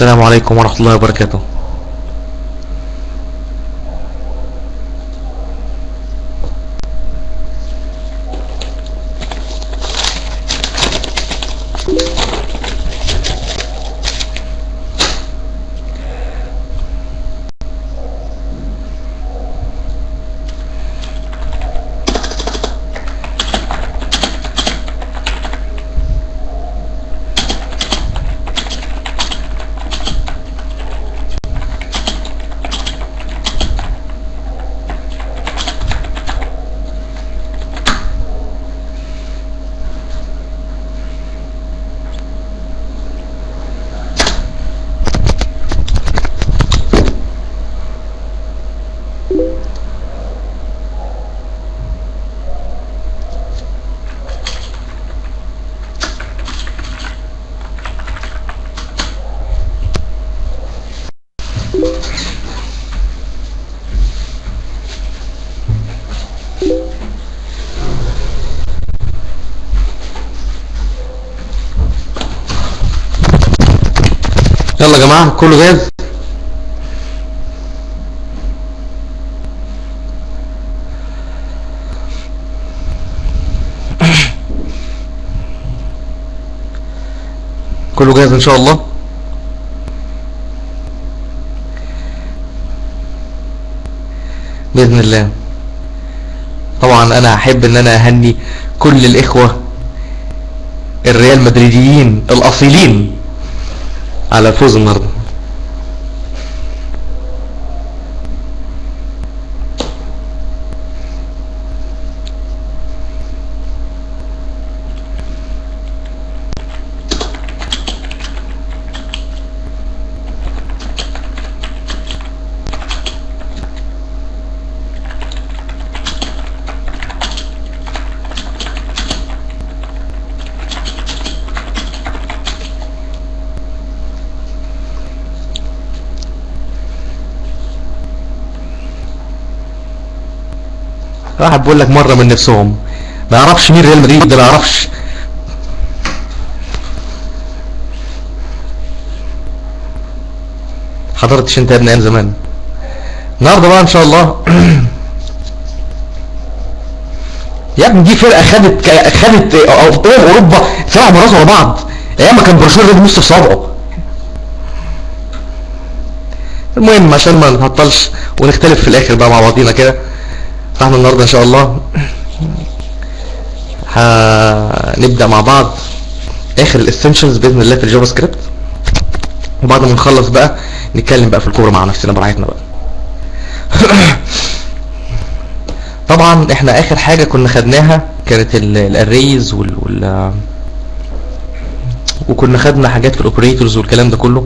السلام عليكم ورحمة الله وبركاته يلا يا جماعة كله جاهز كله جاهز ان شاء الله بإذن الله طبعا انا احب ان انا اهني كل الاخوة الريال مدريديين الاصيلين على الفوز النهارده واحد بيقول لك مره من نفسهم ما يعرفش مين ريال مدريد ده ما يعرفش حضرتش انت يا ابن ايام زمان النهارده بقى ان شاء الله يا ابني دي فرقه خدت خدت ابطال اوروبا سبع مرات ورا بعض ايام ما كان برشلونه ده نص في صابعه المهم عشان ما نهطلش ونختلف في الاخر بقى مع بعضينا كده فاحنا النهارده ان شاء الله هنبدا مع بعض اخر الاسنشنز باذن الله في الجافا سكريبت وبعد ما نخلص بقى نتكلم بقى في الكوره مع نفسنا براحتنا بقى طبعا احنا اخر حاجه كنا خدناها كانت الاريز وال, وال وكنا خدنا حاجات في الاوبريتورز والكلام ده كله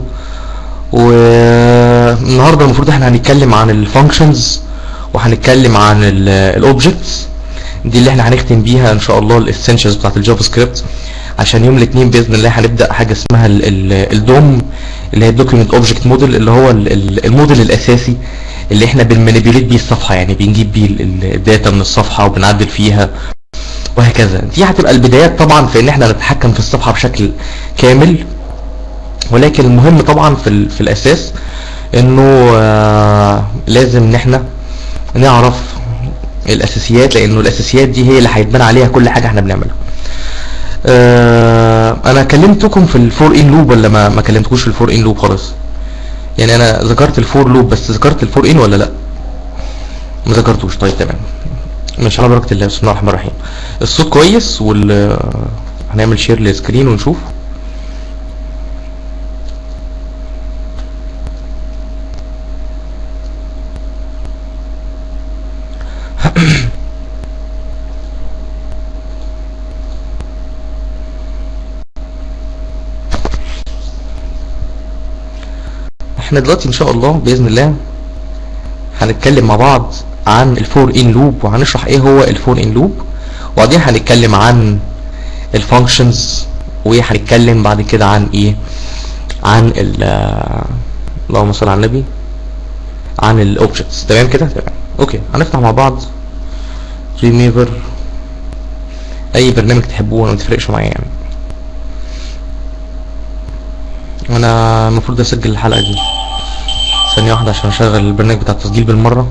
والنهارده المفروض احنا هنتكلم عن الفانكشنز وهنتكلم عن الاوبجكتس دي اللي احنا هنختم بيها ان شاء الله الاسنشنز بتاعت الجافا سكريبت عشان يوم الاثنين باذن الله هنبدا حاجه اسمها الدوم اللي هي الدوكيمنت اوبجكت موديل اللي هو الموديل الاساسي اللي احنا بنمانيبيوليت بيه الصفحه يعني بنجيب بيه الداتا من الصفحه وبنعدل فيها وهكذا دي هتبقى البدايات طبعا في ان احنا نتحكم في الصفحه بشكل كامل ولكن المهم طبعا في, في الاساس انه آه لازم ان احنا نعرف الاساسيات لانه الاساسيات دي هي اللي هيتبنى عليها كل حاجه احنا بنعملها آه انا كلمتكم في الفور ان لوب ولا ما ما كلمتكوش في الفور ان لوب خالص يعني انا ذكرت الفور لوب بس ذكرت الفور ان ولا لا ما ذكرتوش طيب تمام مش على بركه الله بسم الله الرحمن الرحيم الصوت كويس وال هنعمل شير للسكرين ونشوف احنا دلوقتي ان شاء الله باذن الله هنتكلم مع بعض عن الفور ان لوب وهنشرح ايه هو الفور ان لوب وبعدين هنتكلم عن الفانكشنز وهنتكلم بعد كده عن ايه عن ال اللهم صل على النبي عن الاوبجكتس تمام كده تمام اوكي هنفتح مع بعض ريميفر اي برنامج تحبوه ما تفرقش معايا يعني وانا المفروض اسجل الحلقه دي ثانيه واحده عشان اشغل البرنامج بتاع التسجيل بالمره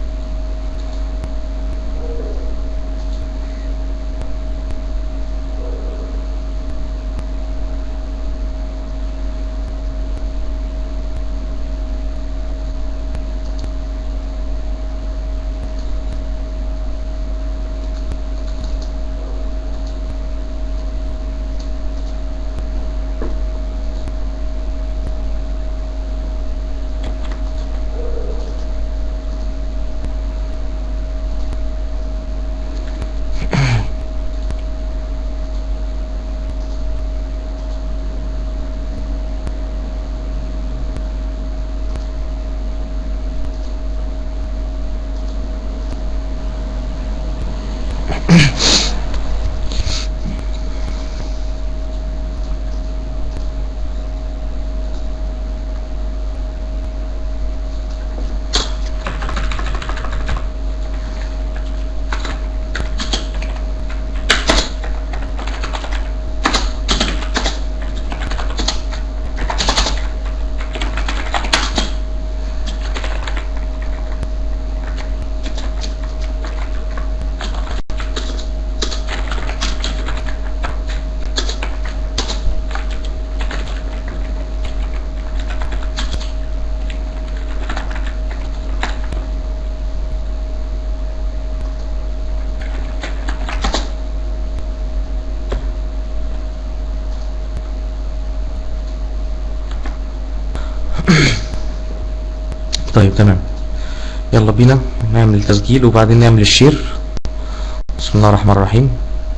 طيب تمام يلا بينا نعمل التسجيل وبعدين نعمل الشير بسم الله الرحمن الرحيم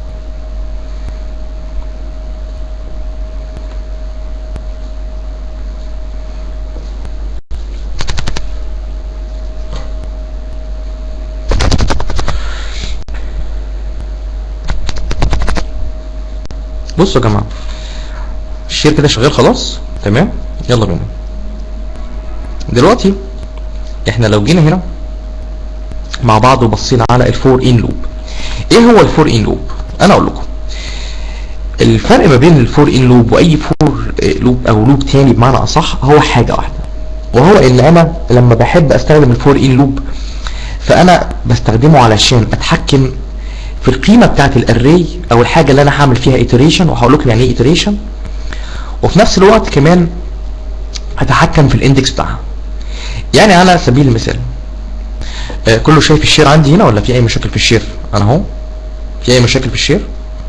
بصوا يا جماعه الشير كده شغال خلاص تمام يلا بينا دلوقتي احنا لو جينا هنا مع بعض وبصينا على الفور ان لوب ايه هو الفور ان لوب انا اقول لكم الفرق ما بين الفور ان لوب واي فور لوب او لوب تاني بمعنى اصح هو حاجه واحده وهو ان انا لما بحب استخدم الفور ان لوب فانا بستخدمه علشان اتحكم في القيمه بتاعه الاري او الحاجه اللي انا هعمل فيها iteration وهقول لكم يعني ايه iteration وفي نفس الوقت كمان اتحكم في الاندكس بتاعها يعني على سبيل المثال آه كله شايف الشير عندي هنا ولا في اي مشاكل في الشير انا اهو في اي مشاكل في الشير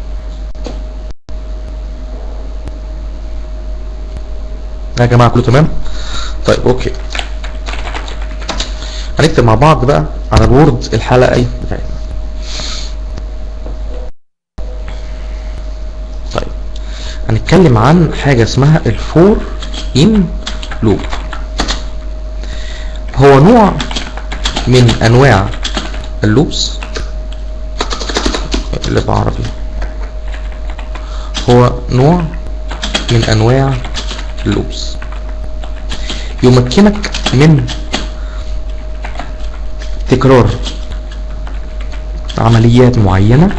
يا جماعه كله تمام طيب اوكي هنكتب مع بعض بقى على الوورد الحلقه ايه بتاعتنا طيب هنتكلم عن حاجه اسمها الفور ان لوب هو نوع من انواع اللوبس اللي بعربي هو نوع من انواع اللوبس يمكنك من تكرار عمليات معينة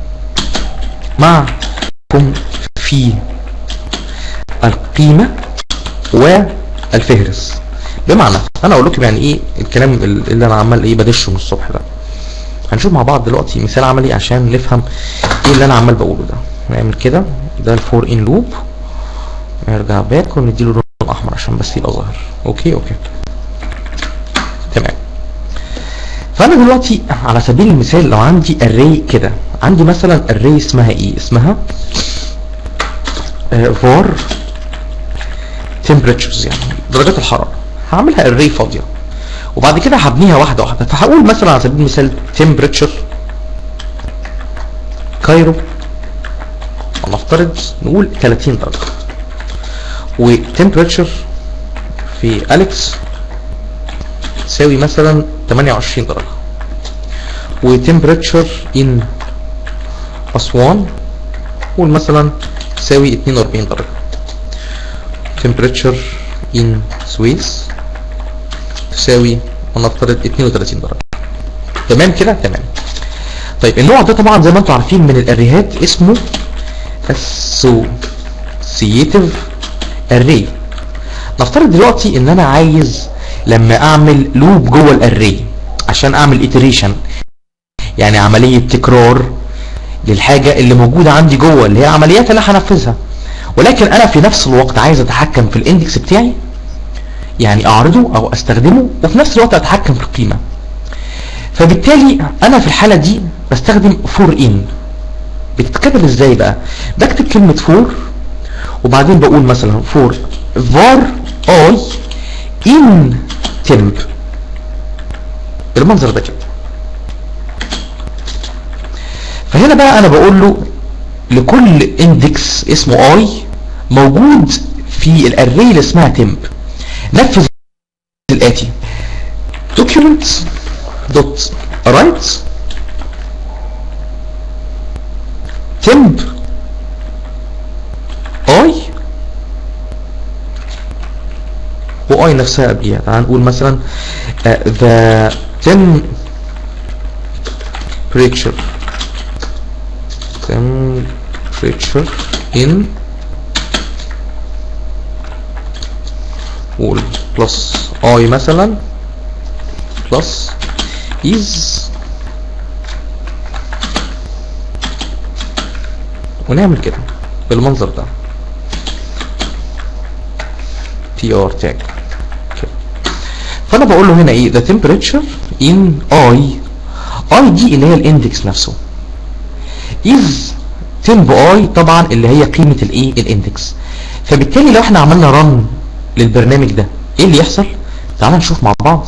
معكم في القيمة والفهرس بمعنى انا اقول لكم يعني ايه الكلام اللي انا عمال ايه بدشه من الصبح ده هنشوف مع بعض دلوقتي مثال عملي عشان نفهم ايه اللي انا عمال بقوله ده نعمل كده ده الفور ان لوب نرجع باك ونديله لون احمر عشان بس يبقى ظاهر اوكي اوكي تمام فانا دلوقتي على سبيل المثال لو عندي اري كده عندي مثلا اري اسمها ايه اسمها فار temperatures يعني درجات الحراره هعملها اري فاضيه وبعد كده هبنيها واحده واحده فهقول مثلا على سبيل المثال temperature كايرو ونفترض نقول 30 درجه وتمبريتشر في اليكس تساوي مثلا 28 درجه وتمبريتشر ان اسوان قول مثلا تساوي 42 درجه temperature in سويس تساوي ونفترض 32 درجة تمام كده تمام طيب النوع ده طبعا زي ما انتم عارفين من الاريهات اسمه associative array نفترض دلوقتي ان انا عايز لما اعمل لوب جوه الاري عشان اعمل iteration يعني عملية تكرار للحاجة اللي موجودة عندي جوه اللي هي العمليات اللي هنفذها ولكن انا في نفس الوقت عايز اتحكم في الاندكس بتاعي يعني اعرضه او استخدمه وفي نفس الوقت اتحكم في القيمة فبالتالي انا في الحالة دي بستخدم فور ان بتتكتب ازاي بقى بكتب كلمة فور وبعدين بقول مثلا فور var i in temp بالمنظر ده كده فهنا بقى انا بقول له لكل اندكس اسمه i موجود في الاري اللي اسمها temp نفذ الاتي document dot write temp i واي نفسها قبليها تعال نقول مثلا uh, the temperature temperature in قول plus i مثلا plus is ونعمل كده بالمنظر ده tr tag كده. فانا بقول له هنا ايه the temperature in i i دي اللي هي الاندكس نفسه is temp i طبعا اللي هي قيمة الايه الاندكس فبالتالي لو احنا عملنا رن للبرنامج ده ايه اللي يحصل تعال نشوف مع بعض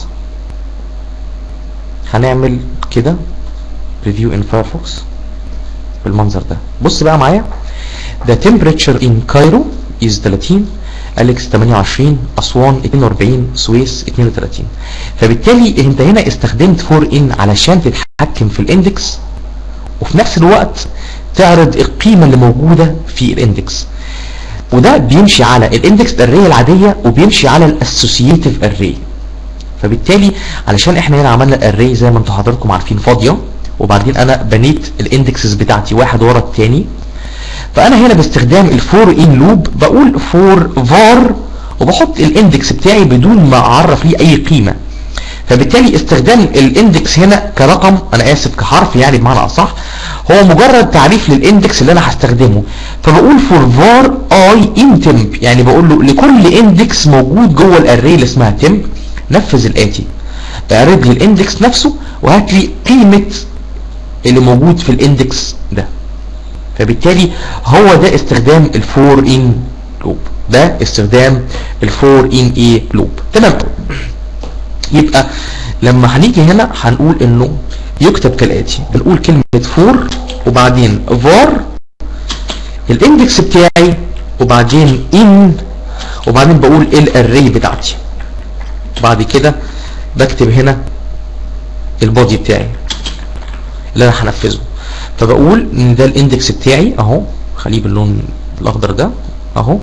هنعمل كده review in Firefox بالمنظر ده بص بقى معايا the temperature in Cairo is 30 أليكس 28 أسوان 42 سويس 32 فبالتالي انت هنا استخدمت فور ان علشان تتحكم في الاندكس وفي نفس الوقت تعرض القيمة اللي موجودة في الاندكس وده بيمشي على الاندكس اري العادية وبيمشي على الاسوسييتيف اري فبالتالي علشان احنا هنا عملنا الاري زي ما انتم حضراتكم عارفين فاضية وبعدين انا بنيت الاندكسز بتاعتي واحد ورا التاني فانا هنا باستخدام الفور ان لوب بقول فور فار وبحط الاندكس بتاعي بدون ما اعرف ليه اي قيمة فبالتالي استخدام الاندكس هنا كرقم انا اسف كحرف يعني بمعنى اصح هو مجرد تعريف للاندكس اللي انا هستخدمه فبقول فور فار اي ان تمب يعني بقول له لكل اندكس موجود جوه الاري اللي اسمها تمب نفذ الاتي اعرض لي الاندكس نفسه وهات لي قيمة اللي موجود في الاندكس ده فبالتالي هو ده استخدام الفور ان لوب ده استخدام الفور ان اي لوب تمام يبقى لما هنيجي هنا هنقول انه يكتب كالاتي هنقول كلمة فور وبعدين var الاندكس بتاعي وبعدين in وبعدين بقول الاري بتاعتي بعد كده بكتب هنا البودي بتاعي اللي انا هنفذه فبقول ان ده الاندكس بتاعي اهو خليه باللون الاخضر ده اهو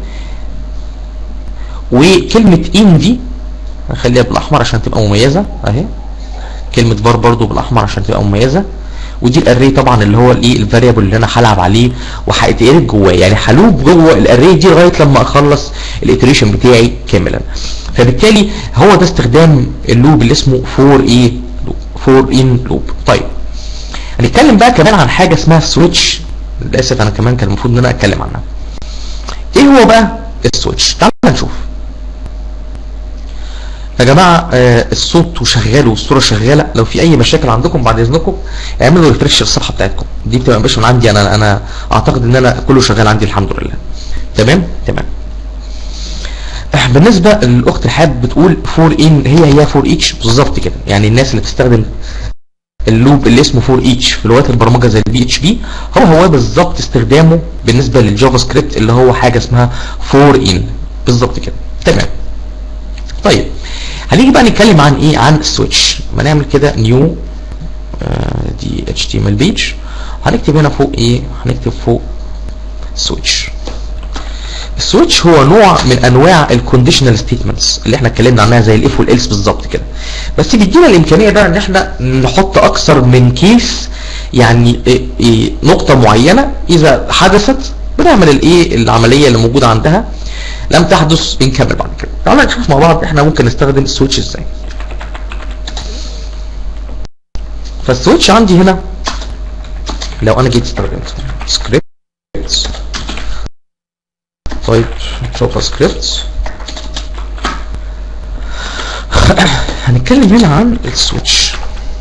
وكلمة ان دي هخليها بالاحمر عشان تبقى مميزة اهي كلمة بار برضو بالاحمر عشان تبقى مميزة ودي الاري طبعا اللي هو الايه الفاريبل اللي انا هلعب عليه وهيتقرب جواه يعني هلوب جوه الاري دي لغايه لما اخلص الاتريشن بتاعي كاملا فبالتالي هو ده استخدام اللوب اللي اسمه فور ايه لوب فور ان لوب طيب هنتكلم بقى كمان عن حاجه اسمها سويتش للاسف انا كمان كان المفروض ان انا اتكلم عنها ايه هو بقى السويتش تعالوا نشوف يا جماعة آه الصوت وشغال والصورة شغالة لو في اي مشاكل عندكم بعد اذنكم اعملوا ريفرش للصفحة بتاعتكم دي بتبقى مش من عندي انا انا اعتقد ان انا كله شغال عندي الحمد لله تمام تمام بالنسبة للاخت الحاب بتقول فور ان هي هي فور ايتش بالظبط كده يعني الناس اللي بتستخدم اللوب اللي اسمه فور ايتش في لغات البرمجه زي البي اتش بي هو هو بالظبط استخدامه بالنسبه للجافا سكريبت اللي هو حاجه اسمها فور ان بالظبط كده تمام طيب هنيجي بقى نتكلم عن ايه عن السويتش ما نعمل كده نيو دي اتش تي ام ال بيج هنكتب هنا فوق ايه هنكتب فوق سويتش السويتش هو نوع من انواع الكونديشنال ستيتمنتس اللي احنا اتكلمنا عنها زي الاف والالس بالظبط كده بس بيدينا الامكانيه بقى ان احنا نحط اكثر من كيس يعني إيه إيه نقطه معينه اذا حدثت بنعمل الايه العمليه اللي موجوده عندها لم تحدث بنكمل بعد كده تعالى نشوف مع بعض احنا ممكن نستخدم السويتش ازاي فالسويتش عندي هنا لو انا جيت استخدمت سكريبت طيب جافا سكريبت هنتكلم هنا عن السويتش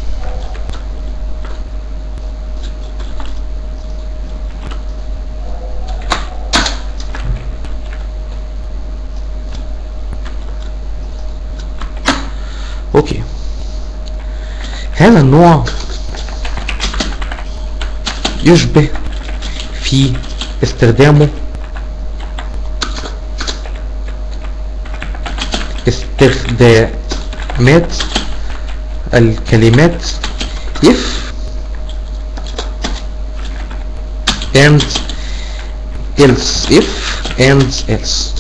اوكي هذا النوع يشبه في استخدامه استخدامات الكلمات if and else if and else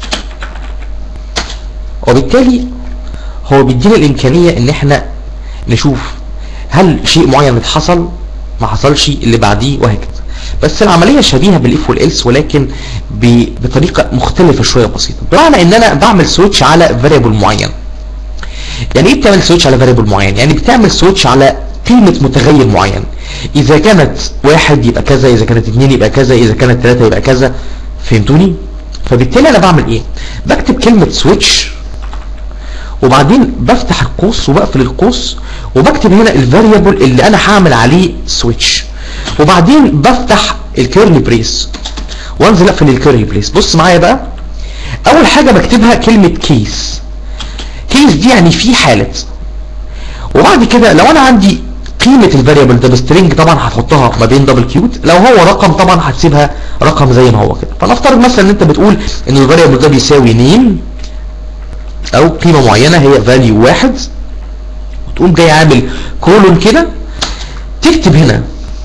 وبالتالي هو بيدينا الامكانيه ان احنا نشوف هل شيء معين حصل ما حصلش اللي بعديه وهكذا بس العمليه شبيهه بالاف والالس ولكن ب- بطريقه مختلفه شويه بسيطه بمعنى ان انا بعمل سويتش على فاريبل معين يعني ايه بتعمل سويتش على فاريبل معين يعني بتعمل سويتش على قيمه متغير معين اذا كانت واحد يبقى كذا اذا كانت اتنين يبقى كذا اذا كانت ثلاثه يبقى كذا فهمتوني فبالتالي انا بعمل ايه بكتب كلمه سويتش وبعدين بفتح القوس وبقفل القوس وبكتب هنا الفاريبل اللي انا هعمل عليه سويتش وبعدين بفتح الكيرلي بريس وانزل اقفل الكيرلي بريس بص معايا بقى اول حاجه بكتبها كلمه كيس كيس دي يعني في حاله وبعد كده لو انا عندي قيمة الفاريبل ده بسترينج طبعا هتحطها ما بين دبل كيوت لو هو رقم طبعا هتسيبها رقم زي ما هو كده فنفترض مثلا ان انت بتقول ان الفاريبل ده بيساوي نيم او قيمة معينة هي فاليو واحد وتقوم جاي عامل كولون كده تكتب هنا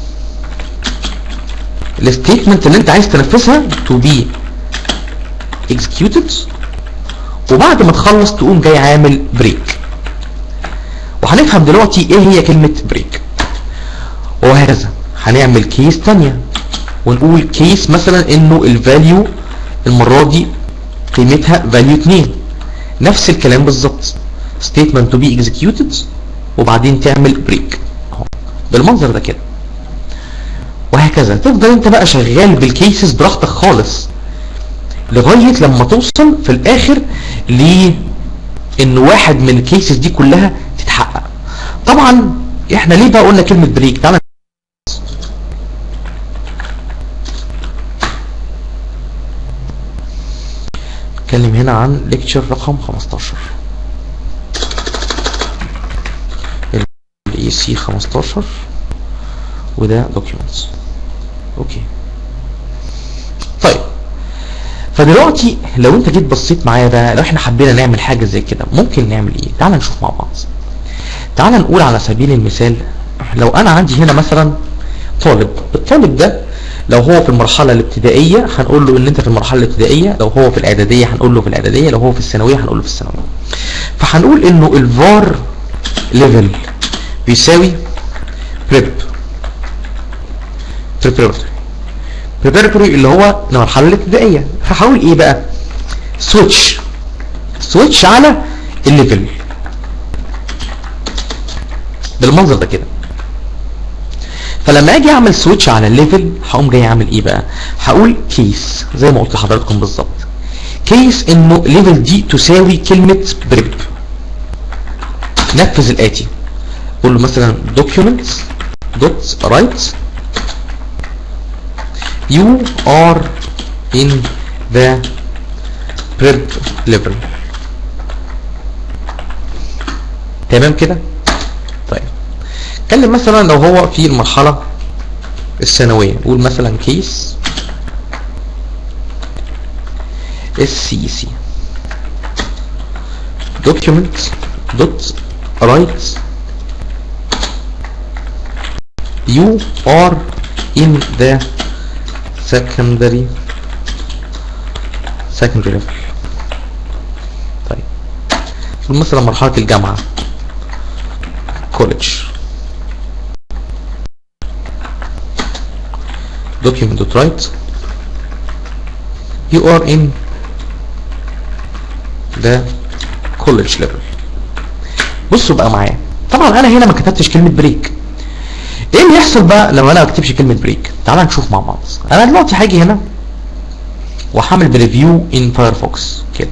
الستيتمنت اللي انت عايز تنفذها to be executed وبعد ما تخلص تقوم جاي عامل بريك وهنفهم دلوقتي ايه هي كلمة بريك وهكذا هنعمل كيس تانية ونقول كيس مثلا انه الفاليو المرة دي قيمتها فاليو 2 نفس الكلام بالظبط statement to be executed وبعدين تعمل بريك اهو بالمنظر ده كده وهكذا تفضل انت بقى شغال بالكيسز براحتك خالص لغاية لما توصل في الاخر ل ان واحد من الكيسز دي كلها تتحقق طبعا احنا ليه بقى قلنا كلمة بريك تعالى نتكلم هنا عن ليكتشر رقم 15 الاي سي 15 وده دوكيومنتس اوكي طيب فدلوقتي لو انت جيت بصيت معايا بقى لو احنا حبينا نعمل حاجه زي كده ممكن نعمل ايه تعال نشوف مع بعض تعال نقول على سبيل المثال لو انا عندي هنا مثلا طالب الطالب ده لو هو في المرحله الابتدائيه هنقول له ان انت في المرحله الابتدائيه لو هو في الاعداديه هنقول له في الاعداديه لو هو في الثانويه هنقول له في الثانويه فهنقول انه الفار ليفل بيساوي بريب preparatory preparatory اللي هو المرحله الابتدائيه فهقول ايه بقى سويتش سويتش على الليفل بالمنظر ده كده فلما اجي اعمل سويتش على الليفل هقوم جاي اعمل ايه بقى هقول كيس زي ما قلت لحضراتكم بالظبط كيس انه ليفل دي تساوي كلمه بريب نفذ الاتي قول له مثلا documents dot write you are in the prep level تمام كده طيب اتكلم مثلا لو هو في المرحله الثانويه نقول مثلا كيس اس سي سي document dot write you are in the secondary secondary level طيب مثلا مرحلة الجامعة college document dot write you are in ده كولج ليفل بصوا بقى معايا طبعا انا هنا ما كتبتش كلمه بريك ايه اللي يحصل بقى لما انا ما اكتبش كلمه بريك تعال نشوف مع بعض انا دلوقتي هاجي هنا وهعمل بريفيو ان فايرفوكس كده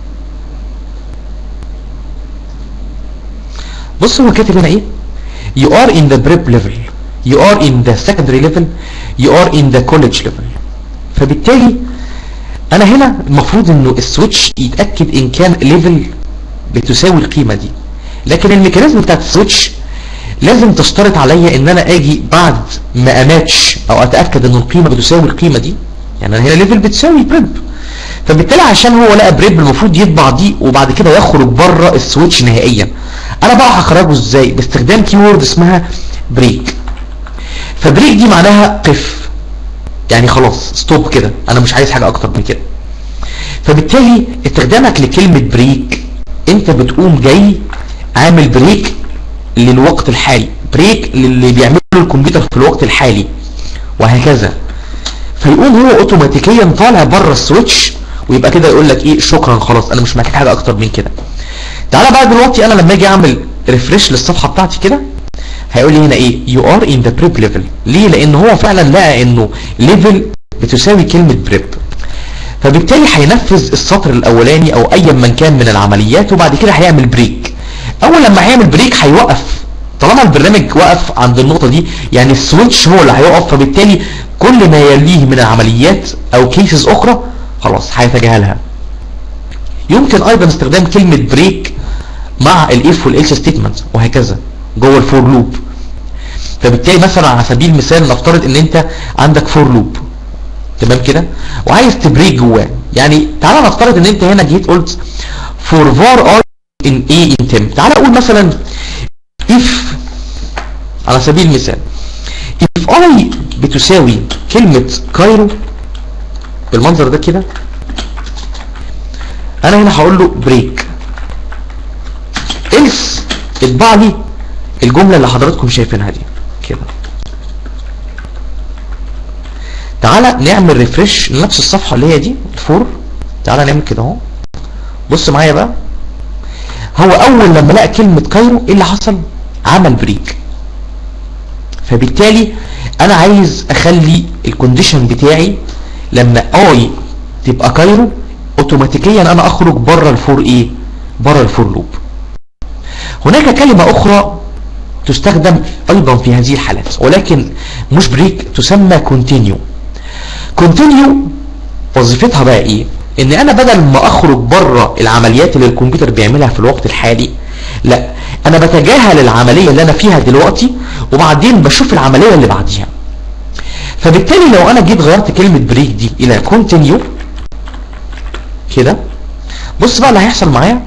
بص هو كاتب هنا ايه you are in the prep level you are in the secondary level you are in the college level فبالتالي انا هنا المفروض انه السويتش يتاكد ان كان ليفل بتساوي القيمه دي لكن الميكانيزم بتاعت السويتش لازم تشترط عليا ان انا اجي بعد ما اماتش او اتاكد ان القيمه بتساوي القيمه دي يعني انا هنا ليفل بتساوي بريب فبالتالي عشان هو لقى بريب المفروض يطبع دي وبعد كده يخرج بره السويتش نهائيا انا بقى هخرجه ازاي باستخدام كيورد اسمها بريك فبريك دي معناها قف يعني خلاص ستوب كده انا مش عايز حاجه اكتر من كده فبالتالي استخدامك لكلمه بريك انت بتقوم جاي عامل بريك للوقت الحالي بريك للي بيعمله الكمبيوتر في الوقت الحالي وهكذا فيقوم هو اوتوماتيكيا طالع بره السويتش ويبقى كده يقول لك ايه شكرا خلاص انا مش محتاج حاجه اكتر من كده تعالى بقى دلوقتي انا لما اجي اعمل ريفريش للصفحه بتاعتي كده هيقول لي هنا ايه يو ار ان ذا بريب ليفل ليه لان هو فعلا لقى انه ليفل بتساوي كلمه بريب فبالتالي هينفذ السطر الاولاني او ايا من كان من العمليات وبعد كده هيعمل بريك اول لما هيعمل بريك هيوقف طالما البرنامج وقف عند النقطة دي يعني السويتش هو اللي هيقف فبالتالي كل ما يليه من العمليات او كيسز اخرى خلاص هيتجاهلها يمكن ايضا استخدام كلمة بريك مع الاف والالس ستيتمنت وهكذا جوه الفور لوب فبالتالي مثلا على سبيل المثال نفترض ان انت عندك فور لوب تمام كده وعايز تبريك جواه يعني تعالى نفترض ان انت هنا جيت قلت for var i in a in temp تعالى اقول مثلا if على سبيل المثال if i بتساوي كلمة كايرو بالمنظر ده كده انا هنا هقول له بريك else اتبع لي الجملة اللي حضراتكم شايفينها دي كده تعالى نعمل ريفرش لنفس الصفحة اللي هي دي الفور تعالى نعمل كده اهو بص معايا بقى هو اول لما لقى كلمة كايرو ايه اللي حصل عمل بريك فبالتالي انا عايز اخلي الكونديشن بتاعي لما اي تبقى كايرو اوتوماتيكيا انا اخرج بره الفور ايه بره الفور لوب هناك كلمة اخرى تستخدم ايضا في هذه الحالات ولكن مش بريك تسمى كونتينيو كونتينيو وظيفتها بقى ايه ان انا بدل ما اخرج بره العمليات اللي الكمبيوتر بيعملها في الوقت الحالي لا انا بتجاهل العملية اللي انا فيها دلوقتي وبعدين بشوف العملية اللي بعديها فبالتالي لو انا جيت غيرت كلمة بريك دي الى كونتينيو كده بص بقى اللي هيحصل معايا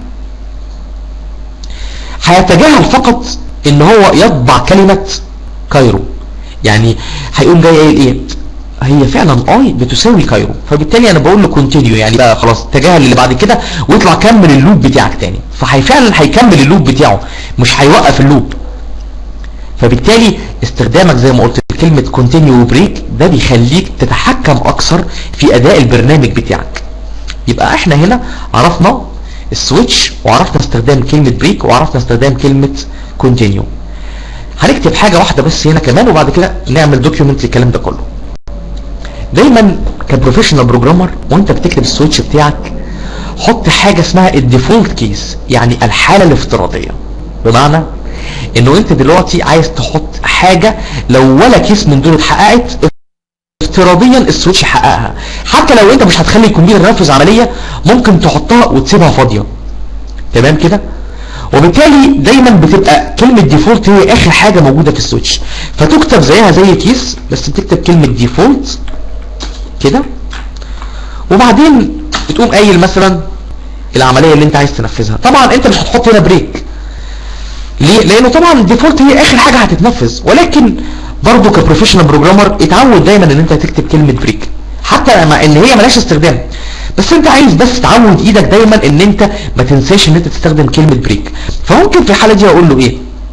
هيتجاهل فقط ان هو يطبع كلمة كايرو يعني هيقوم جاي قايل ايه هي فعلا اي بتساوي كايرو فبالتالي انا بقول له كونتينيو يعني بقى خلاص تجاهل اللي بعد كده واطلع كمل اللوب بتاعك تاني فهي فعلا هيكمل اللوب بتاعه مش هيوقف اللوب فبالتالي استخدامك زي ما قلت كلمة كونتينيو وبريك ده بيخليك تتحكم اكثر في اداء البرنامج بتاعك يبقى احنا هنا عرفنا السويتش وعرفنا استخدام كلمة بريك وعرفنا استخدام كلمة كونتينيو هنكتب حاجة واحدة بس هنا كمان وبعد كده نعمل دوكيومنت للكلام ده كله دايما كبروفيشنال بروجرامر وانت بتكتب السويتش بتاعك حط حاجة اسمها الديفولت كيس يعني الحالة الافتراضية بمعنى انه انت دلوقتي عايز تحط حاجة لو ولا كيس من دول اتحققت افتراضيا السويتش يحققها حتى لو انت مش هتخلي الكمبيوتر ينفذ عملية ممكن تحطها وتسيبها فاضية تمام كده وبالتالي دايما بتبقى كلمة ديفولت هي اخر حاجة موجودة في السويتش فتكتب زيها زي كيس بس تكتب كلمة ديفولت كده وبعدين بتقوم قايل مثلا العملية اللي انت عايز تنفذها طبعا انت مش هتحط هنا بريك ليه لانه طبعا الديفولت هي اخر حاجة هتتنفذ ولكن برضه كبروفيشنال بروجرامر اتعود دايما ان انت تكتب كلمة بريك حتى مع ان هي ملهاش استخدام بس انت عايز بس تعود ايدك دايما ان انت ما تنساش ان انت تستخدم كلمة بريك فممكن في الحالة دي اقول له ايه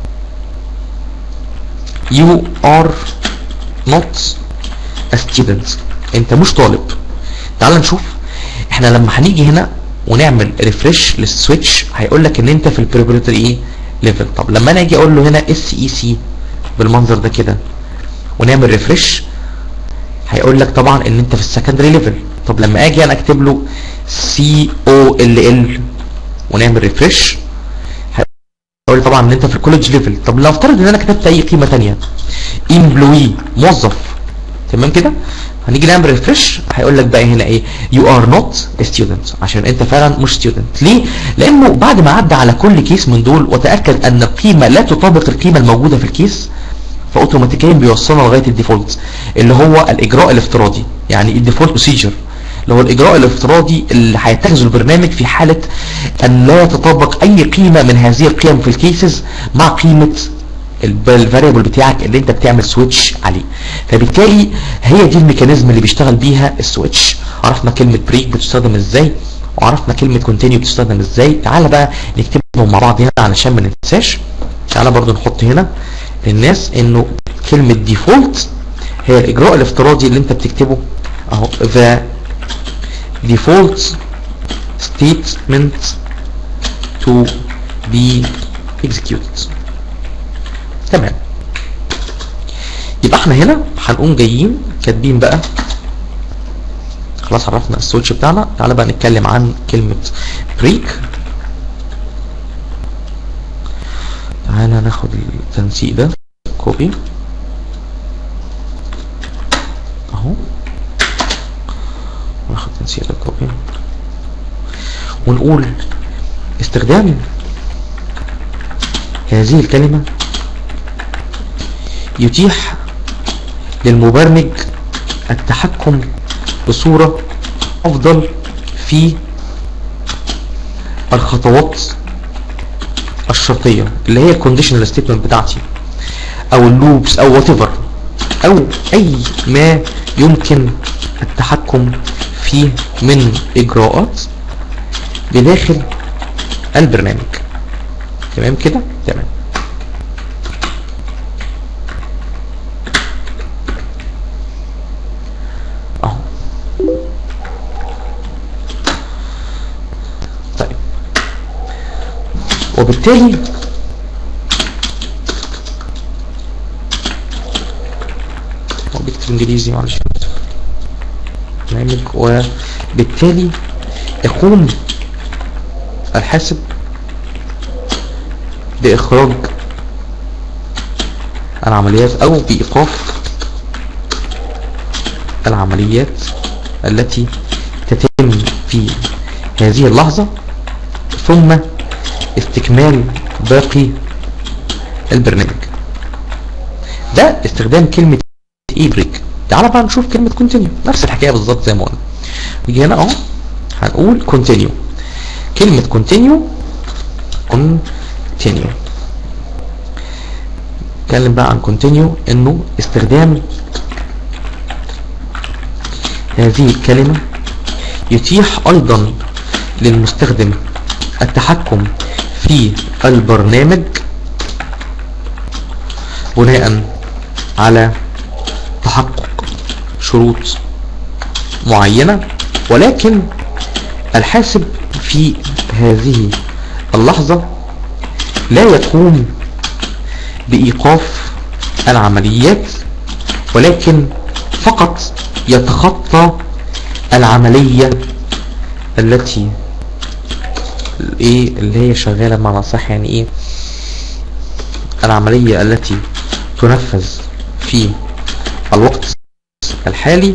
you are not a student انت مش طالب تعال نشوف احنا لما هنيجي هنا ونعمل ريفرش للسويتش هيقول لك ان انت في البريبريتوري ايه ليفل طب لما انا اجي اقول له هنا اس اي سي بالمنظر ده كده ونعمل ريفرش هيقول لك طبعا ان انت في السكندري ليفل طب لما اجي انا اكتب له سي او ال ال ونعمل ريفرش هيقول لي طبعا ان انت في الكوليدج ليفل طب لو افترض ان انا كتبت اي قيمه ثانيه امبلوي موظف تمام كده هنيجي نعمل ريفرش هيقول لك بقى هنا ايه يو ار نوت ستودنت عشان انت فعلا مش ستودنت ليه لانه بعد ما عدى على كل كيس من دول وتاكد ان القيمه لا تطابق القيمه الموجوده في الكيس فاوتوماتيكيا بيوصلنا لغايه الديفولت اللي هو الاجراء الافتراضي يعني الديفولت بروسيجر اللي هو الاجراء الافتراضي اللي هيتخذه البرنامج في حاله ان لا يتطابق اي قيمه من هذه القيم في الكيسز مع قيمه الفاريبل بتاعك اللي انت بتعمل سويتش عليه فبالتالي هي دي الميكانيزم اللي بيشتغل بيها السويتش عرفنا كلمه بريك بتستخدم ازاي وعرفنا كلمه كونتينيو بتستخدم ازاي تعالى بقى نكتبهم مع بعض هنا علشان ما ننساش تعالى برضو نحط هنا للناس انه كلمه ديفولت هي الاجراء الافتراضي اللي انت بتكتبه اهو the default statement to be executed تمام يبقى احنا هنا هنقوم جايين كاتبين بقى خلاص عرفنا السويتش بتاعنا تعالى بقى نتكلم عن كلمة بريك تعالى ناخد التنسيق ده كوبي اهو ناخد التنسيق ده كوبي ونقول استخدام هذه الكلمة يتيح للمبرمج التحكم بصورة افضل في الخطوات الشرطية اللي هي الكونديشنال ستيتمنت بتاعتي او اللوبس او وات او اي ما يمكن التحكم فيه من اجراءات بداخل البرنامج تمام كده تمام اهو طيب وبالتالي هو بيكتب انجليزي معلش برنامج وبالتالي يقوم الحاسب بإخراج العمليات أو بإيقاف العمليات التي تتم في هذه اللحظة ثم استكمال باقي البرنامج ده استخدام كلمة اي بريك تعال بقى نشوف كلمة كونتينيو نفس الحكاية بالظبط زي ما قلنا نيجي هنا اهو هنقول كونتينيو كلمة كونتينيو كونتينيو نتكلم بقى عن كونتينيو انه استخدام هذه الكلمة يتيح ايضا للمستخدم التحكم في البرنامج بناء على تحقق شروط معينة ولكن الحاسب في هذه اللحظة لا يقوم بإيقاف العمليات ولكن فقط يتخطى العملية التي ايه اللي هي شغالة بمعنى صح يعني ايه العملية التي تنفذ في الوقت الحالي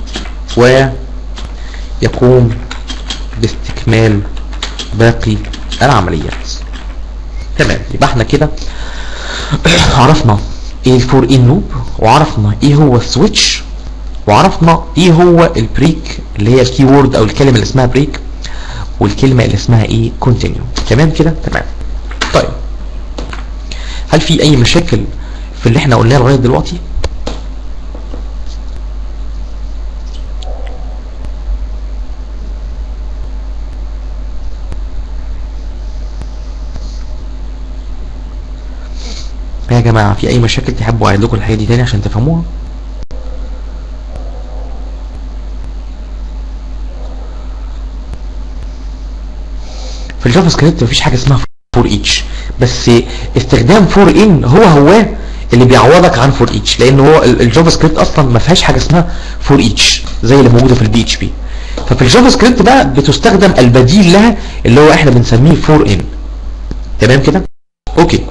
ويقوم باستكمال باقي العمليات تمام يبقى احنا كده عرفنا ايه الفور ان لوب وعرفنا ايه هو السويتش وعرفنا ايه هو البريك اللي هي الكي وورد او الكلمه اللي اسمها بريك والكلمه اللي اسمها ايه كونتينيو تمام كده تمام طيب هل في اي مشاكل في اللي احنا قلناه لغايه دلوقتي يا جماعة في أي مشاكل تحبوا أعيد لكم الحاجة دي تاني عشان تفهموها؟ في الجافا سكريبت مفيش حاجه اسمها فور ايتش بس استخدام فور ان هو هو اللي بيعوضك عن فور ايتش لان هو ال- الجافا سكريبت اصلا ما فيهاش حاجه اسمها فور ايتش زي اللي موجوده في البي اتش بي ففي الجافا سكريبت بقى بتستخدم البديل لها اللي هو احنا بنسميه فور ان تمام كده اوكي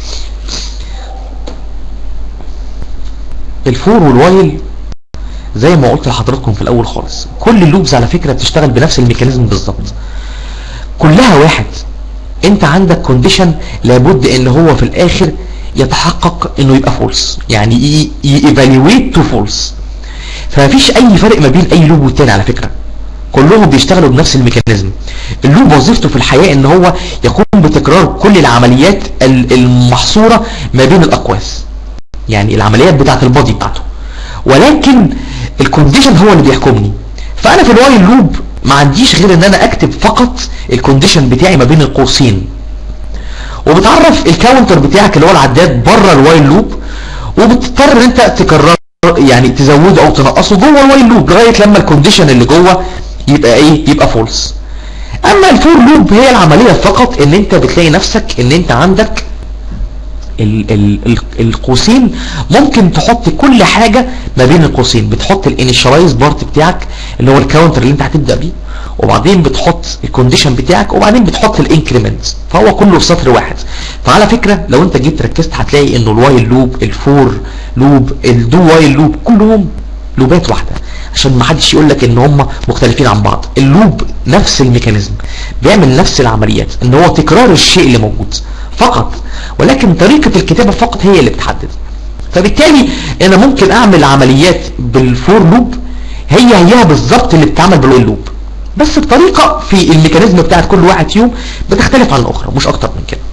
الفور والوايل زي ما قلت لحضراتكم في الاول خالص كل اللوبز على فكره بتشتغل بنفس الميكانيزم بالظبط كلها واحد انت عندك كونديشن لابد ان هو في الاخر يتحقق انه يبقى فولس يعني ييفالويت تو فولس فمفيش اي فرق ما بين اي لوب والتاني على فكره كلهم بيشتغلوا بنفس الميكانيزم اللوب وظيفته في الحياه ان هو يقوم بتكرار كل العمليات ال- المحصوره ما بين الاقواس يعني العمليات بتاعه البادي بتاعته ولكن الكونديشن هو اللي بيحكمني فانا في الوايل لوب ما عنديش غير ان انا اكتب فقط الكونديشن بتاعي ما بين القوسين وبتعرف الكاونتر بتاعك اللي هو العداد بره الوايل لوب وبتضطر ان انت تكرر يعني تزوده او تنقصه جوه الوايل لوب لغايه لما الكونديشن اللي جوه يبقى ايه يبقى فولس اما الفور لوب هي العمليه فقط ان انت بتلاقي نفسك ان انت عندك ال ال ال القوسين ممكن تحط كل حاجة ما بين القوسين بتحط الانيشالايز بارت بتاعك اللي هو الكاونتر اللي انت هتبدأ بيه وبعدين بتحط الكونديشن بتاعك وبعدين بتحط الانكريمنت فهو كله في سطر واحد فعلى فكرة لو انت جيت ركزت هتلاقي انه الوايل لوب الفور لوب الدو وايل لوب كلهم لوبات واحدة عشان ما حدش يقول لك ان هم مختلفين عن بعض اللوب نفس الميكانيزم بيعمل نفس العمليات ان هو تكرار الشيء اللي موجود فقط ولكن طريقة الكتابة فقط هي اللي بتحدد فبالتالي انا ممكن اعمل عمليات بالفور لوب هي هيها بالظبط اللي بتتعمل بالويل لوب بس بطريقة في الميكانيزم بتاعت كل واحد فيهم بتختلف عن الاخرى مش اكتر من كده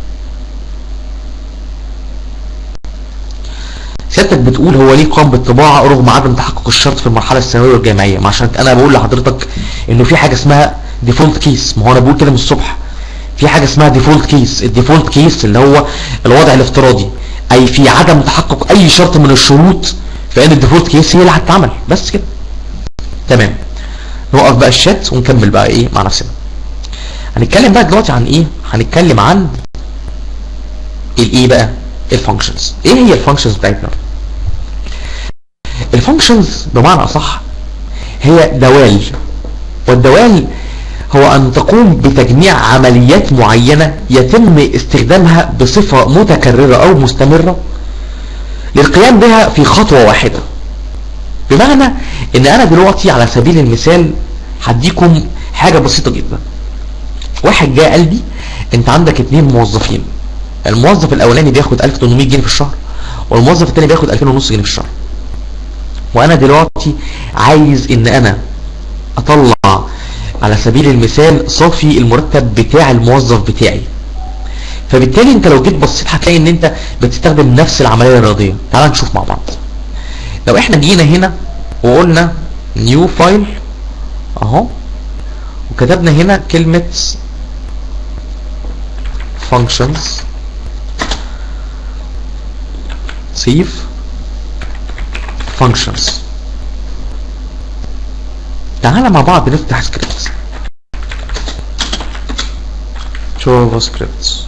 سيادتك بتقول هو ليه قام بالطباعة رغم عدم تحقق الشرط في المرحلة الثانوية والجامعية ما عشان انا بقول لحضرتك انه في حاجة اسمها ديفولت كيس ما هو انا بقول كده من الصبح في حاجة اسمها ديفولت كيس الديفولت كيس اللي هو الوضع الافتراضي اي في عدم تحقق اي شرط من الشروط فان الديفولت كيس هي اللي هتتعمل بس كده تمام نوقف بقى الشات ونكمل بقى ايه مع نفسنا هنتكلم بقى دلوقتي عن ايه هنتكلم عن الايه بقى الفانكشنز ايه هي الفانكشنز بتاعتنا الفانكشنز بمعنى اصح هي دوال والدوال هو ان تقوم بتجميع عمليات معينة يتم استخدامها بصفة متكررة او مستمرة للقيام بها في خطوة واحدة بمعنى ان انا دلوقتي على سبيل المثال هديكم حاجة بسيطة جدا واحد جاء قال لي انت عندك اتنين موظفين الموظف الاولاني بياخد 1800 جنيه في الشهر والموظف التاني بياخد 2000 ونص جنيه في الشهر وانا دلوقتي عايز ان انا اطلع على سبيل المثال صافي المرتب بتاع الموظف بتاعي فبالتالي انت لو جيت بصيت هتلاقي ان انت بتستخدم نفس العمليه الرياضيه تعال نشوف مع بعض لو احنا جينا هنا وقلنا نيو فايل اهو وكتبنا هنا كلمه functions save functions تعالى مع بعض نفتح سكريبت جافا سكريبت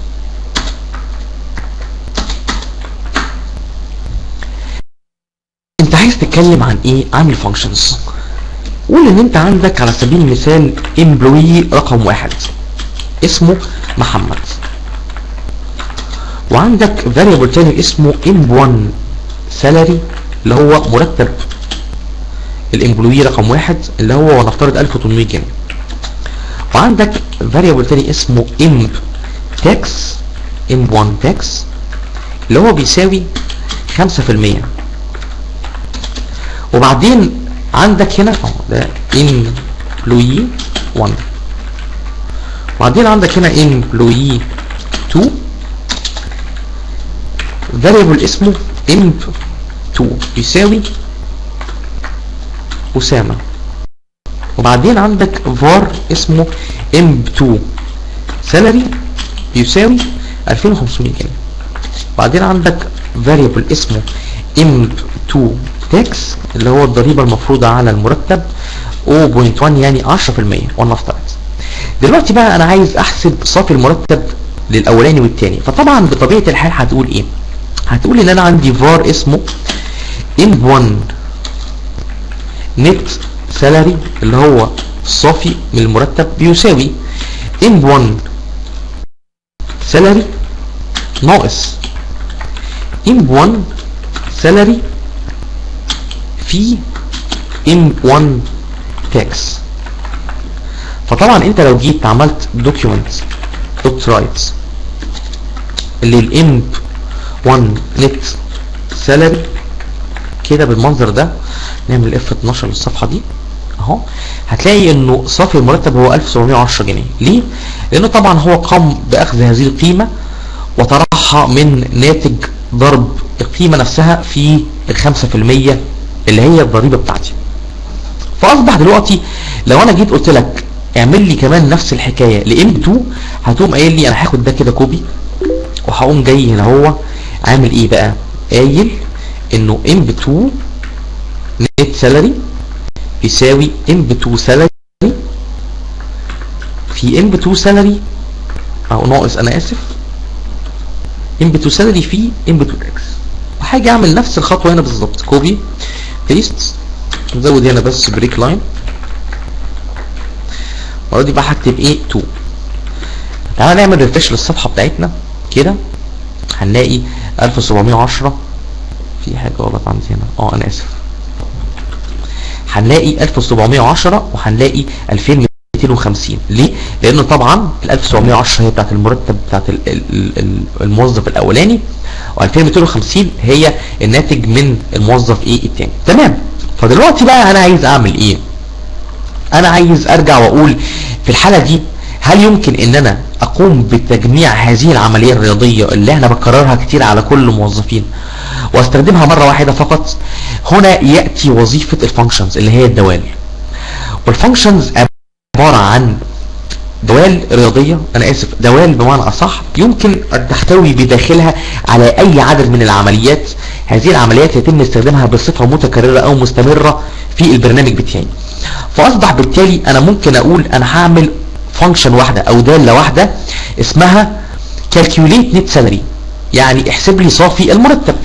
انت عايز تتكلم عن ايه عن الفانكشنز قول ان انت عندك على سبيل المثال employee رقم واحد اسمه محمد وعندك variable تاني اسمه imp1 salary اللي هو مرتب الامبلوي رقم واحد اللي هو ونفترض 1800 جنيه وعندك variable تاني اسمه imp tax imp1 tax اللي هو بيساوي 5% وبعدين عندك هنا اهو ده employee 1 وبعدين عندك هنا employee 2 variable اسمه imp 2 يساوي أسامة وبعدين عندك var اسمه imp2 salary بيساوي 2500 جنيه بعدين عندك variable اسمه imp2 tax اللي هو الضريبة المفروضة على المرتب 0.1 يعني 10% ولنفترض دلوقتي بقى انا عايز احسب صافي المرتب للاولاني والتاني فطبعا بطبيعه الحال هتقول ايه هتقول ان انا عندي فار اسمه M1 نت سالري اللي هو الصافي من المرتب بيساوي M1 سالري ناقص M1 سالري في M1 تاكس فطبعا انت لو جيت عملت دوكيومنت دوت رايتس اللي الام 1 نت سالري كده بالمنظر ده نعمل اف 12 للصفحه دي اهو هتلاقي انه صافي المرتب هو 1710 جنيه ليه لانه طبعا هو قام باخذ هذه القيمه وطرحها من ناتج ضرب القيمه نفسها في ال 5% اللي هي الضريبه بتاعتي فاصبح دلوقتي لو انا جيت قلت لك اعمل لي كمان نفس الحكايه لام 2 هتقوم قايل لي انا هاخد ده كده كوبي وهقوم جاي هنا هو عامل ايه بقى قايل انه ام 2 نت سالري يساوي ام 2 سالري في ام 2 سالري او ناقص انا اسف ام 2 سالري في ام 2 اكس وهاجي اعمل نفس الخطوه هنا بالظبط كوبي بيست نزود هنا بس بريك لاين المره دي بقى هكتب ايه 2 تعالى نعمل ريفرش للصفحه بتاعتنا كده هنلاقي 1710 في حاجه غلط عندي هنا اه انا اسف هنلاقي 1710 وهنلاقي 2250 ليه؟ لان طبعا ال 1710 هي بتاعت المرتب بتاعت ال- ال- ال- الموظف الاولاني و2250 هي الناتج من الموظف ايه التاني تمام فدلوقتي بقى انا عايز اعمل ايه انا عايز ارجع واقول في الحاله دي هل يمكن ان انا اقوم بتجميع هذه العمليه الرياضيه اللي احنا بنكررها كتير على كل الموظفين واستخدمها مره واحده فقط هنا ياتي وظيفه الفانكشنز اللي هي الدوال والفانكشنز عباره عن دوال رياضية أنا آسف دوال بمعنى أصح يمكن أن تحتوي بداخلها على أي عدد من العمليات هذه العمليات يتم استخدامها بصفة متكررة أو مستمرة في البرنامج بتاعي فأصبح بالتالي أنا ممكن أقول أنا هعمل فانكشن واحدة أو دالة واحدة اسمها calculate net salary يعني احسب لي صافي المرتب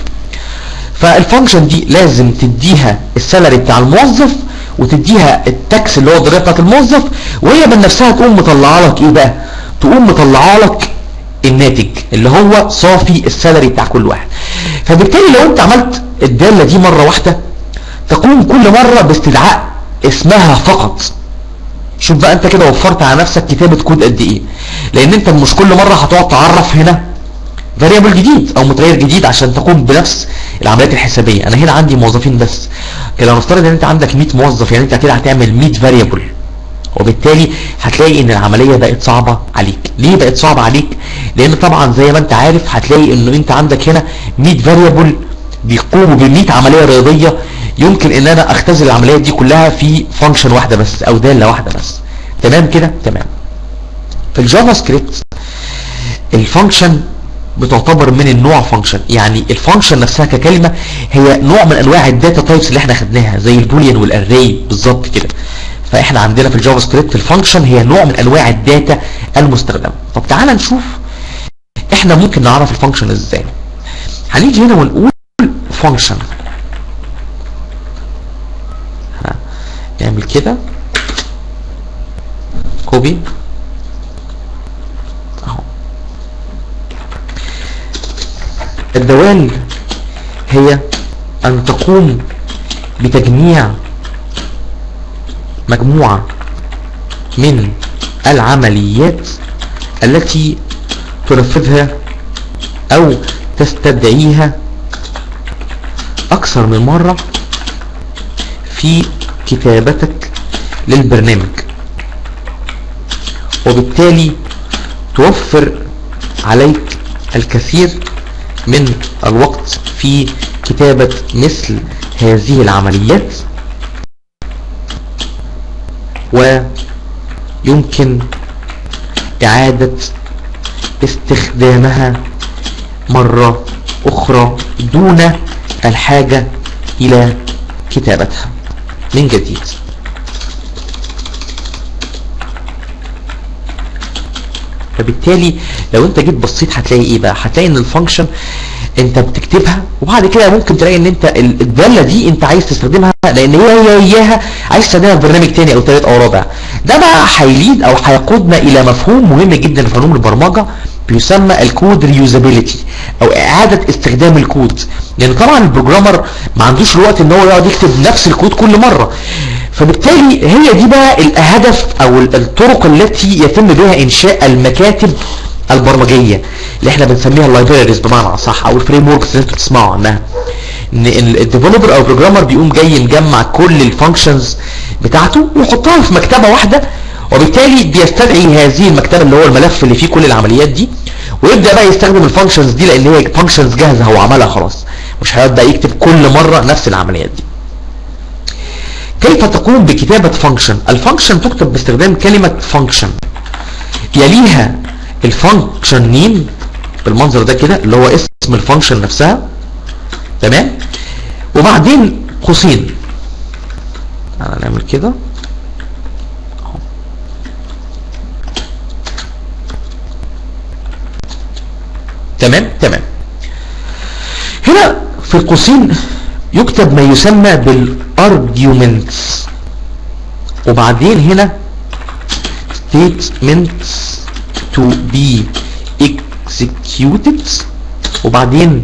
فالفانكشن دي لازم تديها السالري بتاع الموظف وتديها التاكس اللي هو الضريبه بتاعت الموظف وهي من نفسها تقوم مطلعه لك ايه بقى؟ تقوم مطلعه لك الناتج اللي هو صافي السالري بتاع كل واحد. فبالتالي لو انت عملت الداله دي مره واحده تقوم كل مره باستدعاء اسمها فقط. شوف بقى انت كده وفرت على نفسك كتابه كود قد ايه؟ لان انت مش كل مره هتقعد تعرف هنا فاريبل جديد او متغير جديد عشان تقوم بنفس العمليات الحسابيه انا هنا عندي موظفين بس لو نفترض ان انت عندك 100 موظف يعني انت كده هتعمل 100 فاريبل وبالتالي هتلاقي ان العمليه بقت صعبه عليك ليه بقت صعبه عليك لان طبعا زي ما انت عارف هتلاقي انه انت عندك هنا 100 فاريبل بيقوموا ب 100 عمليه رياضيه يمكن ان انا اختزل العمليات دي كلها في فانكشن واحده بس او داله واحده بس تمام كده تمام في الجافا سكريبت الفانكشن بتعتبر من النوع فانكشن يعني الفانكشن نفسها ككلمه هي نوع من انواع الداتا تايبس اللي احنا خدناها زي البوليان والاري بالظبط كده فاحنا عندنا في الجافا سكريبت الفانكشن هي نوع من انواع الداتا المستخدمه طب تعالى نشوف احنا ممكن نعرف الفانكشن ازاي هنيجي هنا ونقول فانكشن نعمل كده كوبي اهو الدوال هي أن تقوم بتجميع مجموعة من العمليات التي تنفذها أو تستدعيها أكثر من مرة في كتابتك للبرنامج وبالتالي توفر عليك الكثير من الوقت في كتابة مثل هذه العمليات ويمكن إعادة استخدامها مرة أخرى دون الحاجة إلى كتابتها من جديد فبالتالي لو انت جيت بصيت هتلاقي ايه بقى هتلاقي ان الفانكشن انت بتكتبها وبعد كده ممكن تلاقي ان انت ال- الداله دي انت عايز تستخدمها لان هي هي اياها عايز تستخدمها في برنامج تاني او تالت او رابع ده بقى هيليد او هيقودنا الى مفهوم مهم جدا في علوم البرمجه بيسمى الكود ريوزابيلتي او اعاده استخدام الكود لان طبعا البروجرامر ما عندوش الوقت ان هو يقعد يكتب نفس الكود كل مره فبالتالي هي دي بقى الهدف او ال- الطرق التي يتم بها انشاء المكاتب البرمجيه اللي احنا بنسميها اللايبريز بمعنى اصح او الفريم وركس اللي انتوا بتسمعوا عنها ان الديفلوبر او البروجرامر بيقوم جاي مجمع كل الفانكشنز بتاعته ويحطها في مكتبه واحده وبالتالي بيستدعي هذه المكتبه اللي هو الملف اللي فيه كل العمليات دي ويبدا بقى يستخدم الفانكشنز دي لان هي فانكشنز جاهزه هو عملها خلاص مش هيقعد بقى يكتب كل مره نفس العمليات دي كيف تقوم بكتابة فانكشن الفانكشن تكتب باستخدام كلمة فانكشن يليها الفانكشن نيم بالمنظر ده كده اللي هو اسم الفانكشن نفسها تمام وبعدين قوسين تعالى نعمل كده أهو. تمام تمام هنا في القوسين يكتب ما يسمى بالارجيومنتس وبعدين هنا statements to be executed وبعدين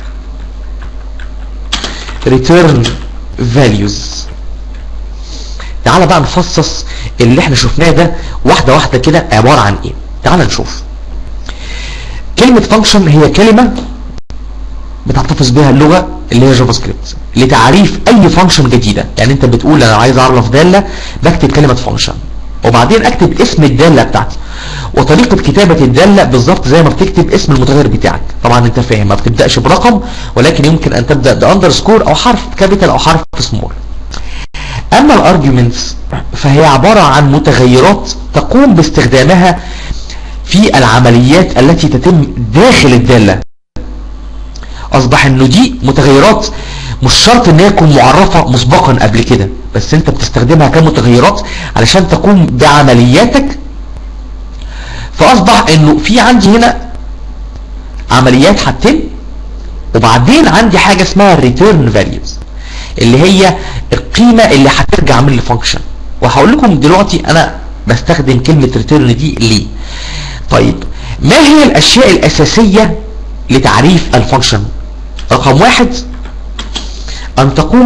return values تعال بقى نفصص اللي احنا شفناه ده واحدة واحدة كده عبارة عن ايه تعال نشوف كلمة function هي كلمة بتحتفظ بها اللغة اللي هي جافا سكريبت لتعريف اي فانكشن جديدة يعني انت بتقول انا عايز اعرف دالة بكتب كلمة فانكشن وبعدين اكتب اسم الدالة بتاعتي وطريقة كتابة الدالة بالظبط زي ما بتكتب اسم المتغير بتاعك طبعا انت فاهم ما بتبدأش برقم ولكن يمكن ان تبدأ باندرسكور او حرف كابيتال او حرف سمول اما الارجيومنتس فهي عبارة عن متغيرات تقوم باستخدامها في العمليات التي تتم داخل الدالة اصبح انه دي متغيرات مش شرط ان هي تكون معرفة مسبقا قبل كده بس انت بتستخدمها كمتغيرات علشان تقوم بعملياتك فاصبح انه في عندي هنا عمليات هتتم وبعدين عندي حاجة اسمها return values اللي هي القيمة اللي هترجع من الفانكشن وهقول لكم دلوقتي انا بستخدم كلمة return دي ليه طيب ما هي الاشياء الاساسية لتعريف الفانكشن رقم واحد ان تقوم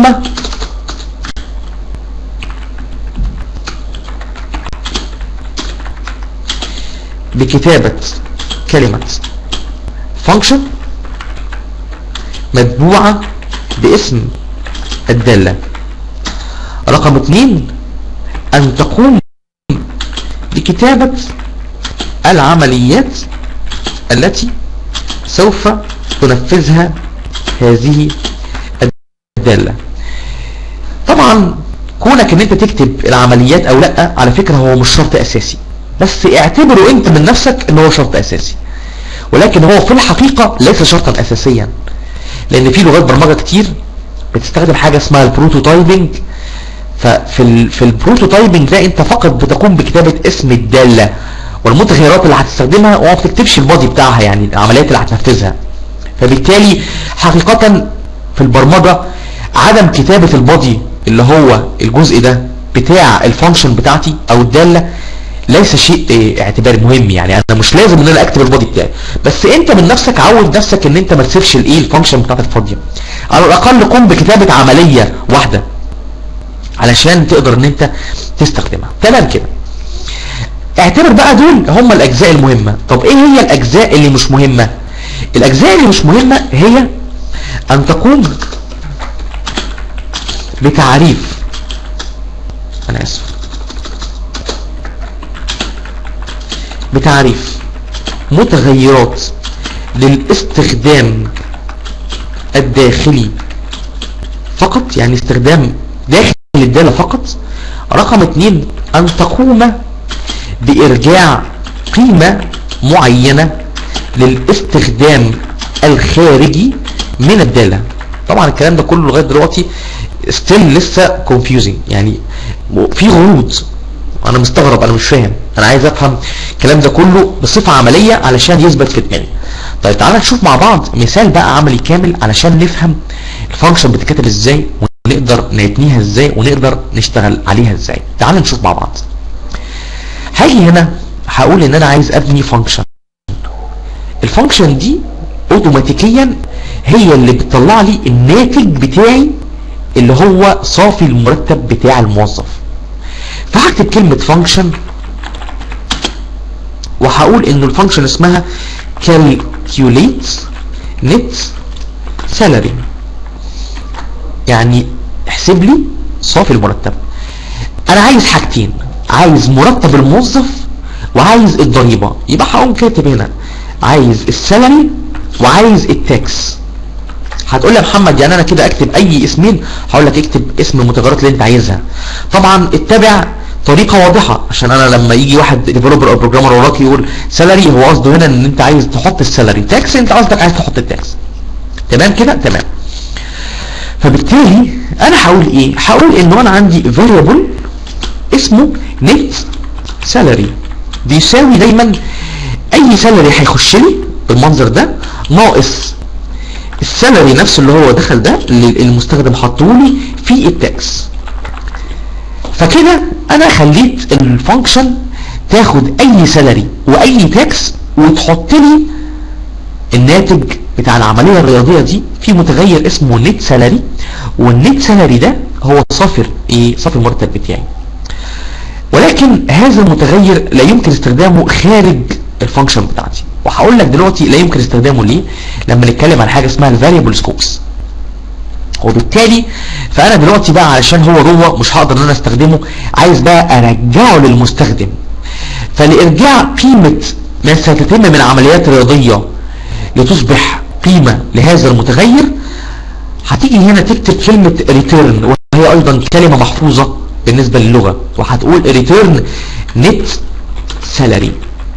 بكتابة كلمة function متبوعة باسم الدالة رقم اتنين ان تقوم بكتابة العمليات التي سوف تنفذها هذه الدالة طبعا كونك ان انت تكتب العمليات او لا على فكرة هو مش شرط اساسي بس اعتبره انت من نفسك ان هو شرط اساسي ولكن هو في الحقيقة ليس شرطا اساسيا لان في لغات برمجة كتير بتستخدم حاجة اسمها البروتوتايبنج ففي ال في البروتوتايبنج ده انت فقط بتقوم بكتابة اسم الدالة والمتغيرات اللي هتستخدمها وما بتكتبش البادي بتاعها يعني العمليات اللي هتنفذها فبالتالي حقيقة في البرمجة عدم كتابة البادي اللي هو الجزء ده بتاع الفانكشن بتاعتي او الدالة ليس شيء اه اعتباري مهم يعني انا مش لازم ان انا اكتب البادي بتاعي بس انت من نفسك عود نفسك ان انت ما تسيبش الايه الفانكشن بتاعتك فاضيه على الاقل قم بكتابه عمليه واحده علشان تقدر ان انت تستخدمها تمام كده اعتبر بقى دول هم الاجزاء المهمه طب ايه هي الاجزاء اللي مش مهمه الاجزاء اللي مش مهمه هي ان تقوم بتعريف انا اسف بتعريف متغيرات للاستخدام الداخلي فقط يعني استخدام داخل الدالة فقط رقم اتنين ان تقوم بارجاع قيمة معينة للاستخدام الخارجي من الدالة طبعا الكلام ده كله لغاية دلوقتي ستيل لسه confusing يعني في غموض انا مستغرب انا مش فاهم انا عايز افهم الكلام ده كله بصفه عمليه علشان يثبت في دماغي طيب تعالى نشوف مع بعض مثال بقى عملي كامل علشان نفهم الفانكشن بتتكتب ازاي ونقدر نبنيها ازاي ونقدر نشتغل عليها ازاي تعال نشوف مع بعض هاجي هنا هقول ان انا عايز ابني فانكشن الفانكشن دي اوتوماتيكيا هي اللي بتطلع لي الناتج بتاعي اللي هو صافي المرتب بتاع الموظف فهكتب كلمة فانكشن وهقول ان الفانكشن اسمها calculate net salary يعني احسب لي صافي المرتب انا عايز حاجتين عايز مرتب الموظف وعايز الضريبة يبقى هقوم كاتب هنا عايز السالري وعايز التاكس هتقول لي يا محمد يعني انا كده اكتب اي اسمين هقول لك اكتب اسم المتغيرات اللي انت عايزها طبعا اتبع طريقه واضحه عشان انا لما يجي واحد ديفلوبر او بروجرامر وراك يقول سالري هو قصده هنا ان انت عايز تحط السالري تاكس انت قصدك عايز تحط التاكس تمام كده تمام فبالتالي انا هقول ايه هقول انه انا عندي variable اسمه net salary بيساوي دايما اي سالري هيخش لي بالمنظر ده ناقص السالري نفسه اللي هو دخل ده اللي المستخدم حطه لي في التاكس فكده انا خليت الفانكشن تاخد اي سالري واي تاكس وتحط لي الناتج بتاع العمليه الرياضيه دي في متغير اسمه نت سالري والنت سالري ده هو صافر ايه صافر المرتب بتاعي ولكن هذا المتغير لا يمكن استخدامه خارج الفانكشن بتاعتي وهقول لك دلوقتي لا يمكن استخدامه ليه لما نتكلم عن حاجه اسمها الفاريبل سكوبس وبالتالي فانا دلوقتي بقى علشان هو جوه مش هقدر ان انا استخدمه عايز بقى ارجعه للمستخدم فلارجاع قيمه ما ستتم من عمليات رياضيه لتصبح قيمه لهذا المتغير هتيجي هنا تكتب كلمه ريتيرن وهي ايضا كلمه محفوظه بالنسبه للغه وهتقول ريتيرن نت سالري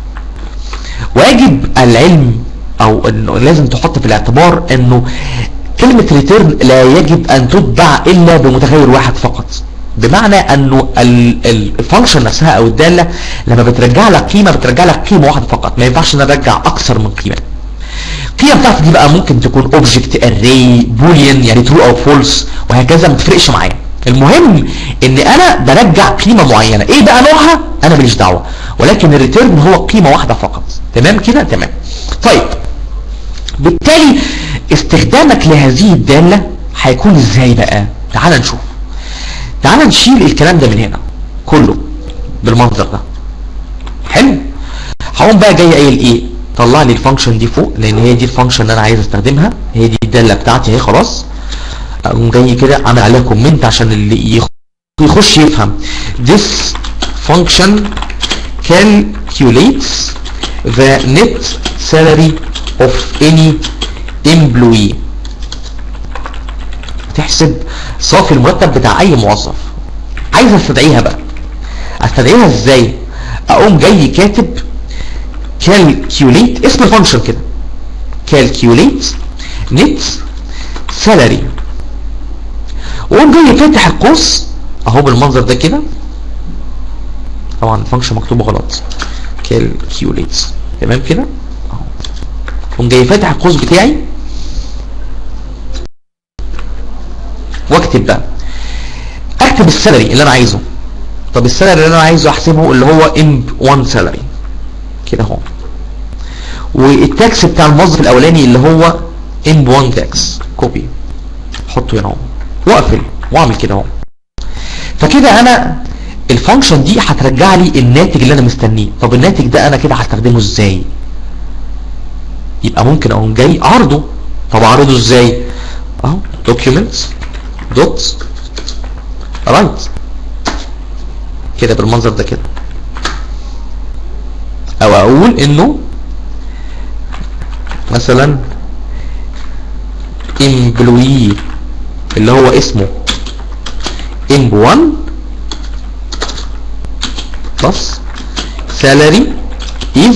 واجب العلم او انه لازم تحط في الاعتبار انه كلمة ريتيرن لا يجب ان تتبع الا بمتغير واحد فقط بمعنى انه الفانكشن نفسها او الدالة لما بترجع لك قيمة بترجع لك قيمة واحدة فقط ما ينفعش نرجع اكثر من قيمة القيمة بتاعتي دي بقى ممكن تكون اوبجكت اري بوليان يعني ترو او فولس وهكذا ما تفرقش معايا المهم ان انا برجع قيمة معينة ايه بقى نوعها انا ماليش دعوة ولكن الريتيرن هو قيمة واحدة فقط تمام كده تمام طيب بالتالي استخدامك لهذه الدالة هيكون ازاي بقى تعال نشوف تعال نشيل الكلام ده من هنا كله بالمنظر ده حلو هقوم بقى جاي قايل ايه طلع لي الفانكشن دي فوق لان هي دي الفانكشن اللي انا عايز استخدمها هي دي الداله بتاعتي اهي خلاص اقوم جاي كده عامل عليها كومنت عشان اللي يخش يفهم this function calculates the net salary of any employee تحسب صافي المرتب بتاع اي موظف عايز استدعيها بقى استدعيها ازاي اقوم جاي كاتب calculate اسم الفانكشن كده calculate net salary واقوم جاي فاتح القوس اهو بالمنظر ده كده طبعا الفانكشن مكتوبه غلط calculate تمام كده اهو اقوم جاي فاتح القوس بتاعي واكتب بقى اكتب السالري اللي انا عايزه طب السالري اللي انا عايزه احسبه اللي هو امب 1 سالري كده اهو والتاكس بتاع الموظف الاولاني اللي هو امب 1 تاكس كوبي احطه هنا اهو واقفل واعمل كده اهو فكده انا الفانكشن دي هترجع لي الناتج اللي انا مستنيه طب الناتج ده انا كده هستخدمه ازاي يبقى ممكن اقوم جاي اعرضه طب اعرضه ازاي اهو documents دوت رايت كده بالمنظر ده كده او اقول انه مثلا employee اللي هو اسمه emp1 بلس salary is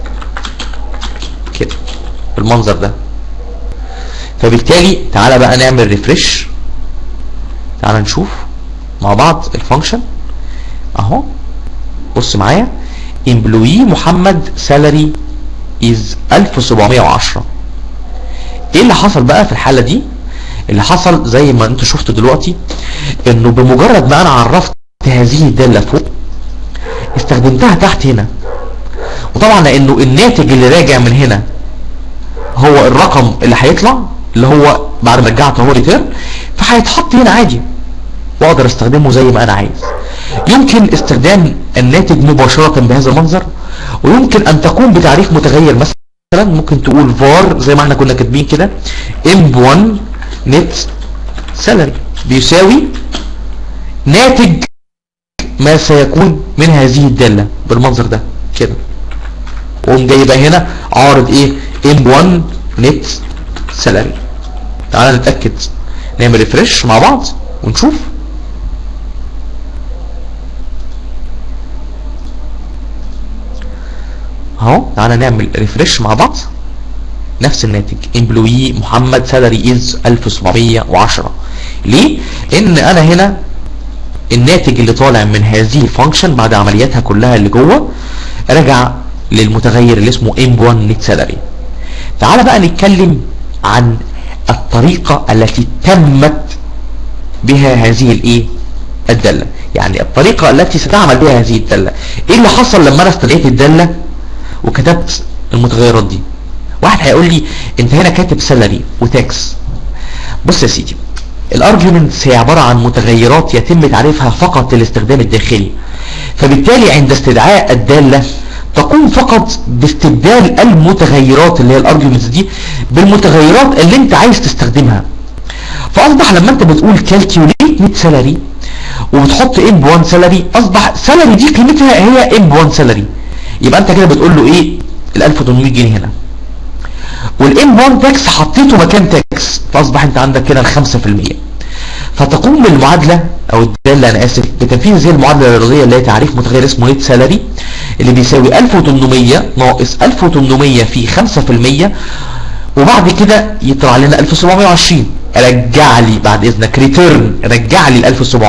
كده بالمنظر ده فبالتالي تعالى بقى نعمل ريفرش تعالى نشوف مع بعض الفانكشن اهو بص معايا employee محمد salary is 1710 ايه اللي حصل بقى في الحالة دي اللي حصل زي ما انتوا شفتوا دلوقتي انه بمجرد ما انا عرفت هذه الدالة فوق استخدمتها تحت هنا وطبعا لانه الناتج اللي راجع من هنا هو الرقم اللي هيطلع اللي هو بعد ما رجعت اهو ريتيرن فهيتحط هنا عادي واقدر استخدمه زي ما انا عايز يمكن استخدام الناتج مباشرة بهذا المنظر ويمكن ان تكون بتعريف متغير مثلا ممكن تقول var زي ما احنا كنا كاتبين كده m1 net salary بيساوي ناتج ما سيكون من هذه الدالة بالمنظر ده كده وقوم جاي بقى هنا عارض ايه m1 net salary تعالى نتأكد نعمل ريفرش مع بعض ونشوف اهو تعالى نعمل ريفرش مع بعض نفس الناتج employee محمد salary is 1710 ليه؟ لان انا هنا الناتج اللي طالع من هذه الفانكشن بعد عملياتها كلها اللي جوه رجع للمتغير اللي اسمه m1 net salary تعالى بقى نتكلم عن الطريقة التي تمت بها هذه الايه الدالة يعني الطريقة التي ستعمل بها هذه الدالة ايه اللي حصل لما انا استدعيت الدالة وكتبت المتغيرات دي واحد هيقول لي انت هنا كاتب سالري وتاكس بص يا سيدي الارجيومنتس هي عبارة عن متغيرات يتم تعريفها فقط للاستخدام الداخلي فبالتالي عند استدعاء الدالة تقوم فقط باستبدال المتغيرات اللي هي الارجيومنتس دي بالمتغيرات اللي انت عايز تستخدمها فاصبح لما انت بتقول calculate net salary وبتحط ام 1 سالري اصبح سالري دي قيمتها هي ام 1 سالري يبقى انت كده بتقول له ايه ال 1800 جنيه هنا والام 1 تاكس حطيته مكان تاكس فاصبح انت عندك كده ال 5% فتقوم بالمعادله او الداله انا اسف بتنفيذ هذه المعادله الرياضيه اللي هي تعريف متغير اسمه نت سالري اللي بيساوي 1800 ناقص 1800 في 5% وبعد كده يطلع لنا 1720 رجع لي بعد اذنك ريتيرن رجع لي ال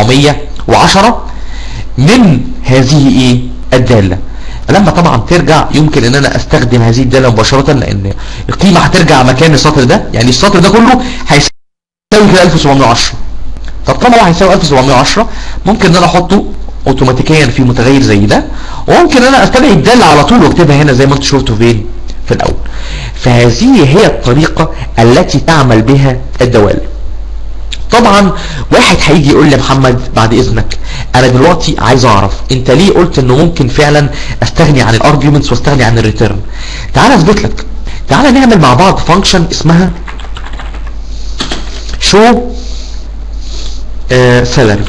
1710 من هذه ايه الداله لما طبعا ترجع يمكن ان انا استخدم هذه الداله مباشره لان القيمه هترجع مكان السطر ده يعني السطر ده كله هيساوي كده 1710 طب طالما هو هيساوي 1710 ممكن ان انا احطه اوتوماتيكيا في متغير زي ده وممكن ان انا استدعي الداله على طول واكتبها هنا زي ما انت شفتوا فين في الاول فهذه هي الطريقه التي تعمل بها الدوال طبعا واحد هيجي يقول لي محمد بعد اذنك انا دلوقتي عايز اعرف انت ليه قلت انه ممكن فعلا استغني عن الارجيومنتس واستغني عن الريتيرن تعال اثبت لك تعال نعمل مع بعض فانكشن اسمها شو سالري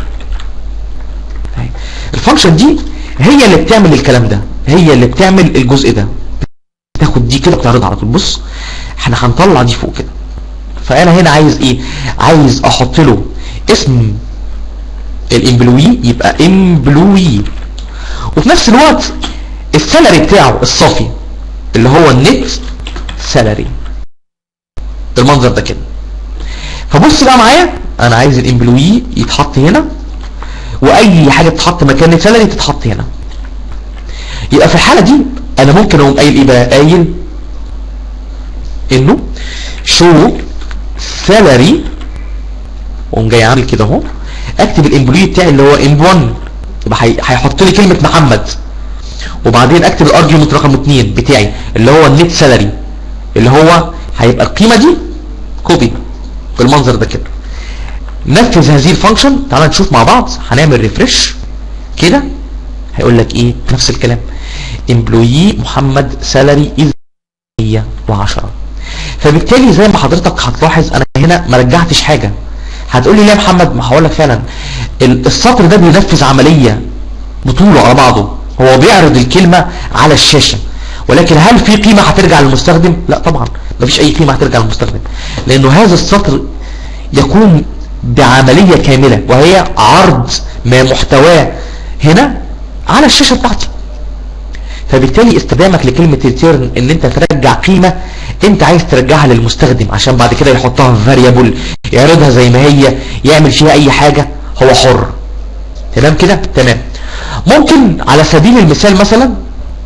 الفانكشن دي هي اللي بتعمل الكلام ده هي اللي بتعمل الجزء ده تاخد دي كده وتعرضها على طول بص احنا هنطلع دي فوق كده فانا هنا عايز ايه عايز احط له اسم الامبلوي يبقى امبلوي وفي نفس الوقت السالري بتاعه الصافي اللي هو النت سالري بالمنظر ده كده فبص بقى معايا انا عايز الامبلوي يتحط هنا واي حاجه تتحط مكان السالري تتحط هنا يبقى في الحاله دي انا ممكن اقوم قايل ايه بقى قايل انه شو سالري واقوم جاي عامل كده اهو اكتب الامبلوي بتاعي اللي هو ام 1 يبقى هيحط لي كلمه محمد وبعدين اكتب الارجيومنت رقم 2 بتاعي اللي هو النت سالري اللي هو هيبقى القيمه دي كوبي بالمنظر ده كده نفذ هذه الفانكشن تعال نشوف مع بعض هنعمل ريفرش كده هيقول لك ايه نفس الكلام امبلوي محمد سالري از 110 فبالتالي زي ما حضرتك هتلاحظ انا هنا ما رجعتش حاجه هتقول لي ليه يا محمد ما هقول لك فعلا السطر ده بينفذ عمليه بطوله على بعضه هو بيعرض الكلمه على الشاشه ولكن هل في قيمه هترجع للمستخدم لا طبعا مفيش اي قيمه هترجع للمستخدم لانه هذا السطر يقوم بعمليه كامله وهي عرض ما محتواه هنا على الشاشه بتاعتي فبالتالي استخدامك لكلمة ريتيرن ان انت ترجع قيمة انت عايز ترجعها للمستخدم عشان بعد كده يحطها في فاريبل يعرضها زي ما هي يعمل فيها اي حاجة هو حر تمام كده تمام ممكن على سبيل المثال مثلا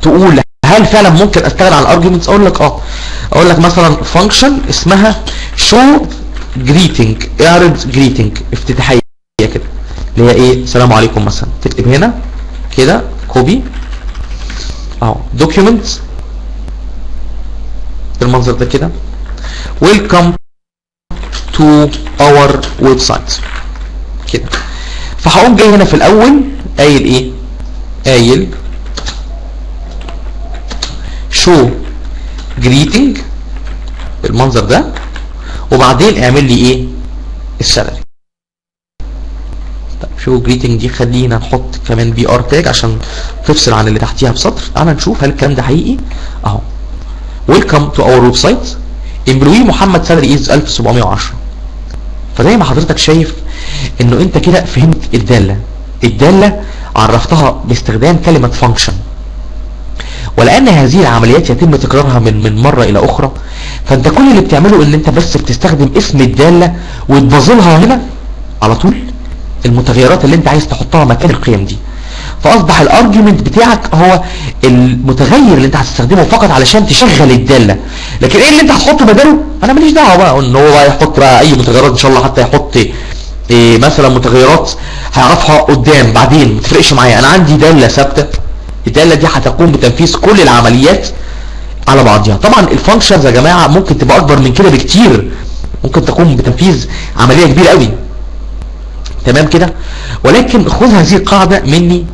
تقول هل فعلا ممكن استغنى عن الارجيومنتس اقول لك اه اقول لك مثلا فانكشن اسمها شو جريتنج اعرض جريتنج افتتاحيه كده اللي هي ايه السلام عليكم مثلا تكتب هنا كده كوبي اهو دوكيومنت بالمنظر ده كده ويلكم تو اور ويب سايت كده فهقوم جاي هنا في الاول قايل ايه قايل شو جريتنج بالمنظر ده وبعدين اعمل لي ايه السالري طب شو جريتنج دي خلينا نحط كمان بي ار تاج عشان تفصل عن اللي تحتيها بسطر تعالى نشوف هل الكلام ده حقيقي اهو ويلكم تو اور ويب سايت امبلوي محمد سالري از 1710 فزي ما حضرتك شايف انه انت كده فهمت الداله الداله عرفتها باستخدام كلمه فانكشن ولان هذه العمليات يتم تكرارها من من مره الى اخرى فانت كل اللي بتعمله ان انت بس بتستخدم اسم الداله وتبظلها هنا على طول المتغيرات اللي انت عايز تحطها مكان القيم دي فاصبح الارجيومنت بتاعك هو المتغير اللي انت هتستخدمه فقط علشان تشغل الداله لكن ايه اللي انت هتحطه بداله انا ماليش دعوه بقى ان هو بقى يحط بقى اي متغيرات ان شاء الله حتى يحط إيه مثلا متغيرات هيعرفها قدام بعدين ما تفرقش معايا انا عندي داله ثابته الداله دي هتقوم بتنفيذ كل العمليات على بعضها طبعا الفانكشنز يا جماعه ممكن تبقى اكبر من كده بكتير ممكن تقوم بتنفيذ عمليه كبيره قوي تمام كده ولكن خذ هذه القاعده مني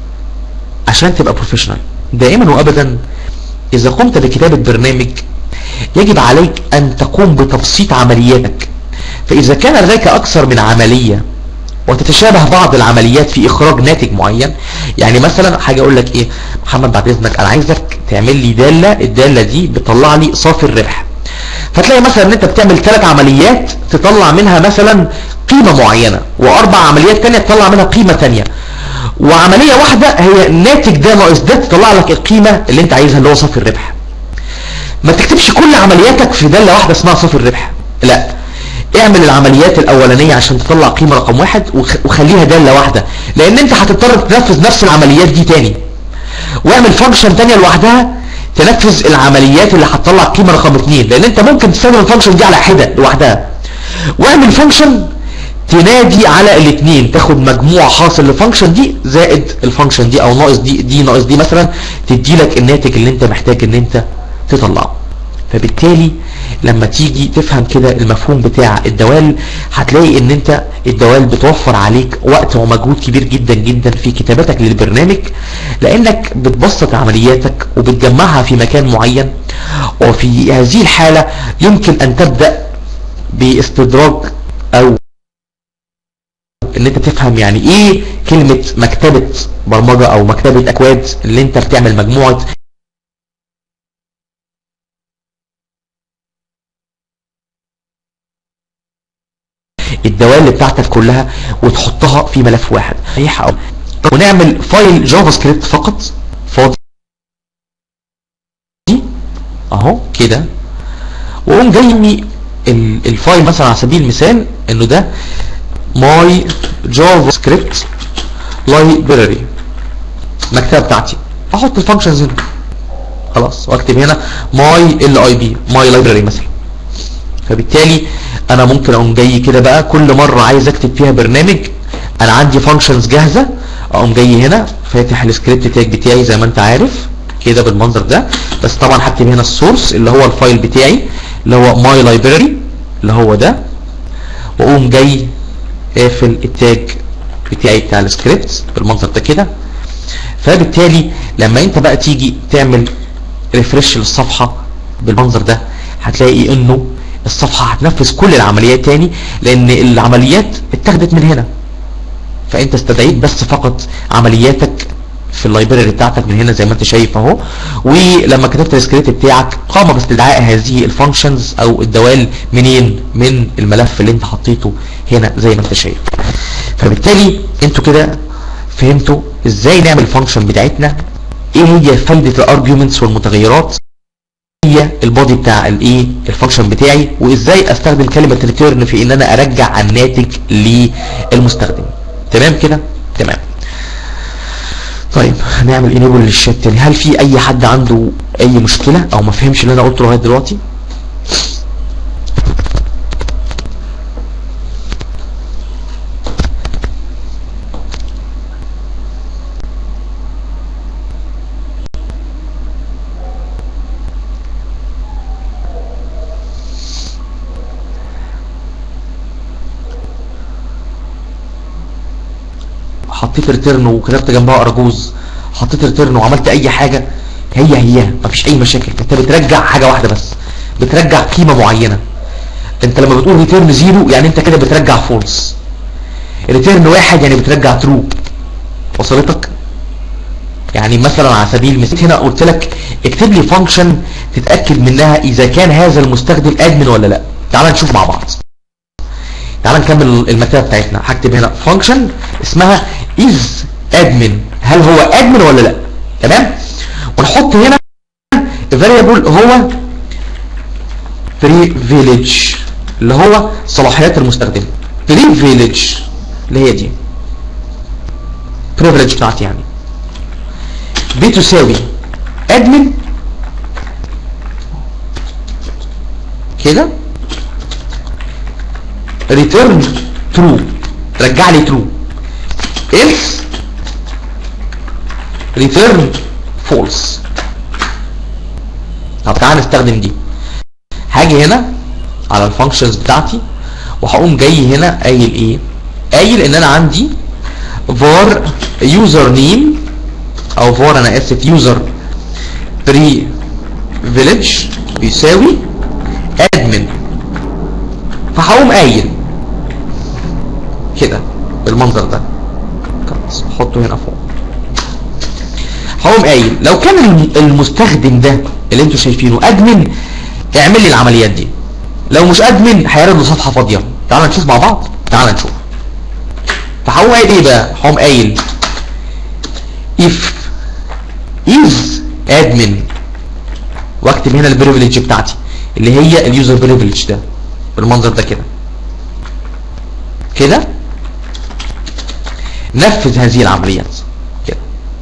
عشان تبقى بروفيشنال دائما وابدا اذا قمت بكتابه برنامج يجب عليك ان تقوم بتبسيط عملياتك فاذا كان لديك اكثر من عمليه وتتشابه بعض العمليات في اخراج ناتج معين يعني مثلا حاجه اقول لك ايه محمد بعد اذنك انا عايزك تعمل لي داله الداله دي بتطلع لي صافي الربح فتلاقي مثلا ان انت بتعمل ثلاث عمليات تطلع منها مثلا قيمه معينه واربع عمليات ثانيه تطلع منها قيمه ثانيه وعمليه واحده هي الناتج ده ناقص ده تطلع لك القيمه اللي انت عايزها اللي هو صافي الربح ما تكتبش كل عملياتك في داله واحده اسمها صافي الربح لا اعمل العمليات الاولانية عشان تطلع قيمة رقم واحد وخليها دالة واحدة لان انت هتضطر تنفذ نفس العمليات دي تاني واعمل فانكشن تانية لوحدها تنفذ العمليات اللي هتطلع قيمة رقم اتنين لان انت ممكن تستخدم الفانكشن دي على حدة لوحدها واعمل فانكشن تنادي على الاثنين تاخد مجموع حاصل للفانكشن دي زائد الفانكشن دي او ناقص دي دي ناقص دي مثلا تدي لك الناتج اللي انت محتاج ان انت تطلعه فبالتالي لما تيجي تفهم كده المفهوم بتاع الدوال هتلاقي ان انت الدوال بتوفر عليك وقت ومجهود كبير جدا جدا في كتابتك للبرنامج لانك بتبسط عملياتك وبتجمعها في مكان معين وفي هذه الحالة يمكن ان تبدأ باستدراج او ان انت تفهم يعني ايه كلمة مكتبة برمجة او مكتبة اكواد اللي انت بتعمل مجموعة الدوال بتاعتك كلها وتحطها في ملف واحد صحيح او ونعمل فايل جافا سكريبت فقط فاضي اهو كده واقوم جاي الفايل مثلا على سبيل المثال انه ده ماي جافا سكريبت لايبراري المكتبه بتاعتي احط الفانكشنز هنا خلاص واكتب هنا ماي ال اي بي ماي لايبراري مثلا فبالتالي انا ممكن اقوم جاي كده بقى كل مرة عايز اكتب فيها برنامج انا عندي فانكشنز جاهزة اقوم جاي هنا فاتح السكريبت تاج بتاعي زي ما انت عارف كده بالمنظر ده بس طبعا هكتب هنا السورس اللي هو الفايل بتاعي اللي هو ماي لايبراري اللي هو ده واقوم جاي قافل التاج بتاعي بتاع السكريبت بالمنظر ده كده فبالتالي لما انت بقى تيجي تعمل ريفرش للصفحة بالمنظر ده هتلاقي انه الصفحة هتنفذ كل العمليات تاني لان العمليات اتخذت من هنا فانت استدعيت بس فقط عملياتك في اللايبراري بتاعتك من هنا زي ما انت شايف اهو ولما كتبت السكريبت بتاعك قام باستدعاء هذه الفانكشنز او الدوال منين من الملف اللي انت حطيته هنا زي ما انت شايف فبالتالي انتوا كده فهمتوا ازاي نعمل الفانكشن بتاعتنا ايه هي فايدة الارجيومنتس والمتغيرات هي البودي بتاع الايه الفانكشن بتاعي وازاي استخدم كلمة ريتيرن في ان انا ارجع الناتج للمستخدم تمام كده تمام طيب هنعمل انيبل للشات تاني هل في اي حد عنده اي مشكله او ما فهمش اللي انا قلته لغايه دلوقتي حطيت ريتيرن وكتبت جنبها ارجوز حطيت ريتيرن وعملت اي حاجه هي هي مفيش اي مشاكل انت بترجع حاجه واحده بس بترجع قيمه معينه انت لما بتقول ريتيرن زيرو يعني انت كده بترجع فولس ريتيرن واحد يعني بترجع ترو وصلتك يعني مثلا على سبيل المثال هنا قلت لك اكتب لي فانكشن تتاكد منها اذا كان هذا المستخدم ادمن ولا لا تعال نشوف مع بعض تعال نكمل المكتبه بتاعتنا هكتب هنا فانكشن اسمها از ادمن هل هو ادمن ولا لا تمام ونحط هنا variable هو privilege اللي هو صلاحيات المستخدم privilege اللي هي دي privilege بتاعتي يعني بتساوي admin كده return true رجع لي true else return false طب تعال نستخدم دي هاجي هنا على الفانكشنز بتاعتي وهقوم جاي هنا قايل ايه قايل ان انا عندي var user name او var انا اسف user privilege بيساوي admin فهقوم قايل كده بالمنظر ده خلاص احطه هنا فوق هقوم قايل لو كان المستخدم ده اللي انتوا شايفينه ادمن اعمل لي العمليات دي لو مش ادمن هيعرض له صفحه فاضيه تعال نشوف مع بعض تعال نشوف فهقوم قايل ايه بقى هقوم قايل if is admin واكتب هنا البريفليج بتاعتي اللي هي اليوزر بريفليج ده بالمنظر ده كده كده نفذ هذه العمليات كده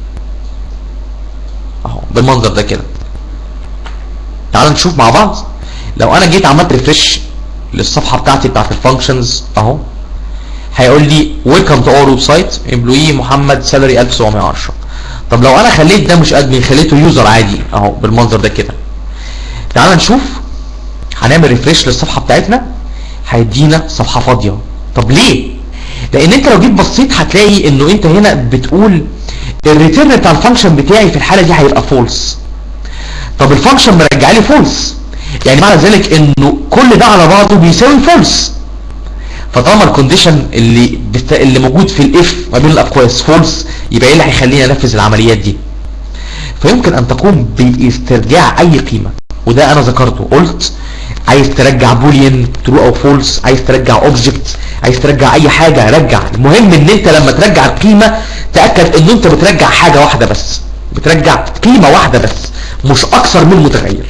اهو بالمنظر ده كده تعال نشوف مع بعض لو انا جيت عملت ريفرش للصفحه بتاعتي بتاعت الفانكشنز اهو هيقول لي ويلكم تو اور ويب سايت امبلوي محمد سالري 1710 طب لو انا خليت ده مش ادمن خليته يوزر عادي اهو بالمنظر ده كده تعال نشوف هنعمل ريفرش للصفحه بتاعتنا هيدينا صفحه فاضيه طب ليه لان انت لو جيت بصيت هتلاقي انه انت هنا بتقول الريتيرن بتاع الفانكشن بتاعي في الحاله دي هيبقى فولس طب الفانكشن مرجع لي فولس يعني معنى ذلك انه كل ده على بعضه بيساوي فولس فطالما الكونديشن اللي بت... اللي موجود في الاف ما بين الاقواس فولس يبقى ايه اللي هيخليني انفذ العمليات دي فيمكن ان تقوم باسترجاع اي قيمه وده انا ذكرته قلت عايز ترجع بوليان ترو او فولس عايز ترجع اوبجكت عايز ترجع اي حاجه رجع المهم ان انت لما ترجع القيمه تاكد ان انت بترجع حاجه واحده بس بترجع قيمه واحده بس مش اكثر من متغير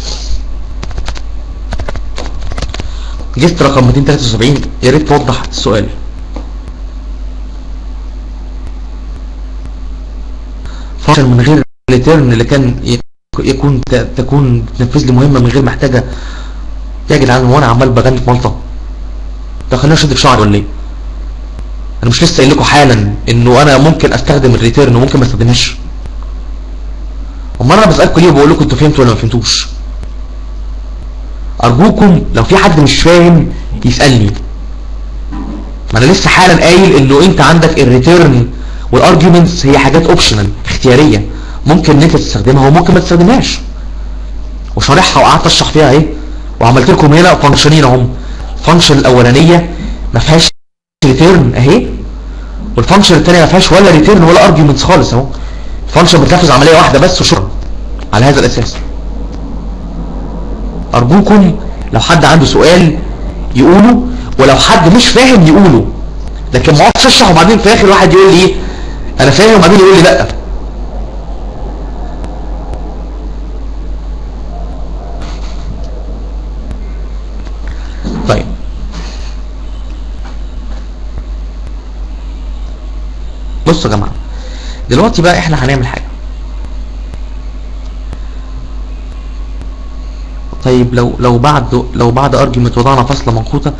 جبت رقم 273 يا ريت توضح السؤال فانكشن من غير ريتيرن اللي كان يكون تكون تنفذ لي مهمه من غير محتاجه يا جدعان هو انا عمال بغني في مالطه ده خليني اشد في شعري ولا ايه انا مش لسه قايل لكم حالا انه انا ممكن استخدم الريتيرن وممكن ما استخدمهاش امال انا بسالكم ليه بقول لكم انتوا فهمتوا ولا ما فهمتوش ارجوكم لو في حد مش فاهم يسالني ما انا لسه حالا قايل انه انت عندك الريتيرن والارجيومنتس هي حاجات اوبشنال اختياريه ممكن ان انت تستخدمها وممكن ما تستخدمهاش وشارحها وقعدت اشرح فيها ايه وعملت لكم هنا فانكشنين اهم الفانكشن الاولانيه ما فيهاش ريتيرن اهي والفانكشن الثانيه ما فيهاش ولا ريتيرن ولا ارجيومنتس خالص اهو الفانكشن بتنفذ عمليه واحده بس وشكرا على هذا الاساس ارجوكم لو حد عنده سؤال يقوله ولو حد مش فاهم يقوله لكن ما اقعدش اشرح وبعدين في الاخر واحد يقول لي ايه انا فاهم وبعدين يقول لي لا طيب بصوا يا جماعه دلوقتي بقى احنا هنعمل حاجه طيب لو لو بعد لو بعد ارجيومنت وضعنا فاصله منقوطه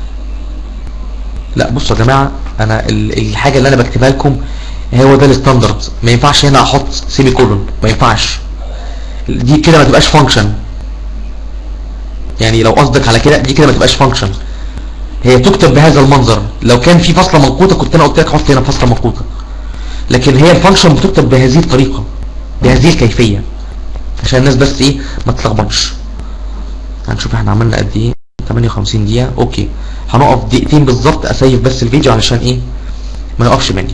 لا بصوا يا جماعه انا ال- الحاجه اللي انا بكتبها لكم هو ده الستاندرد ما ينفعش هنا احط سيمي كولون ما ينفعش دي كده ما تبقاش فانكشن يعني لو قصدك على كده دي كده ما تبقاش فانكشن هي تكتب بهذا المنظر لو كان في فاصله منقوطه كنت انا قلت لك حط هنا فاصله منقوطه لكن هي الفانكشن بتكتب بهذه الطريقه بهذه الكيفيه عشان الناس بس ايه ما تتلخبطش هنشوف احنا عملنا قد ايه 58 دقيقه اوكي هنقف دقيقتين بالظبط اسيف بس الفيديو علشان ايه ما يقفش مني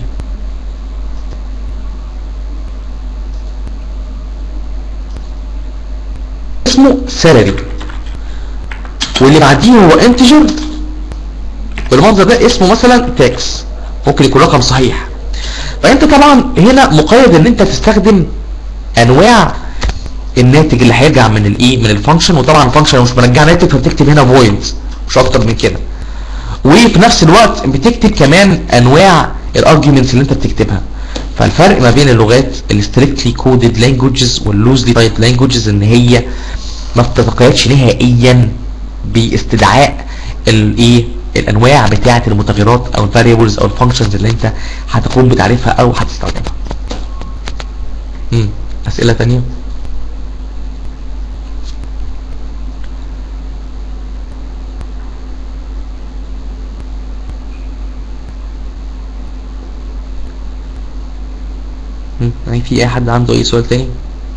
اسمه سالري واللي بعديه هو انتجر بالمنظر ده اسمه مثلا تاكس ممكن يكون رقم صحيح فانت طبعا هنا مقيد ان انت تستخدم انواع الناتج اللي هيرجع من الايه من الفانكشن وطبعا الفانكشن مش مرجع ناتج فبتكتب هنا فويد مش اكتر من كده وفي نفس الوقت بتكتب كمان انواع الارجيومنتس اللي انت بتكتبها فالفرق ما بين اللغات الستريكتلي كودد لانجوجز واللوزلي تايب لانجوجز ان هي ما بتتقيدش نهائيا باستدعاء الايه الانواع بتاعه المتغيرات او الفاريبلز او الفانكشنز اللي انت هتقوم بتعريفها او هتستخدمها امم اسئله تانية مم. يعني في اي حد عنده اي سؤال تاني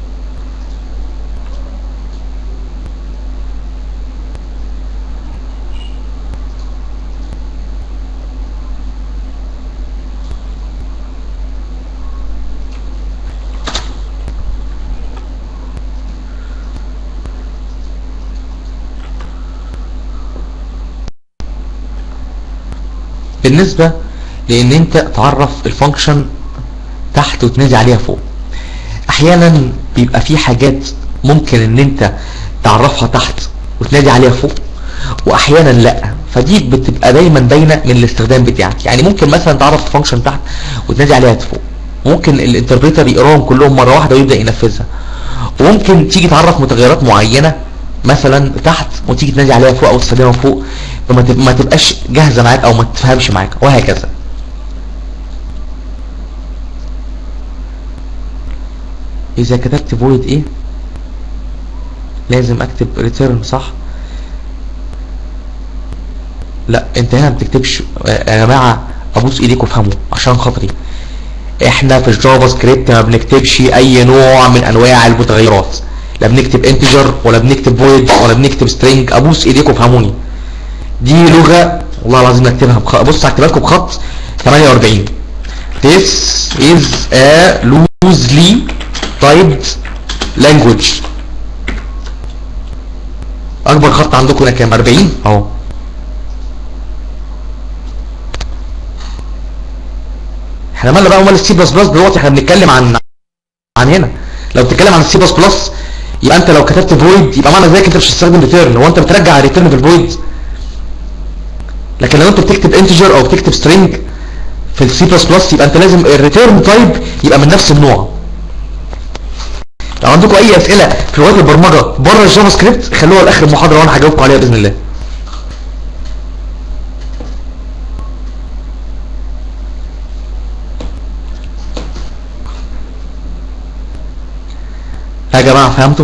بالنسبة لان انت تعرف الفانكشن تحت وتنادي عليها فوق احيانا بيبقى في حاجات ممكن ان انت تعرفها تحت وتنادي عليها فوق واحيانا لا فدي بتبقى دايما باينه من الاستخدام بتاعك يعني ممكن مثلا تعرف فانكشن تحت وتنادي عليها فوق ممكن الانتربريتر يقراهم كلهم مره واحده ويبدا ينفذها وممكن تيجي تعرف متغيرات معينه مثلا تحت وتيجي تنادي عليها فوق او تستخدمها فوق فما تب- ما تبقاش جاهزه معاك او ما تفهمش معاك وهكذا اذا كتبت void ايه لازم اكتب return صح لا انت هنا ما بتكتبش يا جماعه ابوس ايديكم افهموا عشان خاطري احنا في الجافا سكريبت ما بنكتبش اي نوع من انواع المتغيرات لا بنكتب انتجر ولا بنكتب void ولا بنكتب string ابوس ايديكم افهموني دي لغه والله العظيم اكتبها بخ... بص هكتبها لكم بخط 48 This is a loosely typed language اكبر خط عندكم هنا كام 40 اهو احنا مالنا بقى ومال السي بلس بلس دلوقتي احنا بنتكلم عن عن هنا لو بتتكلم عن السي بلس بلس يبقى انت لو كتبت فويد يبقى معنى ذلك انت مش هتستخدم ريتيرن هو انت بترجع ريتيرن في الفويد لكن لو انت بتكتب انتجر او بتكتب سترينج في السي بلس بلس يبقى انت لازم الريتيرن تايب يبقى من نفس النوع لو عندكم اي اسئله في لغات البرمجه بره الجافا سكريبت خلوها لاخر المحاضره وانا هجاوبكم عليها باذن الله يا جماعه فهمتوا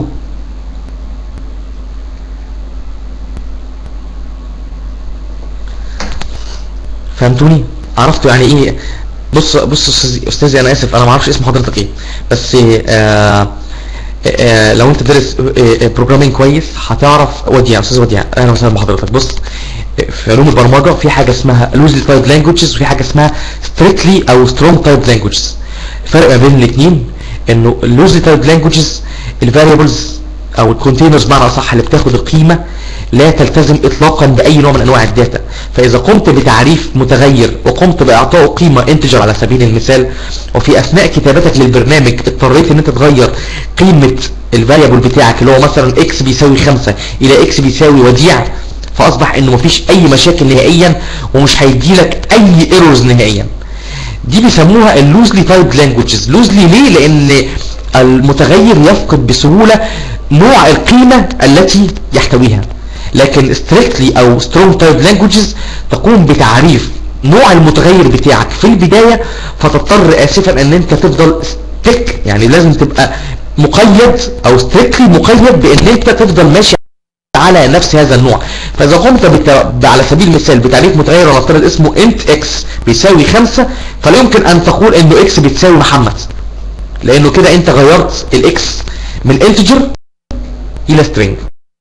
فهمتوني عرفتوا يعني ايه بص بص استاذي استاذي انا اسف انا ما اعرفش اسم حضرتك ايه بس آه آه لو انت دارس بروجرامينج كويس هتعرف وديع استاذ وديع اهلا وسهلا بحضرتك بص في علوم البرمجه في حاجه اسمها لوزلي تايب لانجوجز وفي حاجه اسمها ستريكتلي او سترونج تايب لانجوجز الفرق ما بين الاثنين انه اللوزلي تايب لانجوجز الفاريبلز او الكونتينرز بمعنى اصح اللي بتاخد القيمه لا تلتزم اطلاقا باي نوع من انواع الداتا فاذا قمت بتعريف متغير وقمت باعطائه قيمه انتجر على سبيل المثال وفي اثناء كتابتك للبرنامج اضطريت ان انت تغير قيمه الفاريبل بتاعك اللي هو مثلا اكس بيساوي 5 الى اكس بيساوي وديع فاصبح انه مفيش اي مشاكل نهائيا ومش هيديلك اي ايرورز نهائيا دي بيسموها اللوزلي تايب لانجوجز لوزلي ليه لان المتغير يفقد بسهولة نوع القيمة التي يحتويها لكن strictly او strong type languages تقوم بتعريف نوع المتغير بتاعك في البداية فتضطر اسفا ان انت تفضل stick يعني لازم تبقى مقيد او strictly مقيد بان انت تفضل ماشي على نفس هذا النوع فاذا قمت بت... على سبيل المثال بتعريف متغير ونفترض اسمه int x بيساوي 5 فلا يمكن ان تقول انه x بتساوي محمد لانه كده انت غيرت الاكس من integer الى string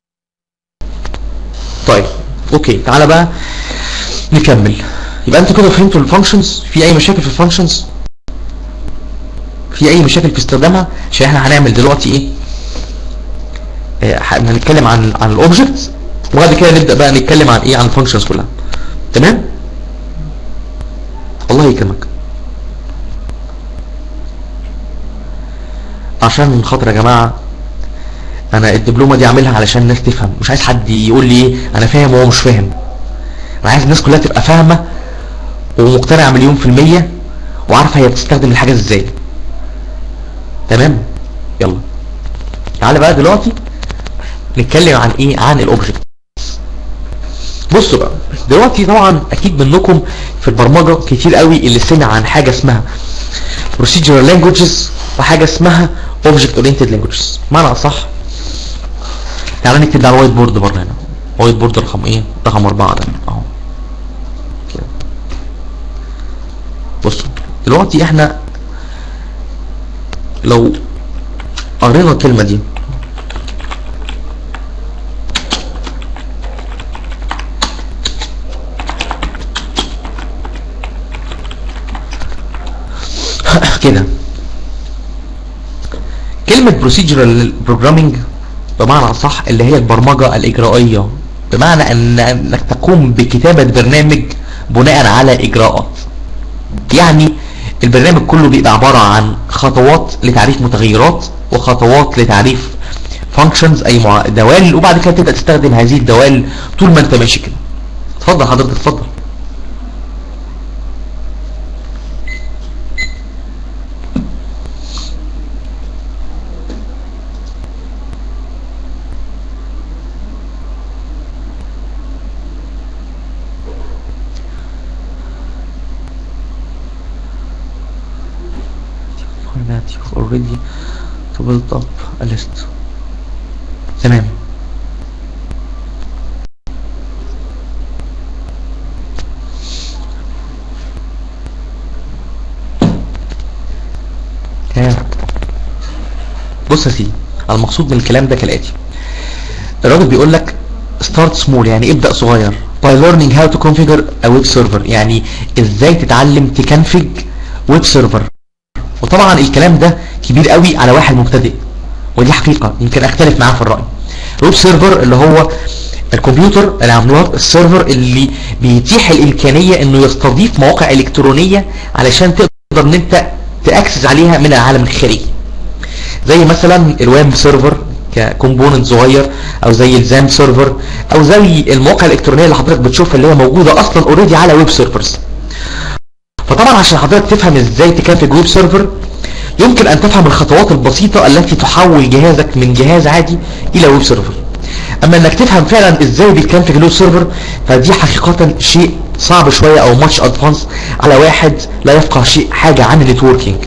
طيب اوكي تعالى بقى نكمل يبقى انتوا كده فهمتوا الفانكشنز في اي مشاكل في الفانكشنز في اي مشاكل في استخدامها عشان احنا هنعمل دلوقتي ايه آه، هنتكلم عن عن الاوبجكت وبعد كده نبدا بقى نتكلم عن ايه عن الفانكشنز كلها تمام الله يكرمك عشان خاطر يا جماعه انا الدبلومه دي عاملها علشان الناس تفهم مش عايز حد يقول لي ايه انا فاهم وهو مش فاهم انا عايز الناس كلها تبقى فاهمه ومقتنعه مليون في الميه وعارفه هي بتستخدم الحاجه ازاي تمام يلا تعالى بقى دلوقتي نتكلم عن ايه عن الاوبجكت بصوا بقى دلوقتي طبعا اكيد منكم في البرمجه كتير قوي اللي سمع عن حاجه اسمها procedural languages وحاجه اسمها object oriented languages معنى اصح تعالى نكتب ده على الوايت بورد بره هنا وايت بورد رقم ايه رقم أربعة ده اهو كده بصوا دلوقتي احنا لو قرينا الكلمة دي كده كلمة procedural programming بمعنى صح اللي هي البرمجة الإجرائية بمعنى أن أنك تقوم بكتابة برنامج بناء على إجراءات يعني البرنامج كله بيبقى عبارة عن خطوات لتعريف متغيرات وخطوات لتعريف functions أي مع... دوال وبعد كده تبدأ تستخدم هذه الدوال طول ما أنت ماشي كده اتفضل حضرتك اتفضل that you've already to build up a list تمام تمام بص يا سيدي المقصود من الكلام ده كالاتي الراجل بيقول لك start small يعني ابدأ صغير by learning how to configure a web server يعني ازاي تتعلم تكنفج ويب سيرفر وطبعا الكلام ده كبير قوي على واحد مبتدئ ودي حقيقة يمكن اختلف معاه في الرأي الويب سيرفر اللي هو الكمبيوتر العملاق السيرفر اللي بيتيح الامكانية انه يستضيف مواقع الكترونية علشان تقدر ان انت تاكسس عليها من العالم الخارجي زي مثلا الويب سيرفر ككومبوننت صغير او زي الزام سيرفر او زي المواقع الالكترونيه اللي حضرتك بتشوفها اللي هي موجوده اصلا اوريدي على ويب سيرفرز فطبعا عشان حضرتك تفهم ازاي تكافئ ويب سيرفر يمكن ان تفهم الخطوات البسيطة التي تحول جهازك من جهاز عادي الى ويب سيرفر اما انك تفهم فعلا ازاي بيتكنفج الويب سيرفر فدي حقيقة شيء صعب شوية او ماتش ادفانس على واحد لا يفقه شيء حاجة عن النتوركينج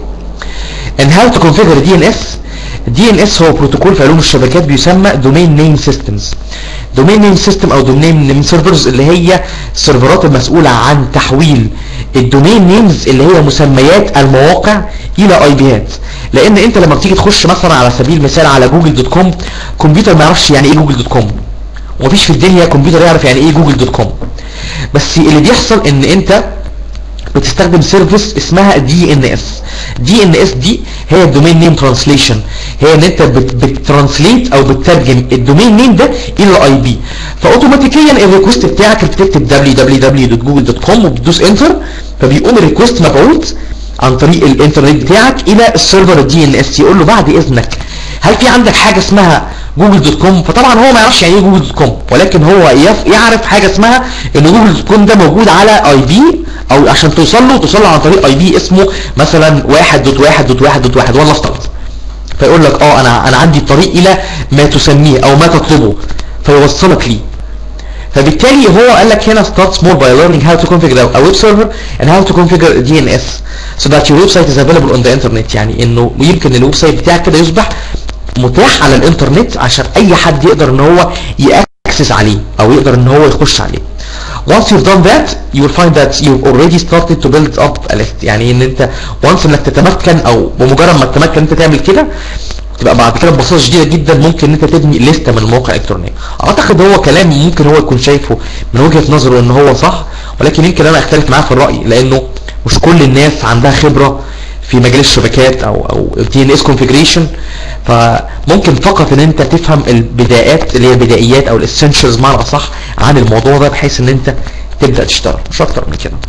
ان هاو تو configure دي ان اس دي ان اس هو بروتوكول في علوم الشبكات بيسمى دومين نيم سيستمز دومين نيم سيستم او دومين نيم سيرفرز اللي هي السيرفرات المسؤولة عن تحويل الدومين نيمز اللي هي مسميات المواقع الى اي بيات لان انت لما بتيجي تخش مثلا على سبيل المثال على جوجل دوت كوم كمبيوتر ما يعرفش يعني ايه جوجل دوت كوم ومفيش في الدنيا كمبيوتر يعرف يعني ايه جوجل دوت كوم بس اللي بيحصل ان انت بتستخدم سيرفيس اسمها دي ان اس دي ان اس دي هي الدومين نيم ترانسليشن هي ان انت بترانسليت او بتترجم الدومين نيم ده الى الاي بي فاوتوماتيكيا الريكوست بتاعك بتكتب www.google.com وبتدوس انتر فبيقوم الريكوست مبعوث عن طريق الانترنت بتاعك الى السيرفر الدي ان اس يقول له بعد اذنك هل في عندك حاجه اسمها جوجل دوت كوم فطبعا هو ما يعرفش يعني ايه جوجل دوت كوم ولكن هو يعرف حاجه اسمها ان جوجل دوت كوم ده موجود على اي بي او عشان توصل له توصل له عن طريق اي بي اسمه مثلا 1.1.1.1 ولا افترض فيقول لك اه انا انا عندي الطريق الى ما تسميه او ما تطلبه فيوصلك ليه فبالتالي هو قال لك هنا start small by learning how to configure a web server and how to configure DNS so that your website is available on the internet يعني انه يمكن الويب سايت بتاعك كده يصبح متاح على الانترنت عشان اي حد يقدر ان هو ياكسس عليه او يقدر ان هو يخش عليه once you've done that you will find that you've already started to build up a list يعني ان انت once انك تتمكن او بمجرد ما تتمكن انت تعمل كده تبقى بعد كده ببساطه شديده جدا ممكن ان انت تبني لسته من المواقع الالكترونيه اعتقد هو كلام ممكن هو يكون شايفه من وجهه نظره ان هو صح ولكن يمكن انا اختلف معاه في الراي لانه مش كل الناس عندها خبره في مجال الشبكات او او دي ان اس كونفيجريشن فممكن فقط ان انت تفهم البدايات اللي هي البدائيات او الاسينشالز معنى اصح عن الموضوع ده بحيث ان انت تبدا تشتغل مش اكتر من كده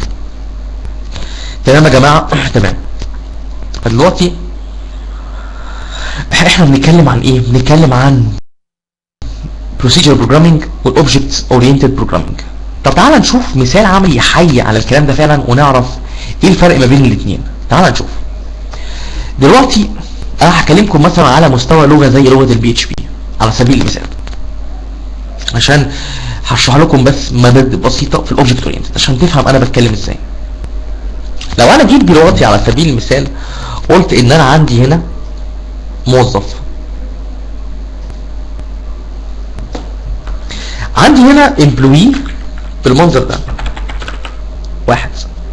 تمام يا جماعه تمام فدلوقتي احنا بنتكلم عن ايه بنتكلم عن procedural programming والاوبجكت oriented programming طب تعال نشوف مثال عملي يحيي على الكلام ده فعلا ونعرف ايه الفرق ما بين الاثنين تعال نشوف دلوقتي انا هكلمكم مثلا على مستوى لغه زي لغه البي اتش بي على سبيل المثال عشان هشرح لكم بس مبادئ بسيطه في الاوبجكت اورينتد عشان تفهم انا بتكلم ازاي لو انا جيت دلوقتي على سبيل المثال قلت ان انا عندي هنا موظف عندي هنا امبلوي بالمنظر ده واحد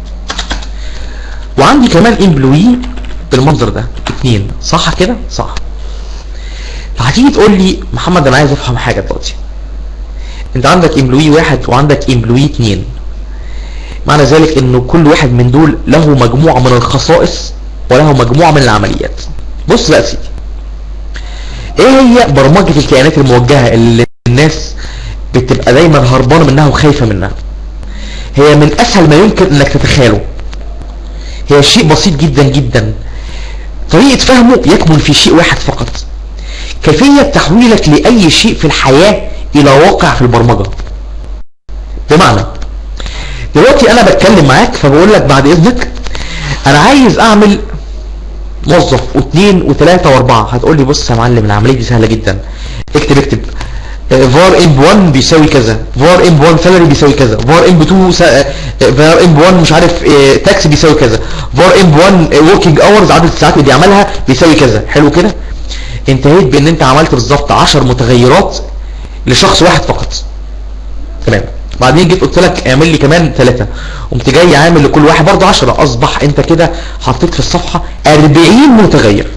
وعندي كمان امبلوي بالمنظر ده اتنين صح كده صح فهتيجي تقول لي محمد انا عايز افهم حاجه دلوقتي انت عندك امبلوي واحد وعندك امبلوي اتنين معنى ذلك انه كل واحد من دول له مجموعه من الخصائص وله مجموعه من العمليات بص بقى يا سيدي ايه هي برمجه الكائنات الموجهه اللي الناس بتبقى دايما هربانه منها وخايفه منها هي من اسهل ما يمكن انك تتخيله هي شيء بسيط جدا جدا طريقة فهمه يكمن في شيء واحد فقط كيفية تحويلك لأي شيء في الحياة إلى واقع في البرمجة بمعنى دلوقتي أنا بتكلم معاك فبقول لك بعد إذنك أنا عايز أعمل موظف واثنين وثلاثة واربعة هتقول لي بص يا معلم العملية دي سهلة جدا اكتب اكتب فار ام 1 بيساوي كذا فار ام 1 سالري بيساوي كذا فار ام 2 فار ام 1 مش عارف تاكس بيساوي كذا فار ام 1 وركينج اورز عدد الساعات اللي بيعملها بيساوي كذا حلو كده انتهيت بان انت عملت بالظبط 10 متغيرات لشخص واحد فقط تمام بعدين جيت قلت لك اعمل لي كمان ثلاثة قمت جاي عامل لكل واحد برضه 10 اصبح انت كده حطيت في الصفحة 40 متغير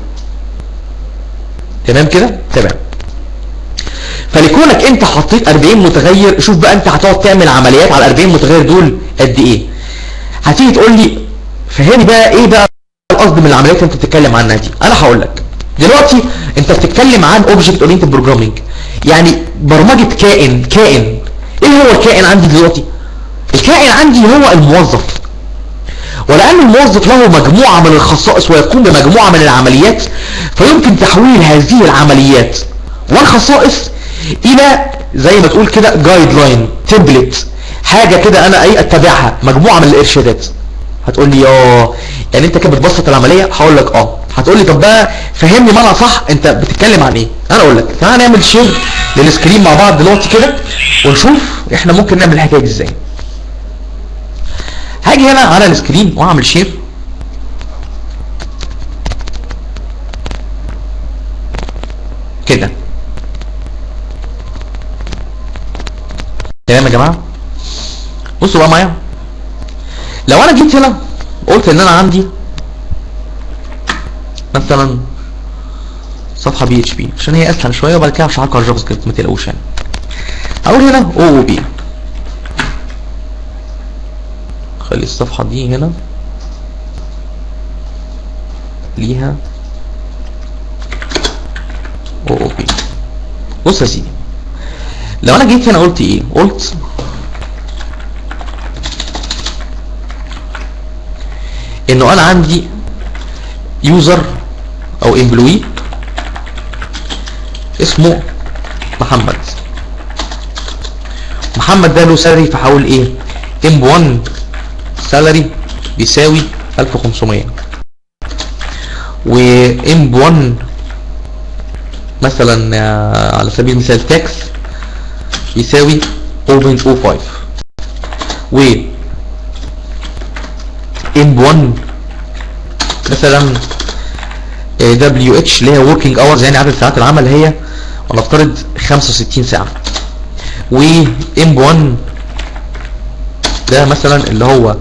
تمام كده تمام فلكونك انت حطيت 40 متغير شوف بقى انت هتقعد تعمل عمليات على 40 متغير دول قد ايه هتيجي تقول لي فهمني بقى ايه بقى القصد من العمليات اللي انت بتتكلم عنها دي انا هقول لك دلوقتي انت بتتكلم عن اوبجكت اورينتد بروجرامينج يعني برمجه كائن كائن ايه هو الكائن عندي دلوقتي الكائن عندي هو الموظف ولأن الموظف له مجموعة من الخصائص ويقوم بمجموعة من العمليات فيمكن تحويل هذه العمليات والخصائص الى زي ما تقول كده جايد لاين تمبلت حاجه كده انا اي اتبعها مجموعه من الارشادات هتقول لي اه يعني انت كده بتبسط العمليه هقول لك اه هتقول لي طب بقى فهمني معنى صح انت بتتكلم عن ايه انا اقول لك تعالى نعمل شير للسكرين مع بعض دلوقتي كده ونشوف احنا ممكن نعمل الحكايه دي ازاي هاجي هنا على السكرين واعمل شير كده تمام يا جماعه بصوا بقى معايا لو انا جيت هنا قلت ان انا عندي مثلا صفحه بي اتش بي عشان هي اسهل شويه وبعد كده هشرح لكم على الجافا سكريبت ما تقلقوش يعني اقول هنا او او بي خلي الصفحه دي هنا ليها او او بي بص يا سيدي لو انا جيت هنا قلت ايه قلت انه انا عندي يوزر او امبلوي اسمه محمد محمد ده له سري فهقول ايه ام 1 salary بيساوي 1500 و امب 1 مثلا آه، على سبيل المثال تاكس يساوي 0.05 و امب 1 مثلا دبليو اتش اللي هي working hours يعني عدد ساعات العمل هي ونفترض 65 ساعة و ام 1 ده مثلا اللي هو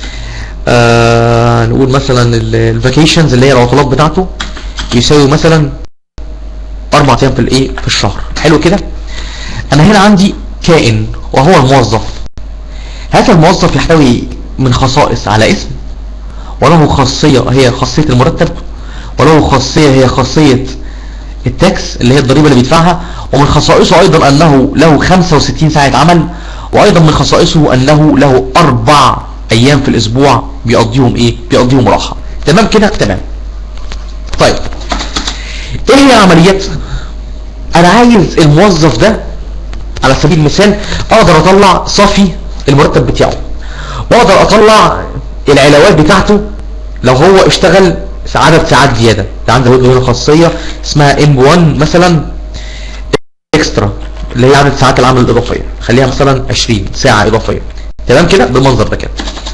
آه نقول مثلا الفاكيشنز اللي هي العطلات بتاعته يساوي مثلا اربع ايام في الايه في الشهر حلو كده انا هنا عندي كائن وهو الموظف هذا الموظف يحتوي من خصائص على اسم وله خاصية هي خاصية المرتب وله خاصية هي خاصية التاكس اللي هي الضريبة اللي بيدفعها ومن خصائصه ايضا انه له 65 ساعة عمل وايضا من خصائصه انه له اربع ايام في الاسبوع بيقضيهم ايه بيقضيهم راحة تمام كده تمام طيب ايه هي عمليات انا عايز الموظف ده على سبيل المثال اقدر اطلع صافي المرتب بتاعه واقدر اطلع العلاوات بتاعته لو هو اشتغل عدد ساعات زيادة ده عنده هنا خاصية اسمها ام 1 مثلا اكسترا اللي هي عدد ساعات العمل الاضافية خليها مثلا 20 ساعة اضافية تمام كده بالمنظر ده كده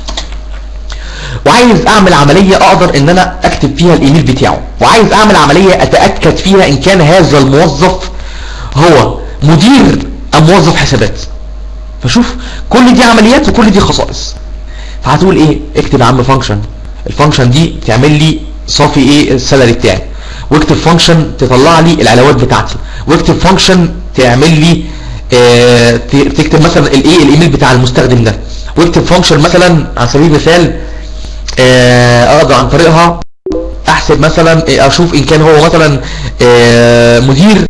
وعايز اعمل عملية اقدر ان انا اكتب فيها الايميل بتاعه وعايز اعمل عملية اتأكد فيها ان كان هذا الموظف هو مدير ام موظف حسابات فشوف كل دي عمليات وكل دي خصائص فهتقول ايه اكتب يا عم فانكشن الفانكشن دي تعمل لي صافي ايه السالري بتاعي واكتب فانكشن تطلع لي العلاوات بتاعتي واكتب فانكشن تعمل لي اه تكتب مثلا الايه الايميل بتاع المستخدم ده واكتب فانكشن مثلا على سبيل المثال اه اقدر عن طريقها احسب مثلا اه اشوف ان كان هو مثلا اه مدير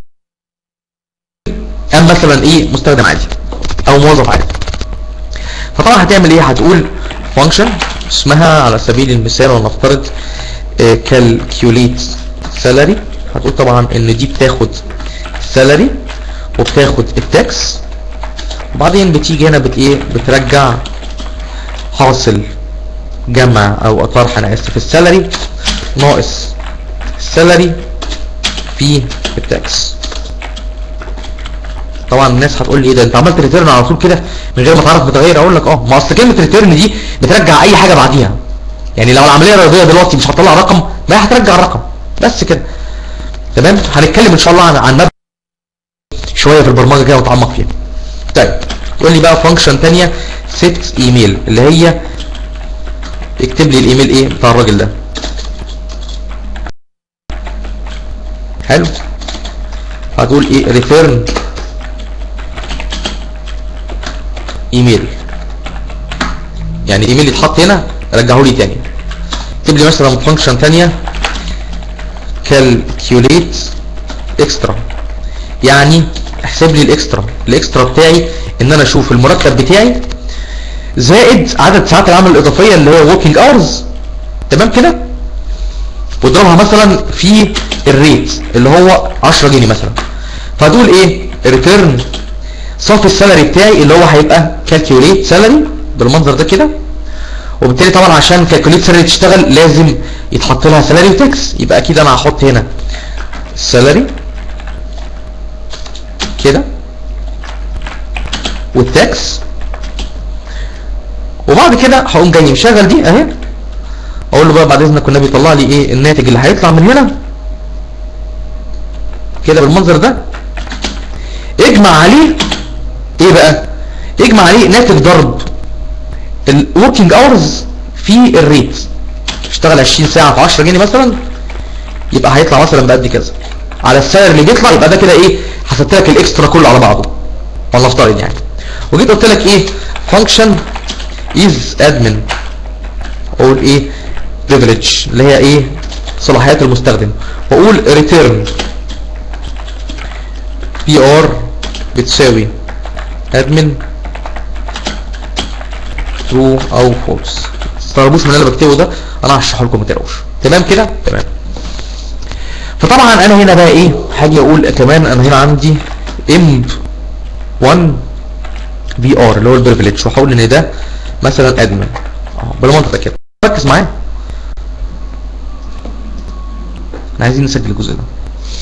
ام مثلا ايه مستخدم عادي او موظف عادي فطبعا هتعمل ايه هتقول فانكشن اسمها على سبيل المثال ونفترض calculate salary هتقول طبعا ان دي بتاخد salary وبتاخد التاكس وبعدين بتيجي هنا بت ايه بترجع حاصل جمع او طرح انا اسف السالري ناقص السالري في التاكس طبعا الناس هتقول لي ايه ده انت عملت ريتيرن على طول كده من غير ما تعرف بتغير اقول لك اه ما اصل كلمه ريتيرن دي بترجع اي حاجه بعديها يعني لو العمليه الرياضيه دلوقتي مش هتطلع رقم ما هي هترجع الرقم بس كده تمام هنتكلم ان شاء الله عن عن مبدا شويه في البرمجه كده ونتعمق فيها طيب يقول لي بقى فانكشن ثانيه سيت ايميل اللي هي اكتب لي الايميل ايه بتاع الراجل ده حلو هتقول ايه ريتيرن ايميل يعني ايميل يتحط هنا رجعه لي تاني اكتب لي مثلا فانكشن ثانيه calculate extra يعني احسب لي الاكسترا الاكسترا بتاعي ان انا اشوف المرتب بتاعي زائد عدد ساعات العمل الاضافيه اللي هي working hours تمام كده واضربها مثلا في الريت اللي هو 10 جنيه مثلا فهتقول ايه ريتيرن صافي السالري بتاعي اللي هو هيبقى كالكيوليت سالري بالمنظر ده كده وبالتالي طبعا عشان كالكوليت سالري تشتغل لازم يتحط لها سالري وتكس يبقى اكيد انا هحط هنا السالري كده والتاكس وبعد كده هقوم جاي مشغل دي اهي اقول له بقى بعد اذنك النبي يطلع لي ايه الناتج اللي هيطلع من هنا كده بالمنظر ده اجمع عليه ايه بقى اجمع عليه ناتج ضرب الوركينج اورز في الريت اشتغل 20 ساعه في 10 جنيه مثلا يبقى هيطلع مثلا بقد كذا على السعر اللي بيطلع يبقى ده كده ايه حسبت لك الاكسترا كله على بعضه والله افترض يعني وجيت قلت لك ايه فانكشن از ادمن اقول ايه privilege اللي هي ايه صلاحيات المستخدم واقول ريتيرن بي ار بتساوي ادمن ترو او فولس تستغربوش من اللي انا بكتبه ده انا هشرحه لكم ما تقلقوش تمام كده تمام فطبعا انا هنا بقى ايه هاجي اقول كمان انا هنا عندي ام 1 بي ار اللي هو البريفليج وهقول ان ده مثلا ادمن اهو بالمنطق ده كده ركز معايا احنا عايزين نسجل الجزء ده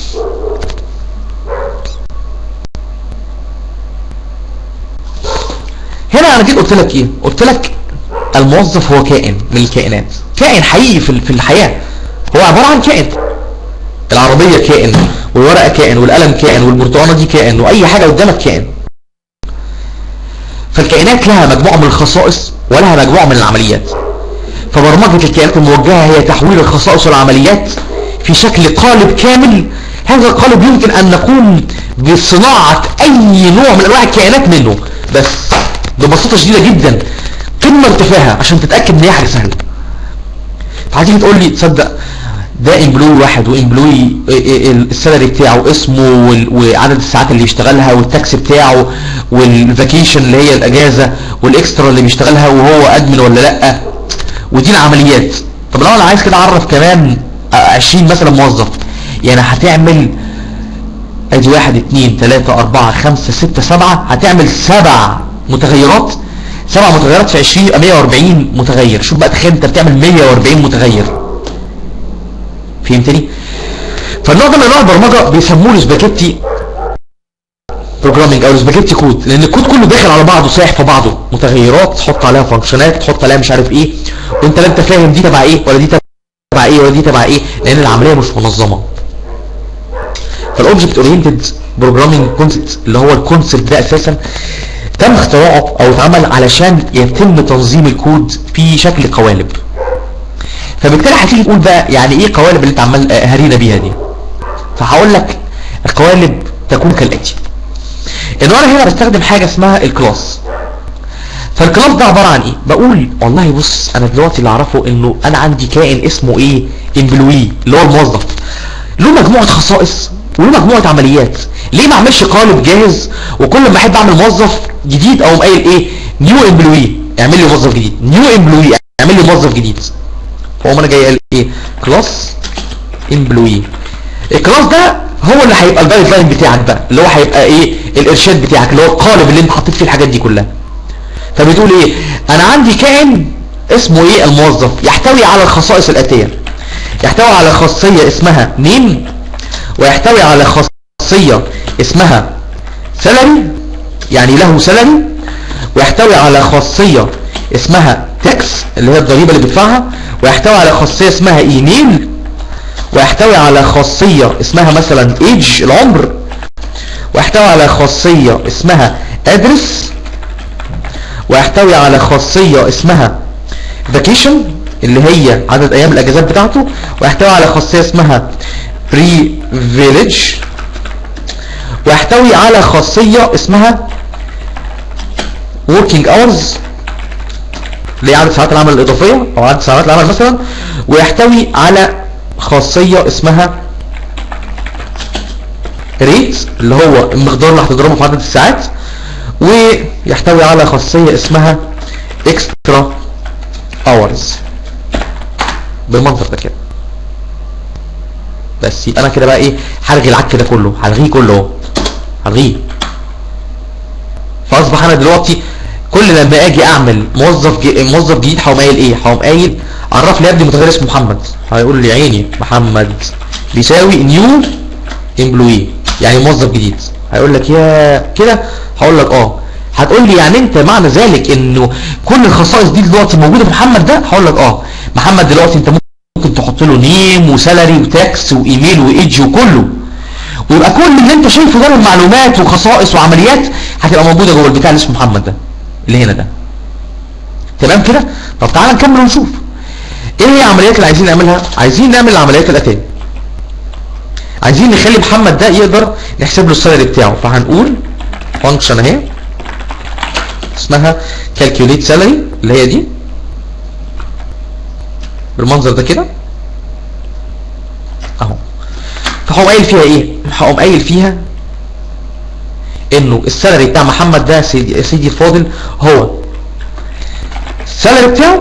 هنا انا جيت قلت لك ايه قلت لك الموظف هو كائن من الكائنات كائن حقيقي في في الحياه هو عباره عن كائن العربيه كائن والورقه كائن والقلم كائن والبرتقانه دي كائن واي حاجه قدامك كائن فالكائنات لها مجموعه من الخصائص ولها مجموعه من العمليات فبرمجه الكائنات الموجهه هي تحويل الخصائص والعمليات في شكل قالب كامل هذا القالب يمكن ان نقوم بصناعه اي نوع من انواع الكائنات منه بس ببساطه شديده جدا قمه ارتفاعها عشان تتاكد ان هي حاجه سهله فهتيجي تقول لي تصدق ده امبلوي واحد وامبلوي السالري بتاعه اسمه وال- وعدد الساعات اللي بيشتغلها والتاكس بتاعه والفاكيشن اللي هي الاجازه والاكسترا اللي بيشتغلها وهو ادمن ولا لا ودي العمليات طب لو انا عايز كده اعرف كمان 20 مثلا موظف يعني هتعمل ادي واحد اتنين تلاتة اربعة خمسة ستة سبعة هتعمل سبع متغيرات سبع متغيرات في 20 يبقى 140 متغير شوف بقى تخيل انت بتعمل 140 متغير فهمتني فالنوع ده من انواع البرمجه بيسموه السباكيتي بروجرامينج او السباكيتي كود لان الكود كله داخل على بعضه سايح في بعضه متغيرات تحط عليها فانكشنات تحط عليها مش عارف ايه وانت لا انت فاهم دي تبع ايه ولا دي تبع ايه ولا دي تبع ايه لان العمليه مش منظمه فالاوبجكت اورينتد بروجرامينج كونسبت اللي هو الكونسبت ده اساسا تم اختراعه او اتعمل علشان يتم تنظيم الكود في شكل قوالب فبالتالي هتيجي تقول بقى يعني ايه قوالب اللي انت عمال آه، هرينا بيها دي فهقول لك القوالب تكون كالاتي ان انا هنا بستخدم حاجه اسمها الكلاس فالكلاس ده عباره عن ايه بقول والله بص انا دلوقتي اللي اعرفه انه انا عندي كائن اسمه ايه امبلوي اللي هو الموظف له مجموعه خصائص وله مجموعه عمليات ليه ما اعملش قالب جاهز وكل ما احب اعمل موظف جديد او قايل ايه نيو امبلوي اعمل لي موظف جديد نيو امبلوي اعمل لي موظف جديد فهو انا جاي قال ايه كلاس امبلوي الكلاس ده هو اللي هيبقى الجايد لاين بتاعك بقى اللي هو هيبقى ايه الارشاد بتاعك اللي هو القالب اللي انت حطيت فيه الحاجات دي كلها فبتقول ايه انا عندي كائن اسمه ايه الموظف يحتوي على الخصائص الاتيه يحتوي على خاصيه اسمها نيم ويحتوي على خاصيه اسمها سالري يعني له سالري ويحتوي على خاصيه اسمها تاكس اللي هي الضريبه اللي بيدفعها ويحتوي على خاصيه اسمها ايميل ويحتوي على خاصيه اسمها مثلا ايج العمر ويحتوي على خاصيه اسمها ادرس ويحتوي على خاصيه اسمها فاكيشن اللي هي عدد ايام الاجازات بتاعته ويحتوي على خاصيه اسمها بريفيليج ويحتوي على خاصيه اسمها working hours اللي هي عدد ساعات العمل الإضافية أو عدد ساعات العمل مثلا ويحتوي على خاصية اسمها ريت اللي هو المقدار اللي هتضربه في عدد الساعات ويحتوي على خاصية اسمها اكسترا اورز بالمنظر ده كده بس يبقى انا كده بقى ايه هلغي العك ده كله هلغيه كله اهو هلغيه فاصبح انا دلوقتي كل لما اجي اعمل موظف جي موظف جديد هقوم قايل ايه هقوم قايل عرف لي يا ابني متغير اسمه محمد هيقول لي عيني محمد بيساوي نيو امبلوي يعني موظف جديد هيقول لك يا كده هقول لك اه هتقول لي يعني انت معنى ذلك انه كل الخصائص دي دلوقتي موجوده في محمد ده هقول لك اه محمد دلوقتي انت ممكن تحط له نيم وسالري وتاكس وايميل وايدج وكله ويبقى كل اللي انت شايفه ده من معلومات وخصائص وعمليات هتبقى موجوده جوه البتاع اللي اسمه محمد ده اللي هنا ده تمام كده طب تعالى نكمل ونشوف ايه هي العمليات اللي عايزين نعملها عايزين نعمل العمليات الاتيه عايزين نخلي محمد ده يقدر نحسب له السالري بتاعه فهنقول فانكشن اهي اسمها calculate salary اللي هي دي بالمنظر ده كده اهو فهقوم قايل فيها ايه هقوم قايل فيها انه السالري بتاع محمد ده سيدي, سيدي الفاضل هو السالري بتاعه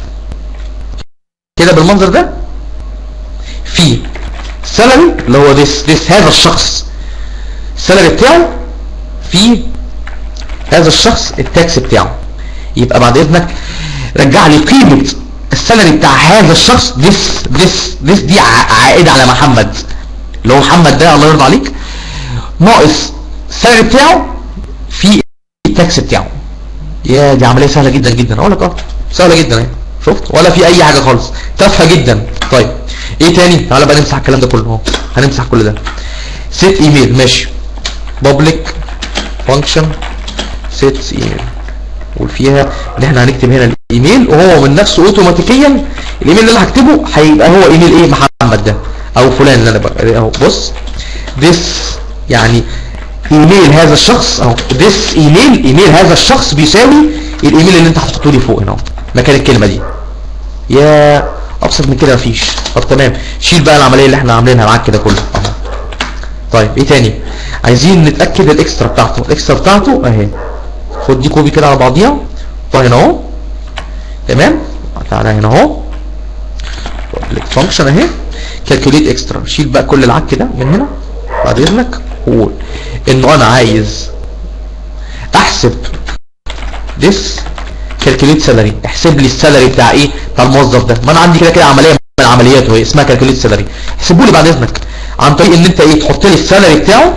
كده بالمنظر ده في سالري اللي هو this, this هذا الشخص السالري بتاعه في هذا الشخص التاكس بتاعه يبقى بعد اذنك رجع لي قيمه السالري بتاع هذا الشخص ديس ديس ديس دي ع- عائده على محمد اللي هو محمد ده الله يرضى عليك ناقص السالري بتاعه في التاكس بتاعه يا دي عمليه سهله جدا جدا اقول لك اه سهله جدا اهي شفت ولا في اي حاجه خالص تافهه جدا طيب ايه تاني تعالى بقى نمسح الكلام ده كله اهو هنمسح كل ده سيت ايميل ماشي بابليك فانكشن سيت ايميل نقول فيها ان احنا هنكتب هنا الايميل وهو من نفسه اوتوماتيكيا الايميل اللي انا هكتبه هيبقى هو ايميل ايه محمد ده او فلان اللي انا بقى اهو بص this يعني ايميل هذا الشخص اهو this ايميل ايميل هذا الشخص بيساوي الايميل اللي انت هتحطه لي فوق هنا اهو مكان الكلمه دي يا ابسط من كده مفيش طب تمام شيل بقى العمليه اللي احنا عاملينها معاك كده كله اهو طيب ايه تاني عايزين نتاكد الاكسترا بتاعته الاكسترا بتاعته اهي خد دي كوبي كده على بعضيها طيب هنا اهو تمام تعالى هنا اهو فانكشن اهي كالكوليت اكسترا شيل بقى كل العك ده من هنا بعد اذنك وقول انه انا عايز احسب this كالكوليت سالري احسب لي السالري بتاع ايه بتاع الموظف ده ما انا عندي كده كده عمليه من عملياته هي اسمها كالكوليت سالري احسبوا لي بعد اذنك عن طريق ان انت ايه تحط لي السالري بتاعه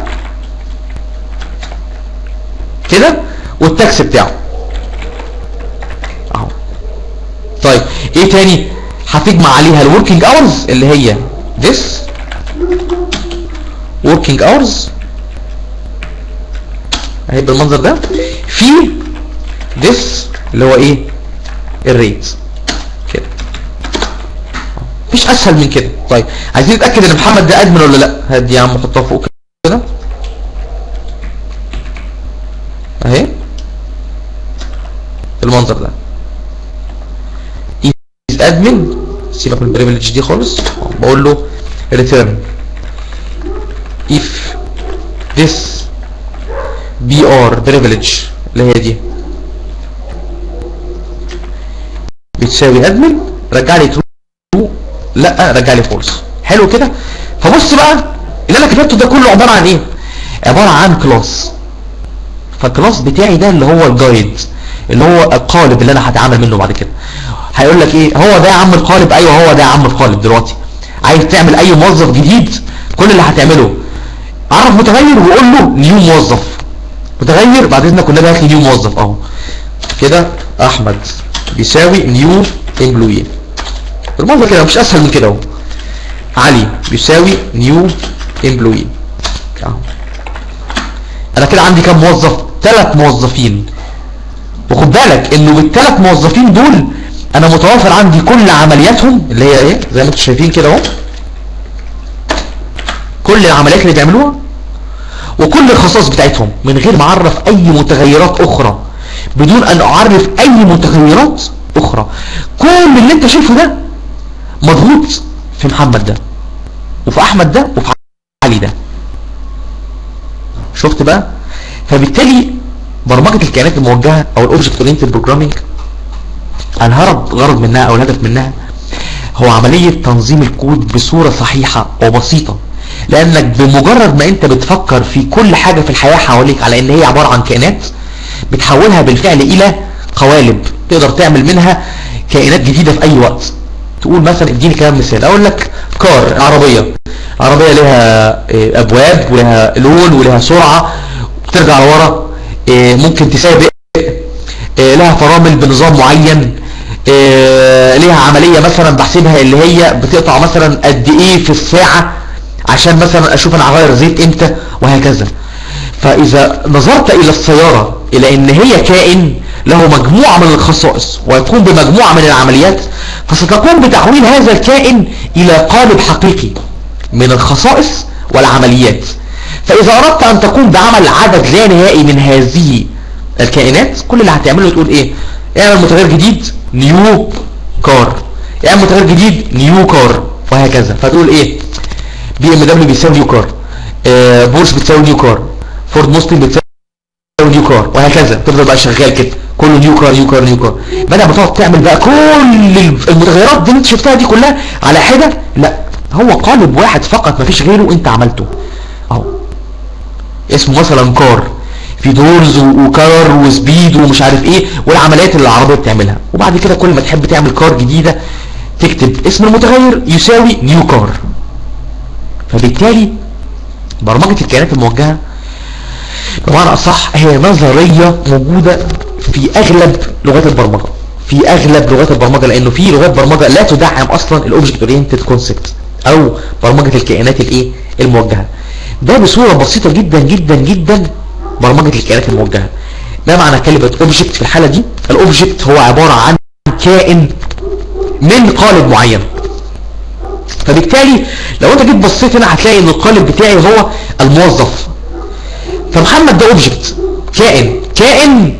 كده والتاكس بتاعه اهو طيب ايه تاني هتجمع عليها الوركينج اورز اللي هي this working hours اهي بالمنظر ده في this اللي هو ايه الريت كده مفيش اسهل من كده طيب عايزين نتاكد ان محمد ده ادمن ولا لا هدي يا عم حطها فوق كده اهي المنظر ده is admin سيبك من البريفليج دي خالص بقول له return if this br privilege اللي هي دي بتساوي admin رجع لي true لا رجع لي false حلو كده فبص بقى اللي انا كتبته ده كله عباره عن ايه عباره عن كلاس فالكلاس بتاعي ده اللي هو الجايد اللي هو القالب اللي انا هتعامل منه بعد كده هيقول لك ايه هو ده يا عم القالب ايوه هو ده يا عم القالب دلوقتي عايز تعمل اي موظف جديد كل اللي هتعمله عرف متغير وقول له نيو موظف متغير بعد اذنك كنا هات لي نيو موظف اهو كده احمد بيساوي نيو امبلوي الموظف كده مش اسهل من كده اهو علي بيساوي نيو امبلوي اهو انا كده عندي كام موظف ثلاث موظفين وخد بالك انه بالثلاث موظفين دول انا متوافر عندي كل عملياتهم اللي هي ايه زي ما انتم شايفين كده اهو كل العمليات اللي بيعملوها وكل الخصائص بتاعتهم من غير ما اعرف اي متغيرات اخرى بدون ان اعرف اي متغيرات اخرى كل اللي انت شايفه ده مضغوط في محمد ده وفي احمد ده وفي علي ده شفت بقى فبالتالي برمجه الكائنات الموجهه او الاوبجكت اورينتد بروجرامينج الهرب غرض منها او الهدف منها هو عمليه تنظيم الكود بصوره صحيحه وبسيطه لانك بمجرد ما انت بتفكر في كل حاجه في الحياه حواليك على ان هي عباره عن كائنات بتحولها بالفعل الى قوالب تقدر تعمل منها كائنات جديده في اي وقت تقول مثلا اديني كلام مثال اقول لك كار عربيه عربيه لها إيه، ابواب ولها لون ولها سرعه بترجع لورا إيه، ممكن تسابق إيه، لها فرامل بنظام معين إيه، ليها عمليه مثلا بحسبها اللي هي بتقطع مثلا قد ايه في الساعه عشان مثلا اشوف انا هغير زيت امتى وهكذا فاذا نظرت الى السياره الى ان هي كائن له مجموعه من الخصائص ويقوم بمجموعه من العمليات فستقوم بتحويل هذا الكائن الى قالب حقيقي من الخصائص والعمليات فاذا اردت ان تقوم بعمل عدد لا نهائي من هذه الكائنات كل اللي هتعمله تقول ايه اعمل متغير جديد نيو كار اعمل متغير جديد نيو كار وهكذا فتقول ايه بي ام دبليو بيساوي نيو كار آه بورش بتساوي نيو كار فورد موستنج بتساوي نيو كار وهكذا تفضل بقى شغال كده كله نيو كار نيو كار نيو كار بدل ما تقعد تعمل بقى كل المتغيرات دي اللي انت شفتها دي كلها على حده لا هو قالب واحد فقط مفيش غيره انت عملته اهو اسمه مثلا كار في دورز وكار وسبيد ومش عارف ايه والعمليات اللي العربيه بتعملها وبعد كده كل ما تحب تعمل كار جديده تكتب اسم المتغير يساوي نيو كار فبالتالي برمجه الكائنات الموجهه بمعنى اصح هي نظريه موجوده في اغلب لغات البرمجه في اغلب لغات البرمجه لانه في لغات برمجه لا تدعم اصلا الاوبجكت اورينتد كونسبت او برمجه الكائنات الايه الموجهه ده بصوره بسيطه جدا جدا جدا برمجه الكائنات الموجهه ما معنى كلمه اوبجكت في الحاله دي الاوبجكت هو عباره عن كائن من قالب معين فبالتالي لو انت جيت بصيت هنا هتلاقي ان القالب بتاعي هو الموظف فمحمد ده اوبجكت كائن كائن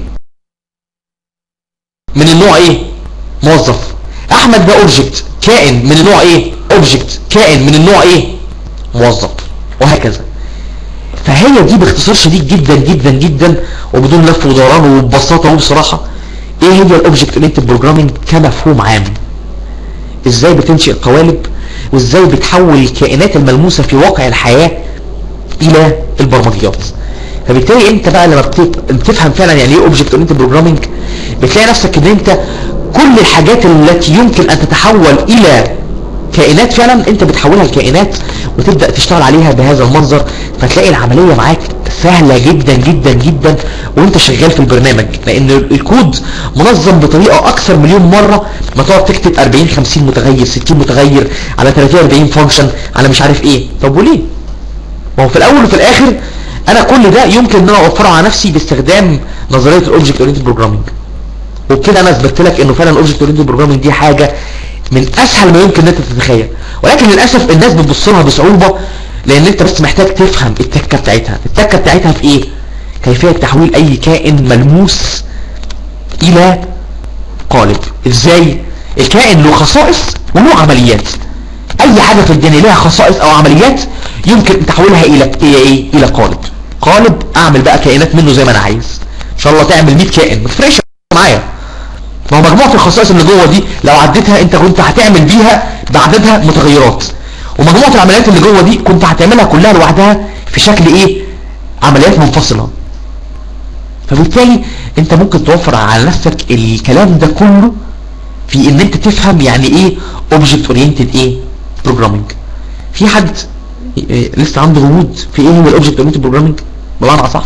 من النوع ايه موظف احمد ده اوبجكت كائن من النوع ايه اوبجكت كائن من النوع ايه موظف وهكذا فهي دي باختصار شديد جدا جدا جدا وبدون لف ودوران وببساطه وبصراحه ايه هي الاوبجكت اورينتد بروجرامنج كمفهوم عام ازاي بتنشئ قوالب وازاي بتحول الكائنات الملموسه في واقع الحياه الى البرمجيات فبالتالي انت بقى لما بتفهم فعلا يعني ايه اوبجكت اورينتد بروجرامنج بتلاقي نفسك ان انت كل الحاجات التي يمكن ان تتحول الى كائنات فعلا انت بتحولها لكائنات وتبدا تشتغل عليها بهذا المنظر فتلاقي العمليه معاك سهله جدا جدا جدا وانت شغال في البرنامج لان الكود منظم بطريقه اكثر مليون مره ما تقعد تكتب 40 50 متغير 60 متغير على 30 40 فانكشن على مش عارف ايه طب وليه ما هو في الاول وفي الاخر انا كل ده يمكن ان انا اوفره على نفسي باستخدام نظريه الاوبجكت اورينتد بروجرامنج وبكده انا اثبتت لك انه فعلا الاوبجكت اورينتد بروجرامنج دي حاجه من اسهل ما يمكن ان انت تتخيل ولكن للاسف الناس بتبص لها بصعوبه لان انت بس محتاج تفهم التكه بتاعتها التكه بتاعتها في ايه كيفيه تحويل اي كائن ملموس الى قالب ازاي الكائن له خصائص وله عمليات اي حاجه في الدنيا لها خصائص او عمليات يمكن تحولها الى الى ايه الى قالب قالب اعمل بقى كائنات منه زي ما انا عايز ان شاء الله تعمل 100 كائن ما تفرقش معايا ما هو مجموعه الخصائص اللي جوه دي لو عديتها انت كنت هتعمل بيها بعددها متغيرات ومجموعه العمليات اللي جوه دي كنت هتعملها كلها لوحدها في شكل ايه عمليات منفصله فبالتالي انت ممكن توفر على نفسك الكلام ده كله في ان انت تفهم يعني ايه اوبجكت اورينتد ايه بروجرامنج في حد إيه لسه عنده غموض في ايه هو الاوبجكت اورينتد بروجرامنج بمعنى اصح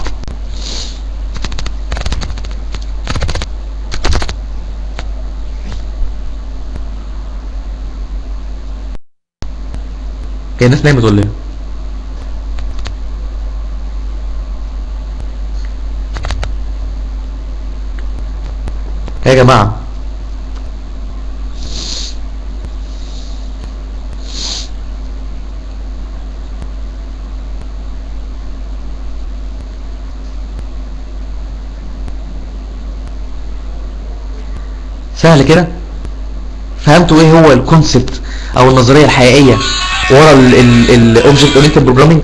هي الناس نايمة ولا ايه؟ يا جماعة سهل كده فهمتوا ايه هو الكونسبت او النظرية الحقيقية ورا الاوبجكت اورينتد بروجرامينج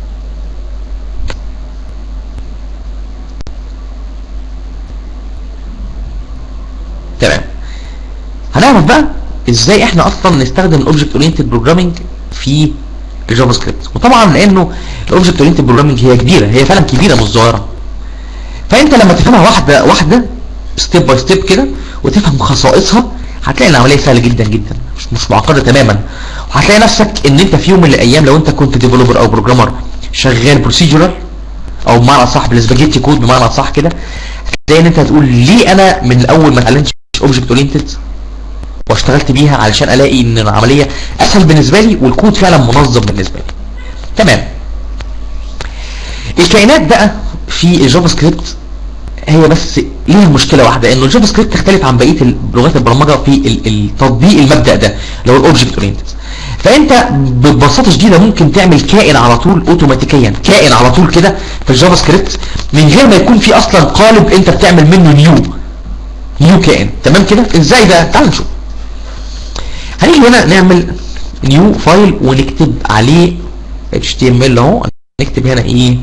تمام هنعرف بقى ازاي احنا اصلا نستخدم الاوبجكت اورينتد بروجرامينج في الجافا سكريبت وطبعا لانه الاوبجكت اورينتد بروجرامينج هي كبيره هي فعلا كبيره مش صغيره فانت لما تفهمها واحده واحده ستيب باي ستيب كده وتفهم خصائصها هتلاقي العمليه سهله جدا جدا مش مش معقده تماما وهتلاقي نفسك ان انت في يوم من الايام لو انت كنت ديفلوبر او بروجرامر شغال بروسيجرال او بمعنى صح بالسباجيتي كود بمعنى صح كده هتلاقي ان انت هتقول ليه انا من الاول ما اتعلمتش اوبجكت اورينتد واشتغلت بيها علشان الاقي ان العمليه اسهل بالنسبه لي والكود فعلا منظم بالنسبه لي تمام الكائنات بقى في الجافا سكريبت هي بس ليها مشكله واحده انه الجافا سكريبت تختلف عن بقيه لغات البرمجه في التطبيق المبدا ده اللي هو الاوبجكت اورينتد فانت ببساطه شديده ممكن تعمل كائن على طول اوتوماتيكيا كائن على طول كده في الجافا سكريبت من غير ما يكون في اصلا قالب انت بتعمل منه نيو نيو كائن تمام كده ازاي ده تعال نشوف هنيجي هنا نعمل نيو فايل ونكتب عليه html اهو نكتب هنا ايه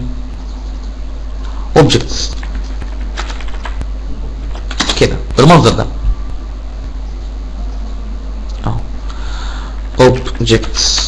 objects كده بالمنظر ده اهو objects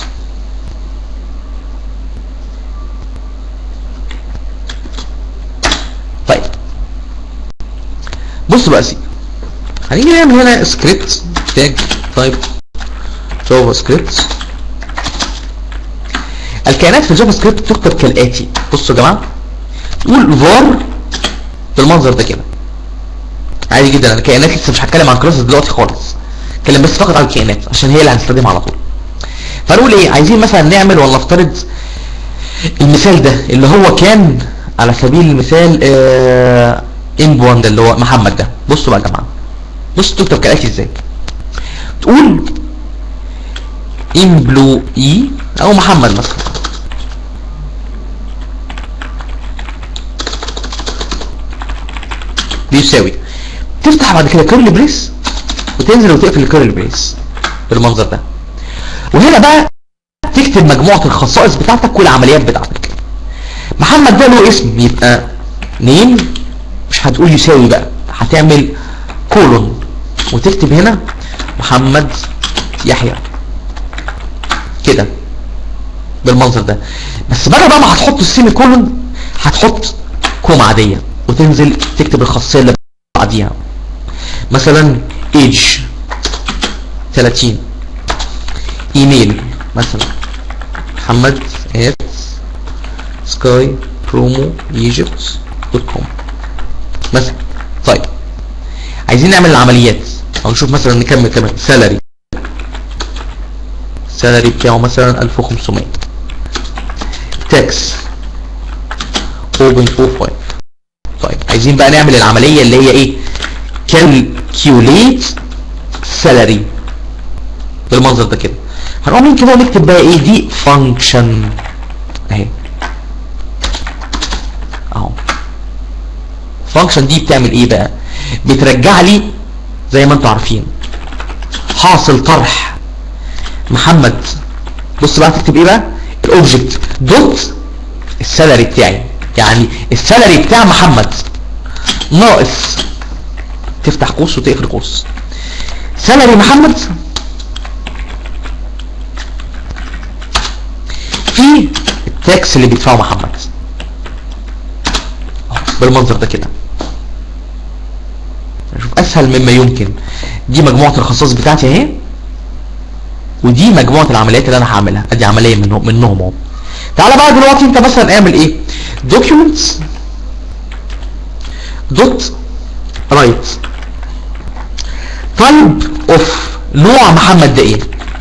بص بقى سي هنيجي نعمل هنا سكريبت تاج تايب جافا سكريبت الكائنات في الجافا سكريبت تكتب كالاتي بصوا يا جماعه تقول فار بالمنظر ده كده عادي جدا انا كائنات لسه مش هتكلم عن كلاسز دلوقتي خالص اتكلم بس فقط عن الكائنات عشان هي اللي هنستخدمها على طول فنقول ايه عايزين مثلا نعمل ولا نفترض المثال ده اللي هو كان على سبيل المثال آه انبوان ده اللي هو محمد ده بصوا بقى يا جماعه بصوا تكتب كالاتي ازاي تقول امبلو اي او محمد مثلا بيساوي تفتح بعد كده كيرل بريس وتنزل وتقفل الكيرل بريس بالمنظر ده وهنا بقى تكتب مجموعة الخصائص بتاعتك والعمليات بتاعتك محمد ده له اسم يبقى نيم مش هتقول يساوي بقى هتعمل كولون وتكتب هنا محمد يحيى كده بالمنظر ده بس بدل بقى ما هتحط السيمي كولون هتحط كوم عاديه وتنزل تكتب الخاصيه اللي بعديها مثلا ايج 30 ايميل مثلا محمد at sky promo egypt دوت كوم مثلا طيب عايزين نعمل العمليات او نشوف مثلا نكمل كمان سالري السالري بتاعه مثلا 1500 تاكس 4.45 طيب عايزين بقى نعمل العملية اللي هي ايه calculate salary بالمنظر ده كده هنقوم كده ونكتب بقى ايه دي function اهي اهو function دي بتعمل ايه بقى بترجع لي زي ما انتم عارفين حاصل طرح محمد بص بقى تكتب ايه بقى الاوبجكت دوت السالري بتاعي يعني السالري بتاع محمد ناقص تفتح قوس وتقفل قوس سالري محمد في التاكس اللي بيدفعه محمد بالمنظر ده كده شوف اسهل مما يمكن دي مجموعه الخصائص بتاعتي اهي ودي مجموعه العمليات اللي انا هعملها ادي عمليه منهم منهم اهو تعالى بقى دلوقتي انت مثلا اعمل ايه documents دوت رايت type اوف نوع محمد ده ايه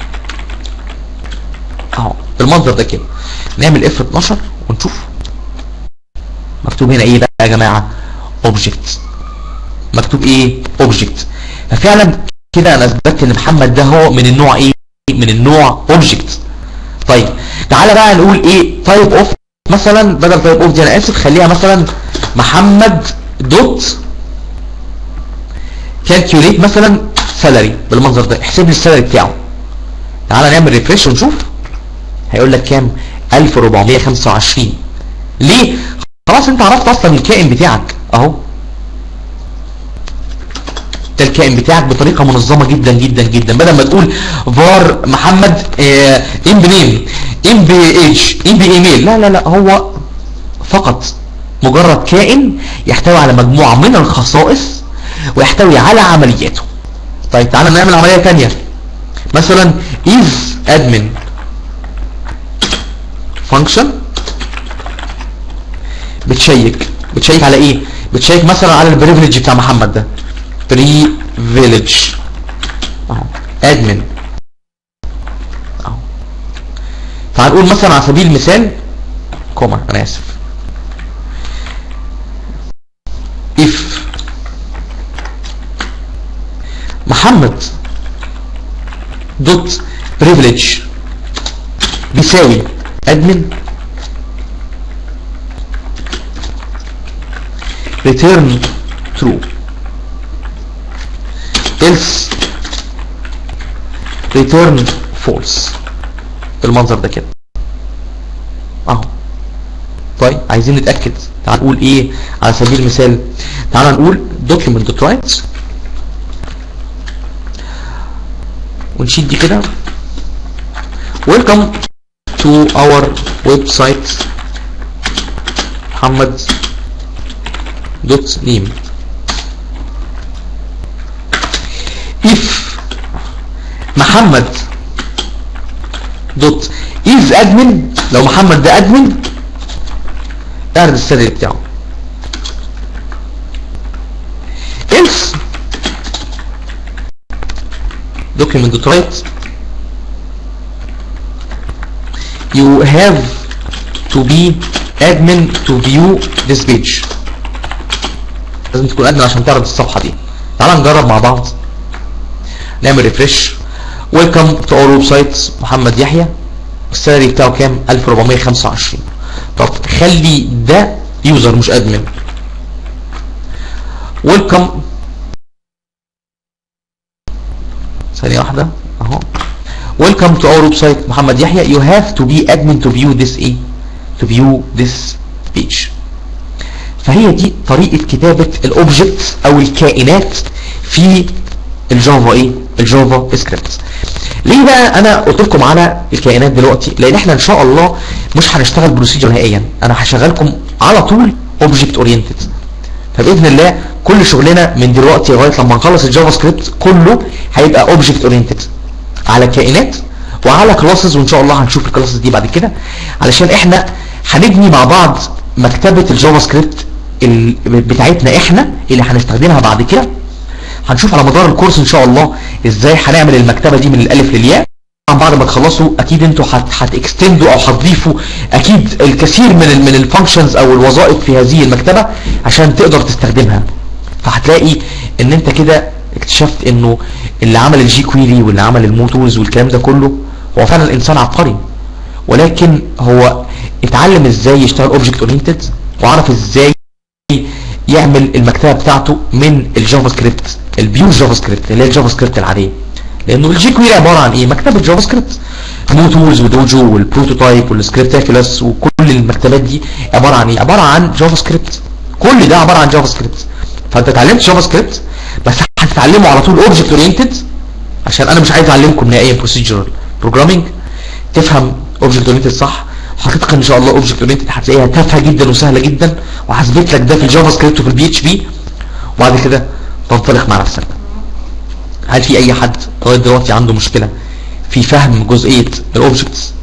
اهو بالمنظر ده كده نعمل اف 12 ونشوف مكتوب هنا ايه بقى يا جماعه object مكتوب ايه object ففعلا كده انا اثبتت ان محمد ده هو من النوع ايه من النوع object طيب تعالى بقى نقول ايه type of مثلا بدل type of دي انا اسف خليها مثلا محمد دوت calculate مثلا salary بالمنظر ده احسب لي السالري بتاعه تعالى نعمل ريفريش ونشوف هيقول لك كام 1425 ليه خلاص انت عرفت اصلا الكائن بتاعك اهو ده الكائن بتاعك بطريقه منظمه جدا جدا جدا بدل ما تقول فار محمد اه ام بنيم ام بي ايج ام بي ايميل لا لا لا هو فقط مجرد كائن يحتوي على مجموعه من الخصائص ويحتوي على عملياته طيب تعالى نعمل عمليه ثانيه مثلا is admin function بتشيك بتشيك على ايه بتشيك مثلا على البريفليج بتاع محمد ده بريفليج اهو ادمن اهو تعال نقول مثلا على سبيل المثال كوما انا اسف if محمد دوت بريفليج بيساوي ادمن return true else return false بالمنظر ده كده اهو طيب عايزين نتاكد تعال نقول ايه على سبيل المثال تعال نقول document write ونشيل دي كده welcome to our website محمد دوت نيم if محمد دوت is admin لو محمد ده admin اعرض السر بتاعه else document dot write you have to be admin to view this page لازم تكون admin عشان تعرض الصفحة دي تعال نجرب مع بعض نعمل ريفرش ويلكم تو اور ويب سايت محمد يحيى السالري بتاعه كام 1425 طب خلي ده يوزر مش ادمن ويلكم ثانية واحدة اهو ويلكم تو اور ويب سايت محمد يحيى you have to be admin to view this ايه to view this page فهي دي طريقة كتابة الاوبجكت او الكائنات في الجافا ايه الجافا سكريبت ليه بقى انا قلت لكم على الكائنات دلوقتي لان احنا ان شاء الله مش هنشتغل بروسيجر نهائيا انا هشغلكم على طول اوبجكت اورينتد فباذن الله كل شغلنا من دلوقتي لغايه لما نخلص الجافا سكريبت كله هيبقى اوبجكت اورينتد على كائنات وعلى كلاسز وان شاء الله هنشوف الكلاسز دي بعد كده علشان احنا هنبني مع بعض مكتبه الجافا سكريبت ال- بتاعتنا احنا اللي هنستخدمها بعد كده هنشوف على مدار الكورس ان شاء الله ازاي هنعمل المكتبه دي من الالف للياء طبعا بعد ما تخلصوا اكيد انتوا هتكستندوا او هتضيفوا اكيد الكثير من ال من الفانكشنز او الوظائف في هذه المكتبه عشان تقدر تستخدمها فهتلاقي ان انت كده اكتشفت انه اللي عمل الجي كويري واللي عمل الموتورز والكلام ده كله هو فعلا انسان عبقري ولكن هو اتعلم ازاي يشتغل اوبجكت اورينتد وعرف ازاي يعمل المكتبه بتاعته من الجافا سكريبت البيور جافا سكريبت اللي هي الجافا سكريبت العاديه لانه الجي كويري عباره عن ايه مكتبه جافا سكريبت مو تولز ودوجو والبروتوتايب والسكريبتاكلس وكل المكتبات دي عباره عن ايه عباره عن جافا سكريبت كل ده عباره عن جافا سكريبت فانت اتعلمت جافا سكريبت بس هتتعلمه على طول اوبجكت اورينتد عشان انا مش عايز اعلمكم نهائيا بروسيجرال بروجرامنج تفهم اوبجكت اورينتد صح هتتقن ان شاء الله اوبجكت اورينتد هتلاقيها تافهه جدا وسهله جدا وهثبت لك ده في الجافا سكريبت وفي البي اتش بي وبعد كده تنطلق مع نفسك هل في اي حد لغايه دلوقتي عنده مشكله في فهم جزئيه الاوبجكتس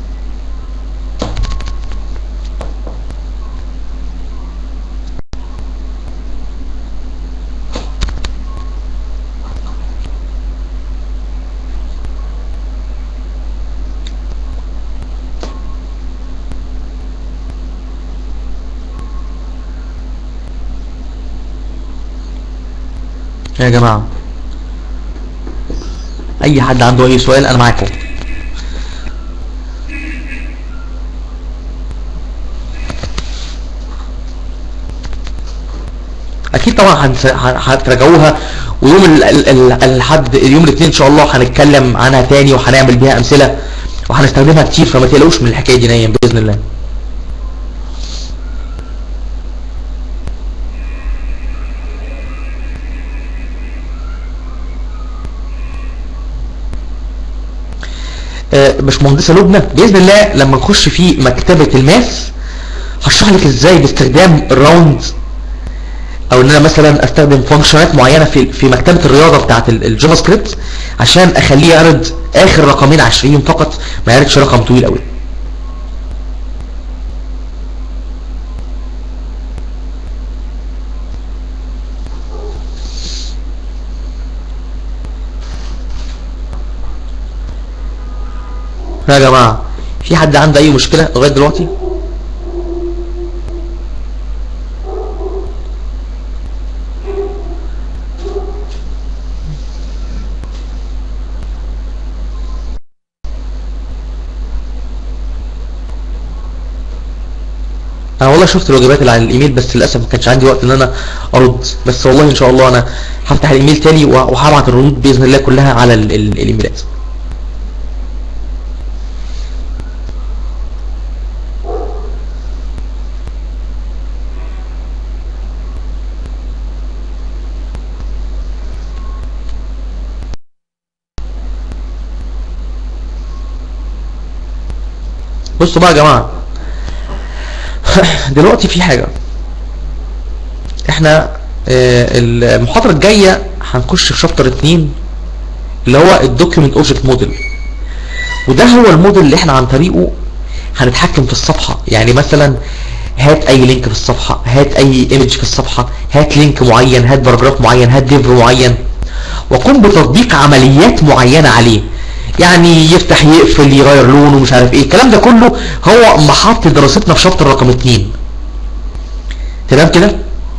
يا جماعة اي حد عنده اي سؤال انا معاكم اكيد طبعا هنس- ه- هتراجعوها ويوم ال- ال- ال- الحد يوم الاثنين ان شاء الله هنتكلم عنها تاني وهنعمل بيها امثله وهنستخدمها كتير فما تقلقوش من الحكايه دي نايم باذن الله آه، باشمهندسه لبنى باذن الله لما نخش في مكتبه الماث هشرح لك ازاي باستخدام الراوند او ان انا مثلا استخدم فانكشنات معينه في في مكتبه الرياضه بتاعه ال- الجافا سكريبت عشان اخليه يعرض اخر رقمين عشريين فقط ما يعرضش رقم طويل قوي يا جماعه في حد عنده اي مشكله لغايه دلوقتي انا والله شفت الواجبات اللي على الايميل بس للاسف ما كانش عندي وقت ان انا ارد بس والله ان شاء الله انا هفتح الايميل تاني وه- وهبعت الردود باذن الله كلها على ال- ال- الايميلات بصوا بقى يا جماعه دلوقتي في حاجه احنا آه، المحاضره الجايه هنخش في شابتر 2 اللي هو الدوكيومنت اوبجكت موديل وده هو الموديل اللي احنا عن طريقه هنتحكم في الصفحة يعني مثلا هات اي لينك في الصفحة هات اي ايمج في الصفحة هات لينك معين هات باراجراف معين هات ديف معين وقم بتطبيق عمليات معينة عليه يعني يفتح يقفل يغير لونه مش عارف ايه الكلام ده كله هو محط دراستنا في شابتر رقم اتنين تمام كده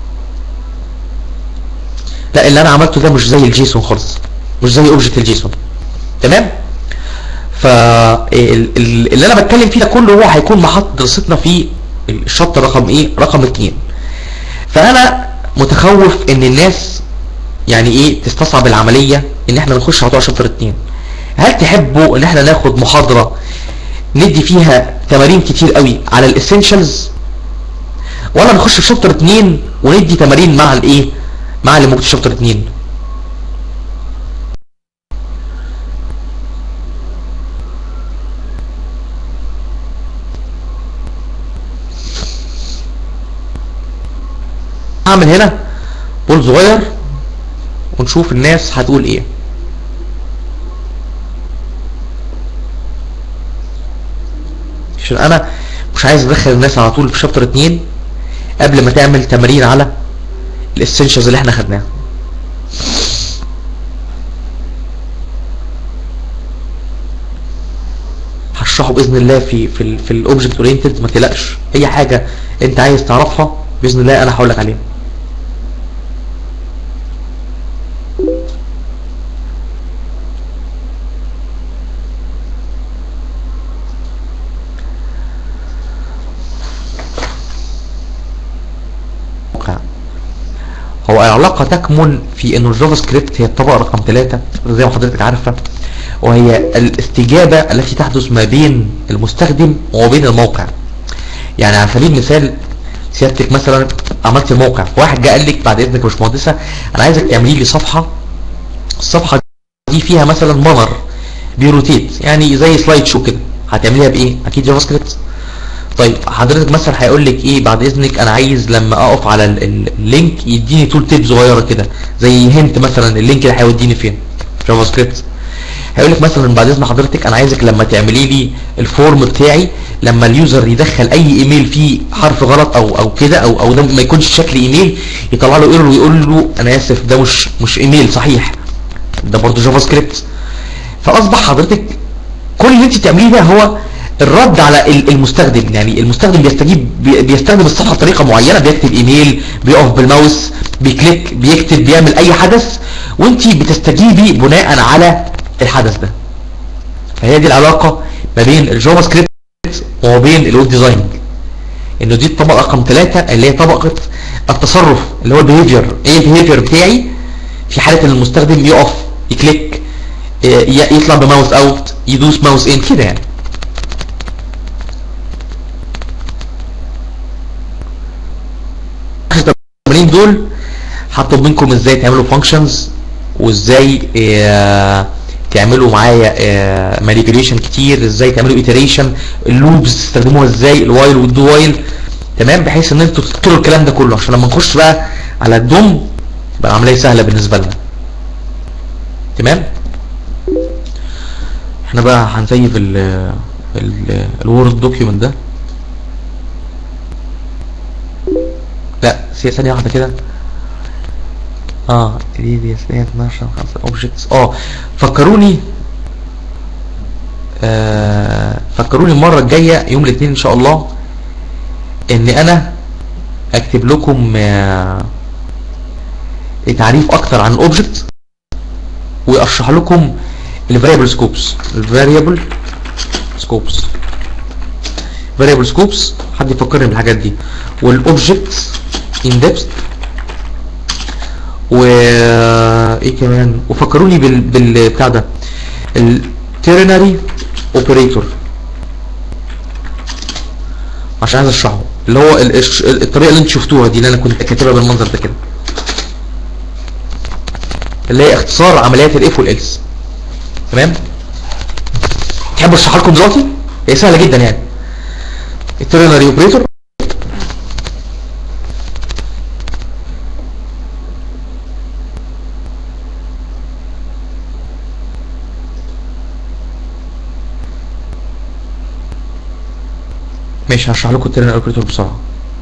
لا اللي انا عملته ده مش زي الجيسون خالص مش زي اوبجكت الجيسون تمام فاللي انا بتكلم فيه ده كله هو هيكون محط دراستنا في الشابتر رقم ايه رقم اتنين فانا متخوف ان الناس يعني ايه تستصعب العملية ان احنا نخش على شابتر اتنين هل تحبوا ان احنا ناخد محاضرة ندي فيها تمارين كتير قوي على الاسينشالز ولا نخش في شابتر اتنين وندي تمارين مع الايه مع اللي موجود في شابتر اتنين هعمل هنا بول صغير ونشوف الناس هتقول ايه عشان انا مش عايز ادخل الناس على طول في شابتر اتنين قبل ما تعمل تمارين على الاسنشالز اللي احنا خدناها هشرحه باذن الله في في ال في الاوبجكت اورينتد ما تقلقش اي حاجه انت عايز تعرفها باذن الله انا هقول لك عليها هو العلاقة تكمن في انه الجافا سكريبت هي الطبقة رقم ثلاثة زي ما حضرتك عارفة وهي الاستجابة التي تحدث ما بين المستخدم وبين الموقع يعني على سبيل المثال سيادتك مثلا عملت الموقع واحد جه قال لك بعد اذنك يا باشمهندسه انا عايزك تعملي لي صفحه الصفحه دي فيها مثلا بانر بيروتيت يعني زي سلايد شو كده هتعمليها بايه اكيد جافا سكريبت طيب حضرتك مثلا هيقول لك ايه بعد اذنك انا عايز لما اقف على اللينك يديني تول تيب صغيره كده زي هنت مثلا اللينك ده هيوديني فين جافا سكريبت هيقول لك مثلا بعد اذن حضرتك انا عايزك لما تعملي لي الفورم بتاعي لما اليوزر يدخل اي ايميل فيه حرف غلط او او كده او او ده ما يكونش شكل ايميل يطلع له ايرور ويقول له انا اسف ده مش مش ايميل صحيح ده برضه جافا سكريبت فاصبح حضرتك كل اللي انت بتعمليه ده هو الرد على المستخدم يعني المستخدم بيستجيب بيستخدم الصفحه بطريقه معينه بيكتب ايميل بيقف بالماوس بيكليك بيكتب بيعمل اي حدث وانت بتستجيبي بناء على الحدث ده فهي دي العلاقه ما بين الجافا سكريبت وما بين الويب ديزاين انه دي الطبقه رقم ثلاثة اللي هي طبقه التصرف اللي هو البيهيفير ايه البيهيفير بتاعي في حاله ان المستخدم يقف يكليك يطلع بماوس اوت يدوس ماوس ان كده يعني التمرين دول هطلب منكم ازاي تعملوا فانكشنز وازاي اه تعملوا معايا مانيبيوليشن كتير ازاي تعملوا ايتريشن اللوبز تستخدموها ازاي الوايل والدو وايل تمام بحيث ان انتوا تذكروا الكلام ده كله عشان لما نخش بقى على الدوم تبقى العمليه سهله بالنسبه لنا تمام احنا بقى هنسيف ال ال الوورد دوكيومنت ده لا ثانيه واحده كده اه دي دي 12 5 اوبجكتس اه فكروني آه فكروني المره الجايه يوم الاثنين ان شاء الله ان انا اكتب لكم آه تعريف اكتر عن الاوبجكت واشرح لكم الفاريبل سكوبس الفاريبل سكوبس فاريبل سكوبس حد يفكرني بالحاجات دي والاوبجكت ان ديبث و ايه كمان وفكروني بال بالبتاع ده التيرنري اوبريتور عشان عايز اشرحه اللي هو الطريقه اللي انتوا شفتوها دي اللي انا كنت كاتبها بالمنظر ده كده اللي هي اختصار عمليات الاف والالس تمام تحبوا اشرحها لكم دلوقتي هي سهله جدا يعني التيرنري اوبريتور ماشي هشرح لكم الترنري اوبريتور بسرعه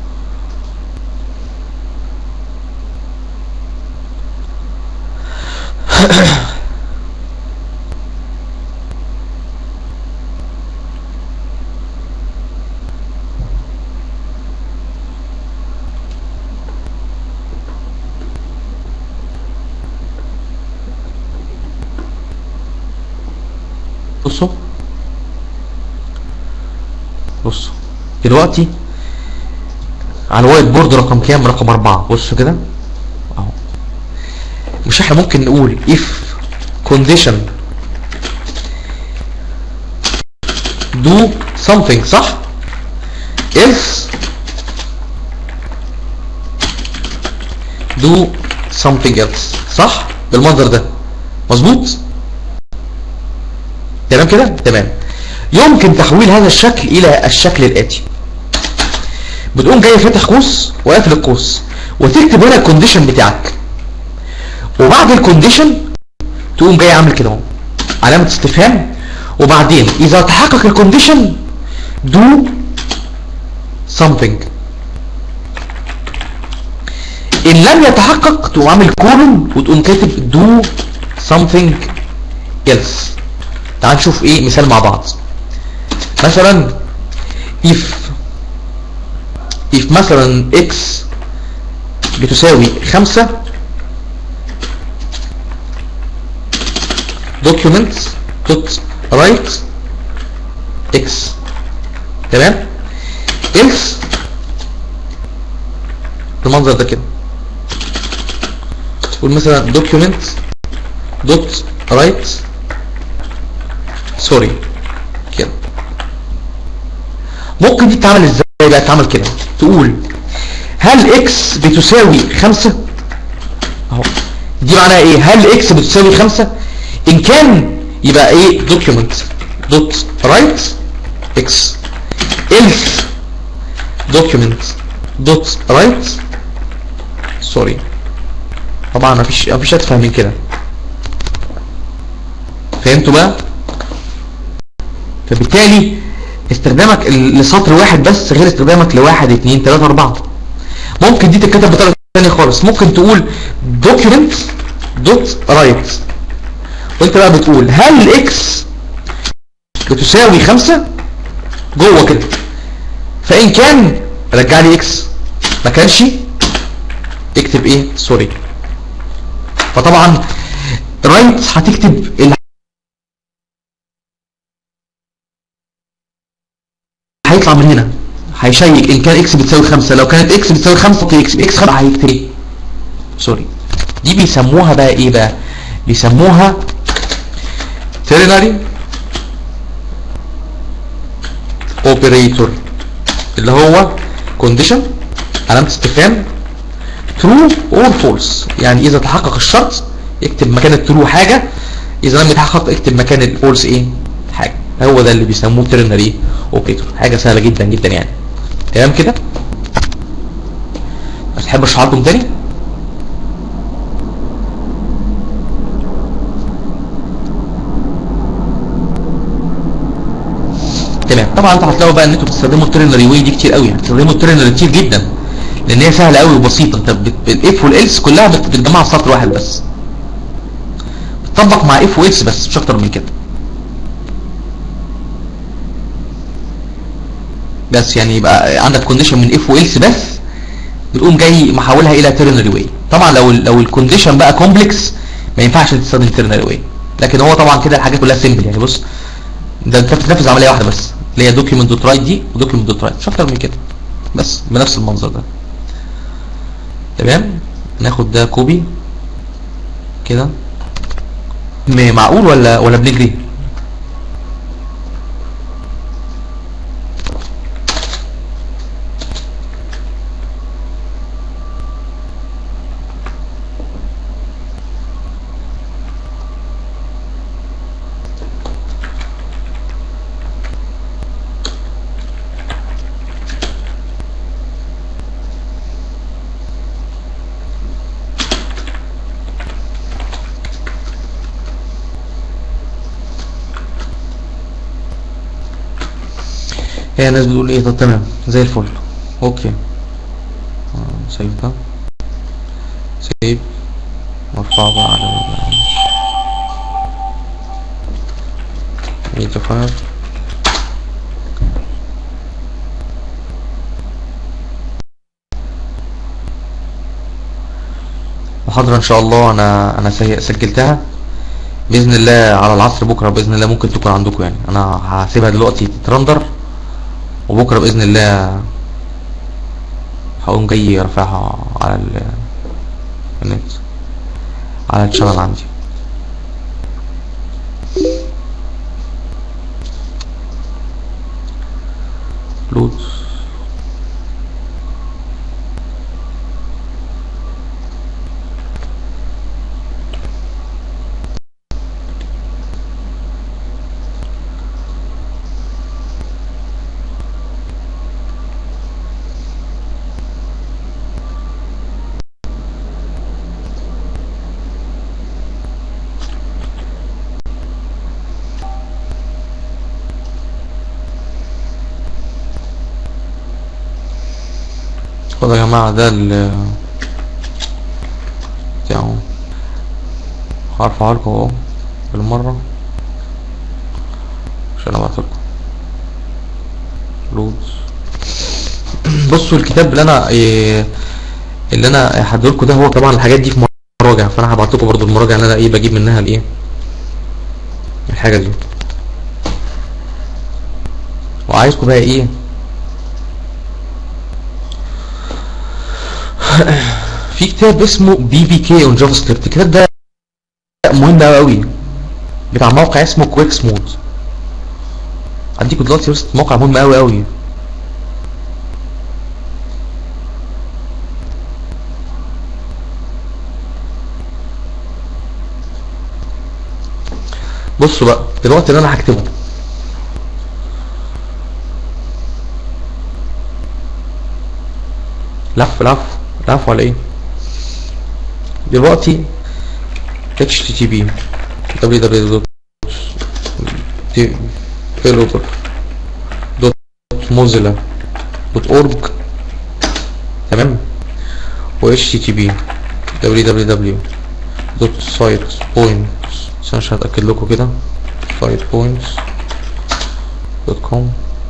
بصوا بصوا دلوقتي على الوايت بورد رقم كام رقم أربعة بصوا كده اهو مش احنا ممكن نقول if condition do something صح else do something else صح بالمنظر ده مظبوط تمام كده تمام يمكن تحويل هذا الشكل الى الشكل الاتي بتقوم جاي فاتح قوس وقافل القوس وتكتب هنا الكونديشن بتاعك وبعد الكونديشن تقوم جاي عامل كده اهو علامه استفهام وبعدين اذا تحقق الكونديشن do something ان لم يتحقق تقوم عامل كولون وتقوم كاتب do something else تعال نشوف ايه مثال مع بعض مثلا if if مثلا x بتساوي خمسة document dot write x تمام else بالمنظر ده كده تقول مثلا document dot write سوري كده ممكن دي تتعمل ازاي بقى تتعمل كده تقول هل اكس بتساوي خمسة اهو دي معناها ايه هل اكس بتساوي خمسة ان كان يبقى ايه دوكيومنت دوت رايت اكس else دوكيومنت دوت رايت سوري طبعا مفيش مفيش اتفهم من كده فهمتوا بقى فبالتالي استخدامك لسطر واحد بس غير استخدامك لواحد اتنين تلاتة اربعة ممكن دي تتكتب بطريقة تانية خالص ممكن تقول document دوت رايت وانت بقى بتقول هل الاكس بتساوي خمسة جوه كده فان كان رجع لي اكس ما كانش اكتب ايه سوري فطبعا رايت هتكتب اللي هيطلع من هنا هيشيك ان كان اكس بتساوي خمسة لو كانت اكس بتساوي خمسة اوكي اكس اكس خمسة هيكتب ايه سوري دي بيسموها بقى ايه بقى بيسموها ternary operator اللي هو condition علامة استفهام true or false يعني اذا تحقق الشرط يكتب مكان الترو حاجة اذا لم يتحقق اكتب مكان الفولس ايه حاجة هو ده اللي بيسموه ternary operator حاجة سهلة جدا جدا يعني تمام كده بس تحب اشرح لكم تاني تمام طبعا انتوا هتلاقوا بقى ان انتوا بتستخدموا الترينري واي دي كتير قوي يعني بتستخدموا الترينري كتير جدا لان هي سهله قوي وبسيطه انت الاف والالس كلها بت- بتجمعها في سطر واحد بس بتطبق مع اف والس بس مش اكتر من كده بس يعني يبقى عندك كونديشن من اف والس بس بتقوم جاي محولها الى ترينري واي طبعا لو ال لو الكونديشن بقى كومبلكس ما ينفعش تستخدم ترينري واي لكن هو طبعا كده الحاجات كلها سيمبل يعني بص ده انت بتنفذ عمليه واحده بس اللي هي دوكيومنت دوت رايت دي ودوكيومنت دوت رايت مش اكتر من كده بس بنفس المنظر ده تمام ناخد ده كوبي كده م- معقول ولا ولا بنجري هي ناس بتقول ايه طب تمام زي الفل اوكي آه، سيب ده سيب وارفعه بقى على ال ميتا فاير محاضرة ان شاء الله انا انا سي- سجلتها باذن الله على العصر بكره باذن الله ممكن تكون عندكم يعني انا هسيبها دلوقتي تترندر وبكره باذن الله هقوم جاي رافعها على ال- النت على الشانل عندي لود خد يا جماعة ده ال بتاعه هرفعه لكم اهو بالمرة عشان ابعتلكم لود بصوا الكتاب اللي انا إيه اللي انا هديلكوا ده هو طبعا الحاجات دي في مراجع فانا هبعت لكم برضو المراجع اللي انا ايه بجيب منها الايه الحاجة دي وعايزكم بقى ايه في كتاب اسمه بي بي كي اون جافا سكريبت الكتاب ده مهم قوي قوي بتاع موقع اسمه كويكس مود هديكوا دلوقتي بس موقع مهم قوي قوي بصوا بقى دلوقتي اللي انا هكتبه لف لف لف ولا ايه دلوقتي http www.developer.mozilla.org تمام و http www.sitepoints عشان هتأكد لكم كده sitepoints.com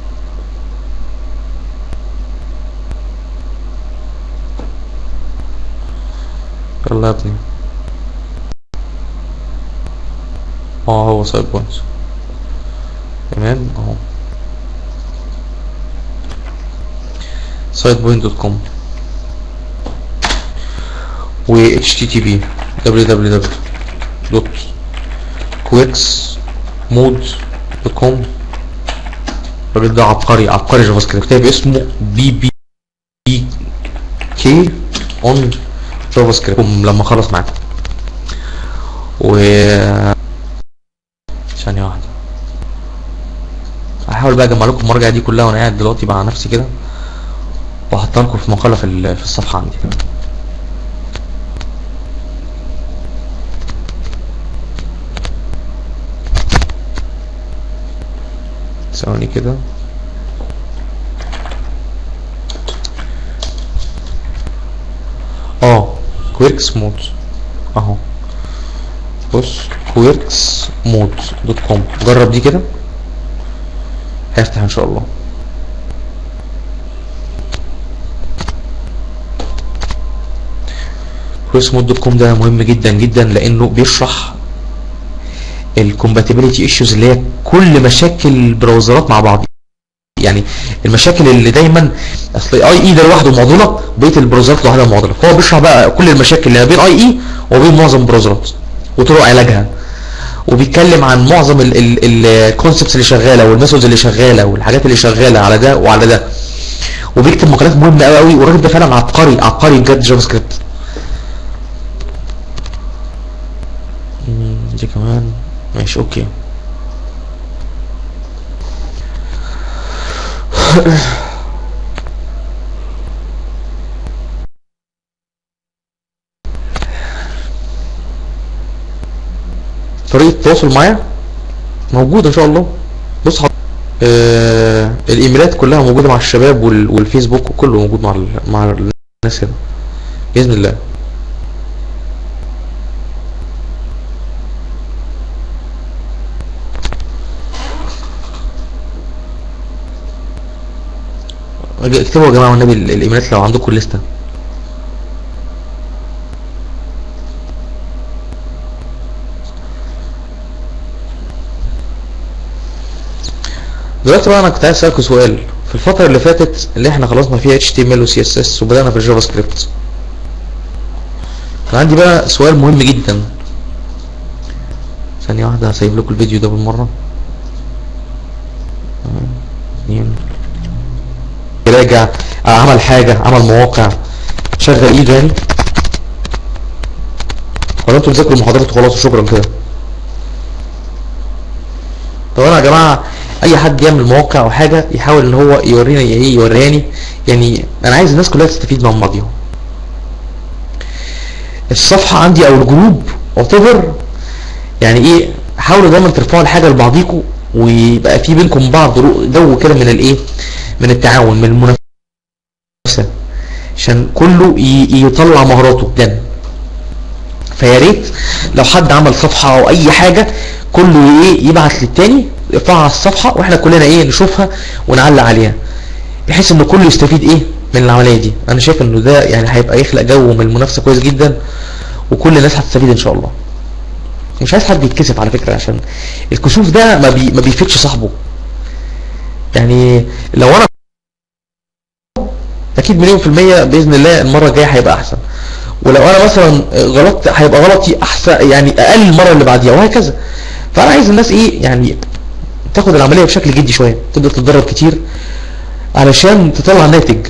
يلا يا ابني اه هو سايد بوينتس تمام اهو سايد بوينت دوت كوم و http www دوت كويكس مود دوت كوم الراجل ده عبقري عبقري جافا سكريبت كتاب اسمه بي بي كي اون جافا سكريبت لما اخلص معاكم و ثانية واحدة هحاول بقى اجمع لكم المراجع دي كلها وانا قاعد دلوقتي مع نفسي كده وهحطها لكم في مقالة في ال- في الصفحة عندي ثواني كده اه كويركس مود اهو بص كويركس مود دوت كوم جرب دي كده هيفتح ان شاء الله كويركس مود دوت كوم ده مهم جدا جدا لانه بيشرح الكومباتيبلتي ايشوز اللي هي كل مشاكل البراوزرات مع بعض يعني المشاكل اللي دايما اصل اي اي ده لوحده معضله بقيه البراوزرات لوحدها معضله فهو بيشرح بقى كل المشاكل اللي ما بين اي اي وبين معظم البراوزرات وطرق علاجها وبيتكلم عن معظم الكونسبتس اللي شغاله والميثودز اللي شغاله والحاجات اللي شغاله على ده وعلى ده وبيكتب مقالات مهمه قوي قوي والراجل ده فعلا عبقري عبقري بجد جافا سكريبت مم، دي كمان ماشي اوكي طريقة التواصل معايا موجودة ان شاء الله بص حض- آه الايميلات كلها موجوده مع الشباب وال- والفيسبوك وكله موجود مع ال- مع الناس هنا باذن الله اكتبوا يا جماعه والنبي ال- الايميلات لو عندكم لسته دلوقتي بقى انا كنت عايز اسالكوا سؤال في الفتره اللي فاتت اللي احنا خلصنا فيها HTML و CSS وبدانا في الجافا سكريبت كان عندي بقى سؤال مهم جدا ثانيه واحده هسيب لكم الفيديو ده بالمره تمام. اتنين يراجع عمل حاجه عمل مواقع شغل ايده يعني ولا انتوا بتذاكروا المحاضرات وخلاص وشكرا كده طب انا يا جماعه اي حد يعمل موقع او حاجه يحاول ان هو يورينا ايه يورياني يعني انا عايز الناس كلها تستفيد من بعضيهم الصفحه عندي او الجروب whatever يعني ايه حاولوا دايما ترفعوا الحاجه لبعضيكم ويبقى في بينكم بعض رو- جو كده من الايه من التعاون من المنافسه عشان كله ي- يطلع مهاراته جدا فيا ريت لو حد عمل صفحه او اي حاجه كله ايه يبعت للتاني يرفعها على الصفحه واحنا كلنا ايه نشوفها ونعلق عليها بحيث ان كله يستفيد ايه من العمليه دي انا شايف انه ده يعني هيبقى يخلق جو من المنافسه كويس جدا وكل الناس هتستفيد ان شاء الله مش عايز حد يتكسف على فكره عشان الكسوف ده ما, بي ما بيفيدش صاحبه يعني لو انا اكيد مليون في المية باذن الله المره الجايه هيبقى احسن ولو انا مثلا غلطت هيبقى غلطي احسن يعني اقل المره اللي بعديها وهكذا فانا عايز الناس ايه يعني تاخد العمليه بشكل جدي شويه تبدا تتدرب كتير علشان تطلع ناتج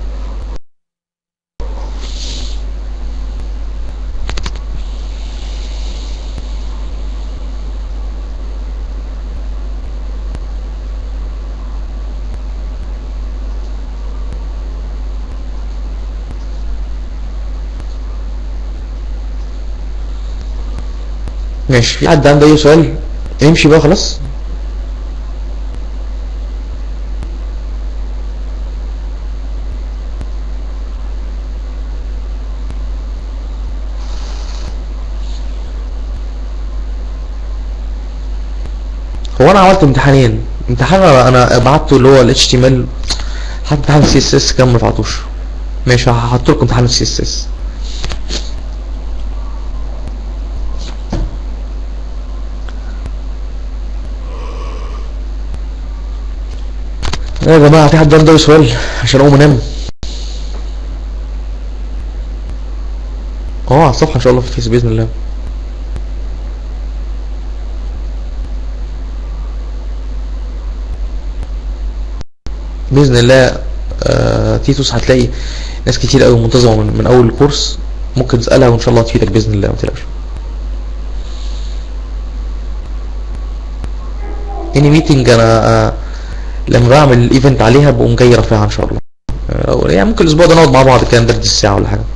ماشي في حد عنده اي سؤال امشي بقى خلاص هو انا عملت امتحانين امتحان انا أنا بعته اللي هو ال HTML حتى امتحان السي اس اس كان ما دفعتوش ماشي هحط لكم امتحان السي اس اس يا جماعة في حد عنده أي سؤال عشان أقوم أنام اه على الصفحة إن شاء الله في الفيس بإذن الله بإذن الله آه تيتوس هتلاقي ناس كتير قوي منتظمة من, من أول الكورس ممكن تسألها وإن شاء الله تفيدك بإذن الله ما تقلقش اني ميتنج انا آه لما بعمل الايفنت عليها بقوم جاي رافعها ان شاء الله آه، يعني ممكن الاسبوع ده نقعد مع بعض كده ندردش ساعه ولا حاجه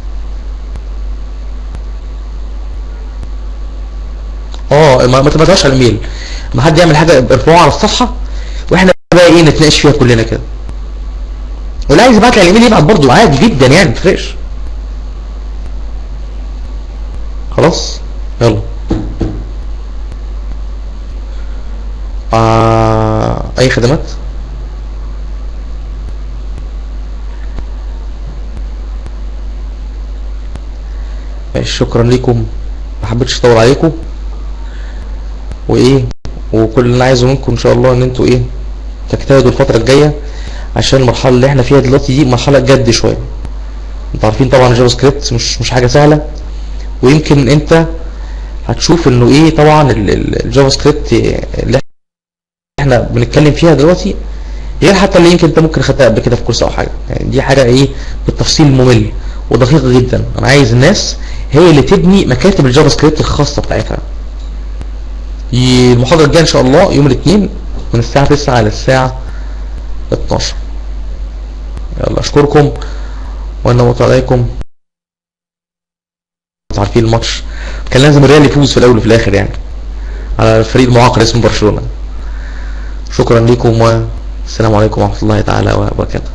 اه ما ما تبعتهاش على الميل ما حد يعمل حاجه ارفعوها على الصفحه واحنا بقى ايه نتناقش فيها كلنا كده واللي عايز يبعت لي على الايميل يبعت برضه عادي جدا يعني ما تفرقش خلاص يلا آه اي خدمات ماشي شكرا لكم ما حبيتش اطول عليكم وايه وكل اللي انا عايزه منكم ان شاء الله ان انتوا ايه تجتهدوا الفتره الجايه عشان المرحله اللي احنا فيها دلوقتي دي مرحله جد شويه انتوا عارفين طبعا الجافا سكريبت مش مش حاجه سهله ويمكن انت هتشوف انه ايه طبعا ال- ال- الجافا سكريبت اللي احنا بنتكلم فيها دلوقتي غير حتى اللي يمكن انت ممكن خدتها قبل كده في كورس او حاجه يعني دي حاجه ايه بالتفصيل ممل ودقيق جدا انا عايز الناس هي اللي تبني مكاتب الجافا سكريبت الخاصه بتاعتها ي- المحاضره الجايه ان شاء الله يوم الاثنين من الساعه 9 للساعه 12 يلا اشكركم وانا مطلع عليكم عارفين الماتش كان لازم الريال يفوز في الاول وفي الاخر يعني على الفريق المعاقر اسمه برشلونه شكرا لكم والسلام عليكم ورحمة الله تعالى وبركاته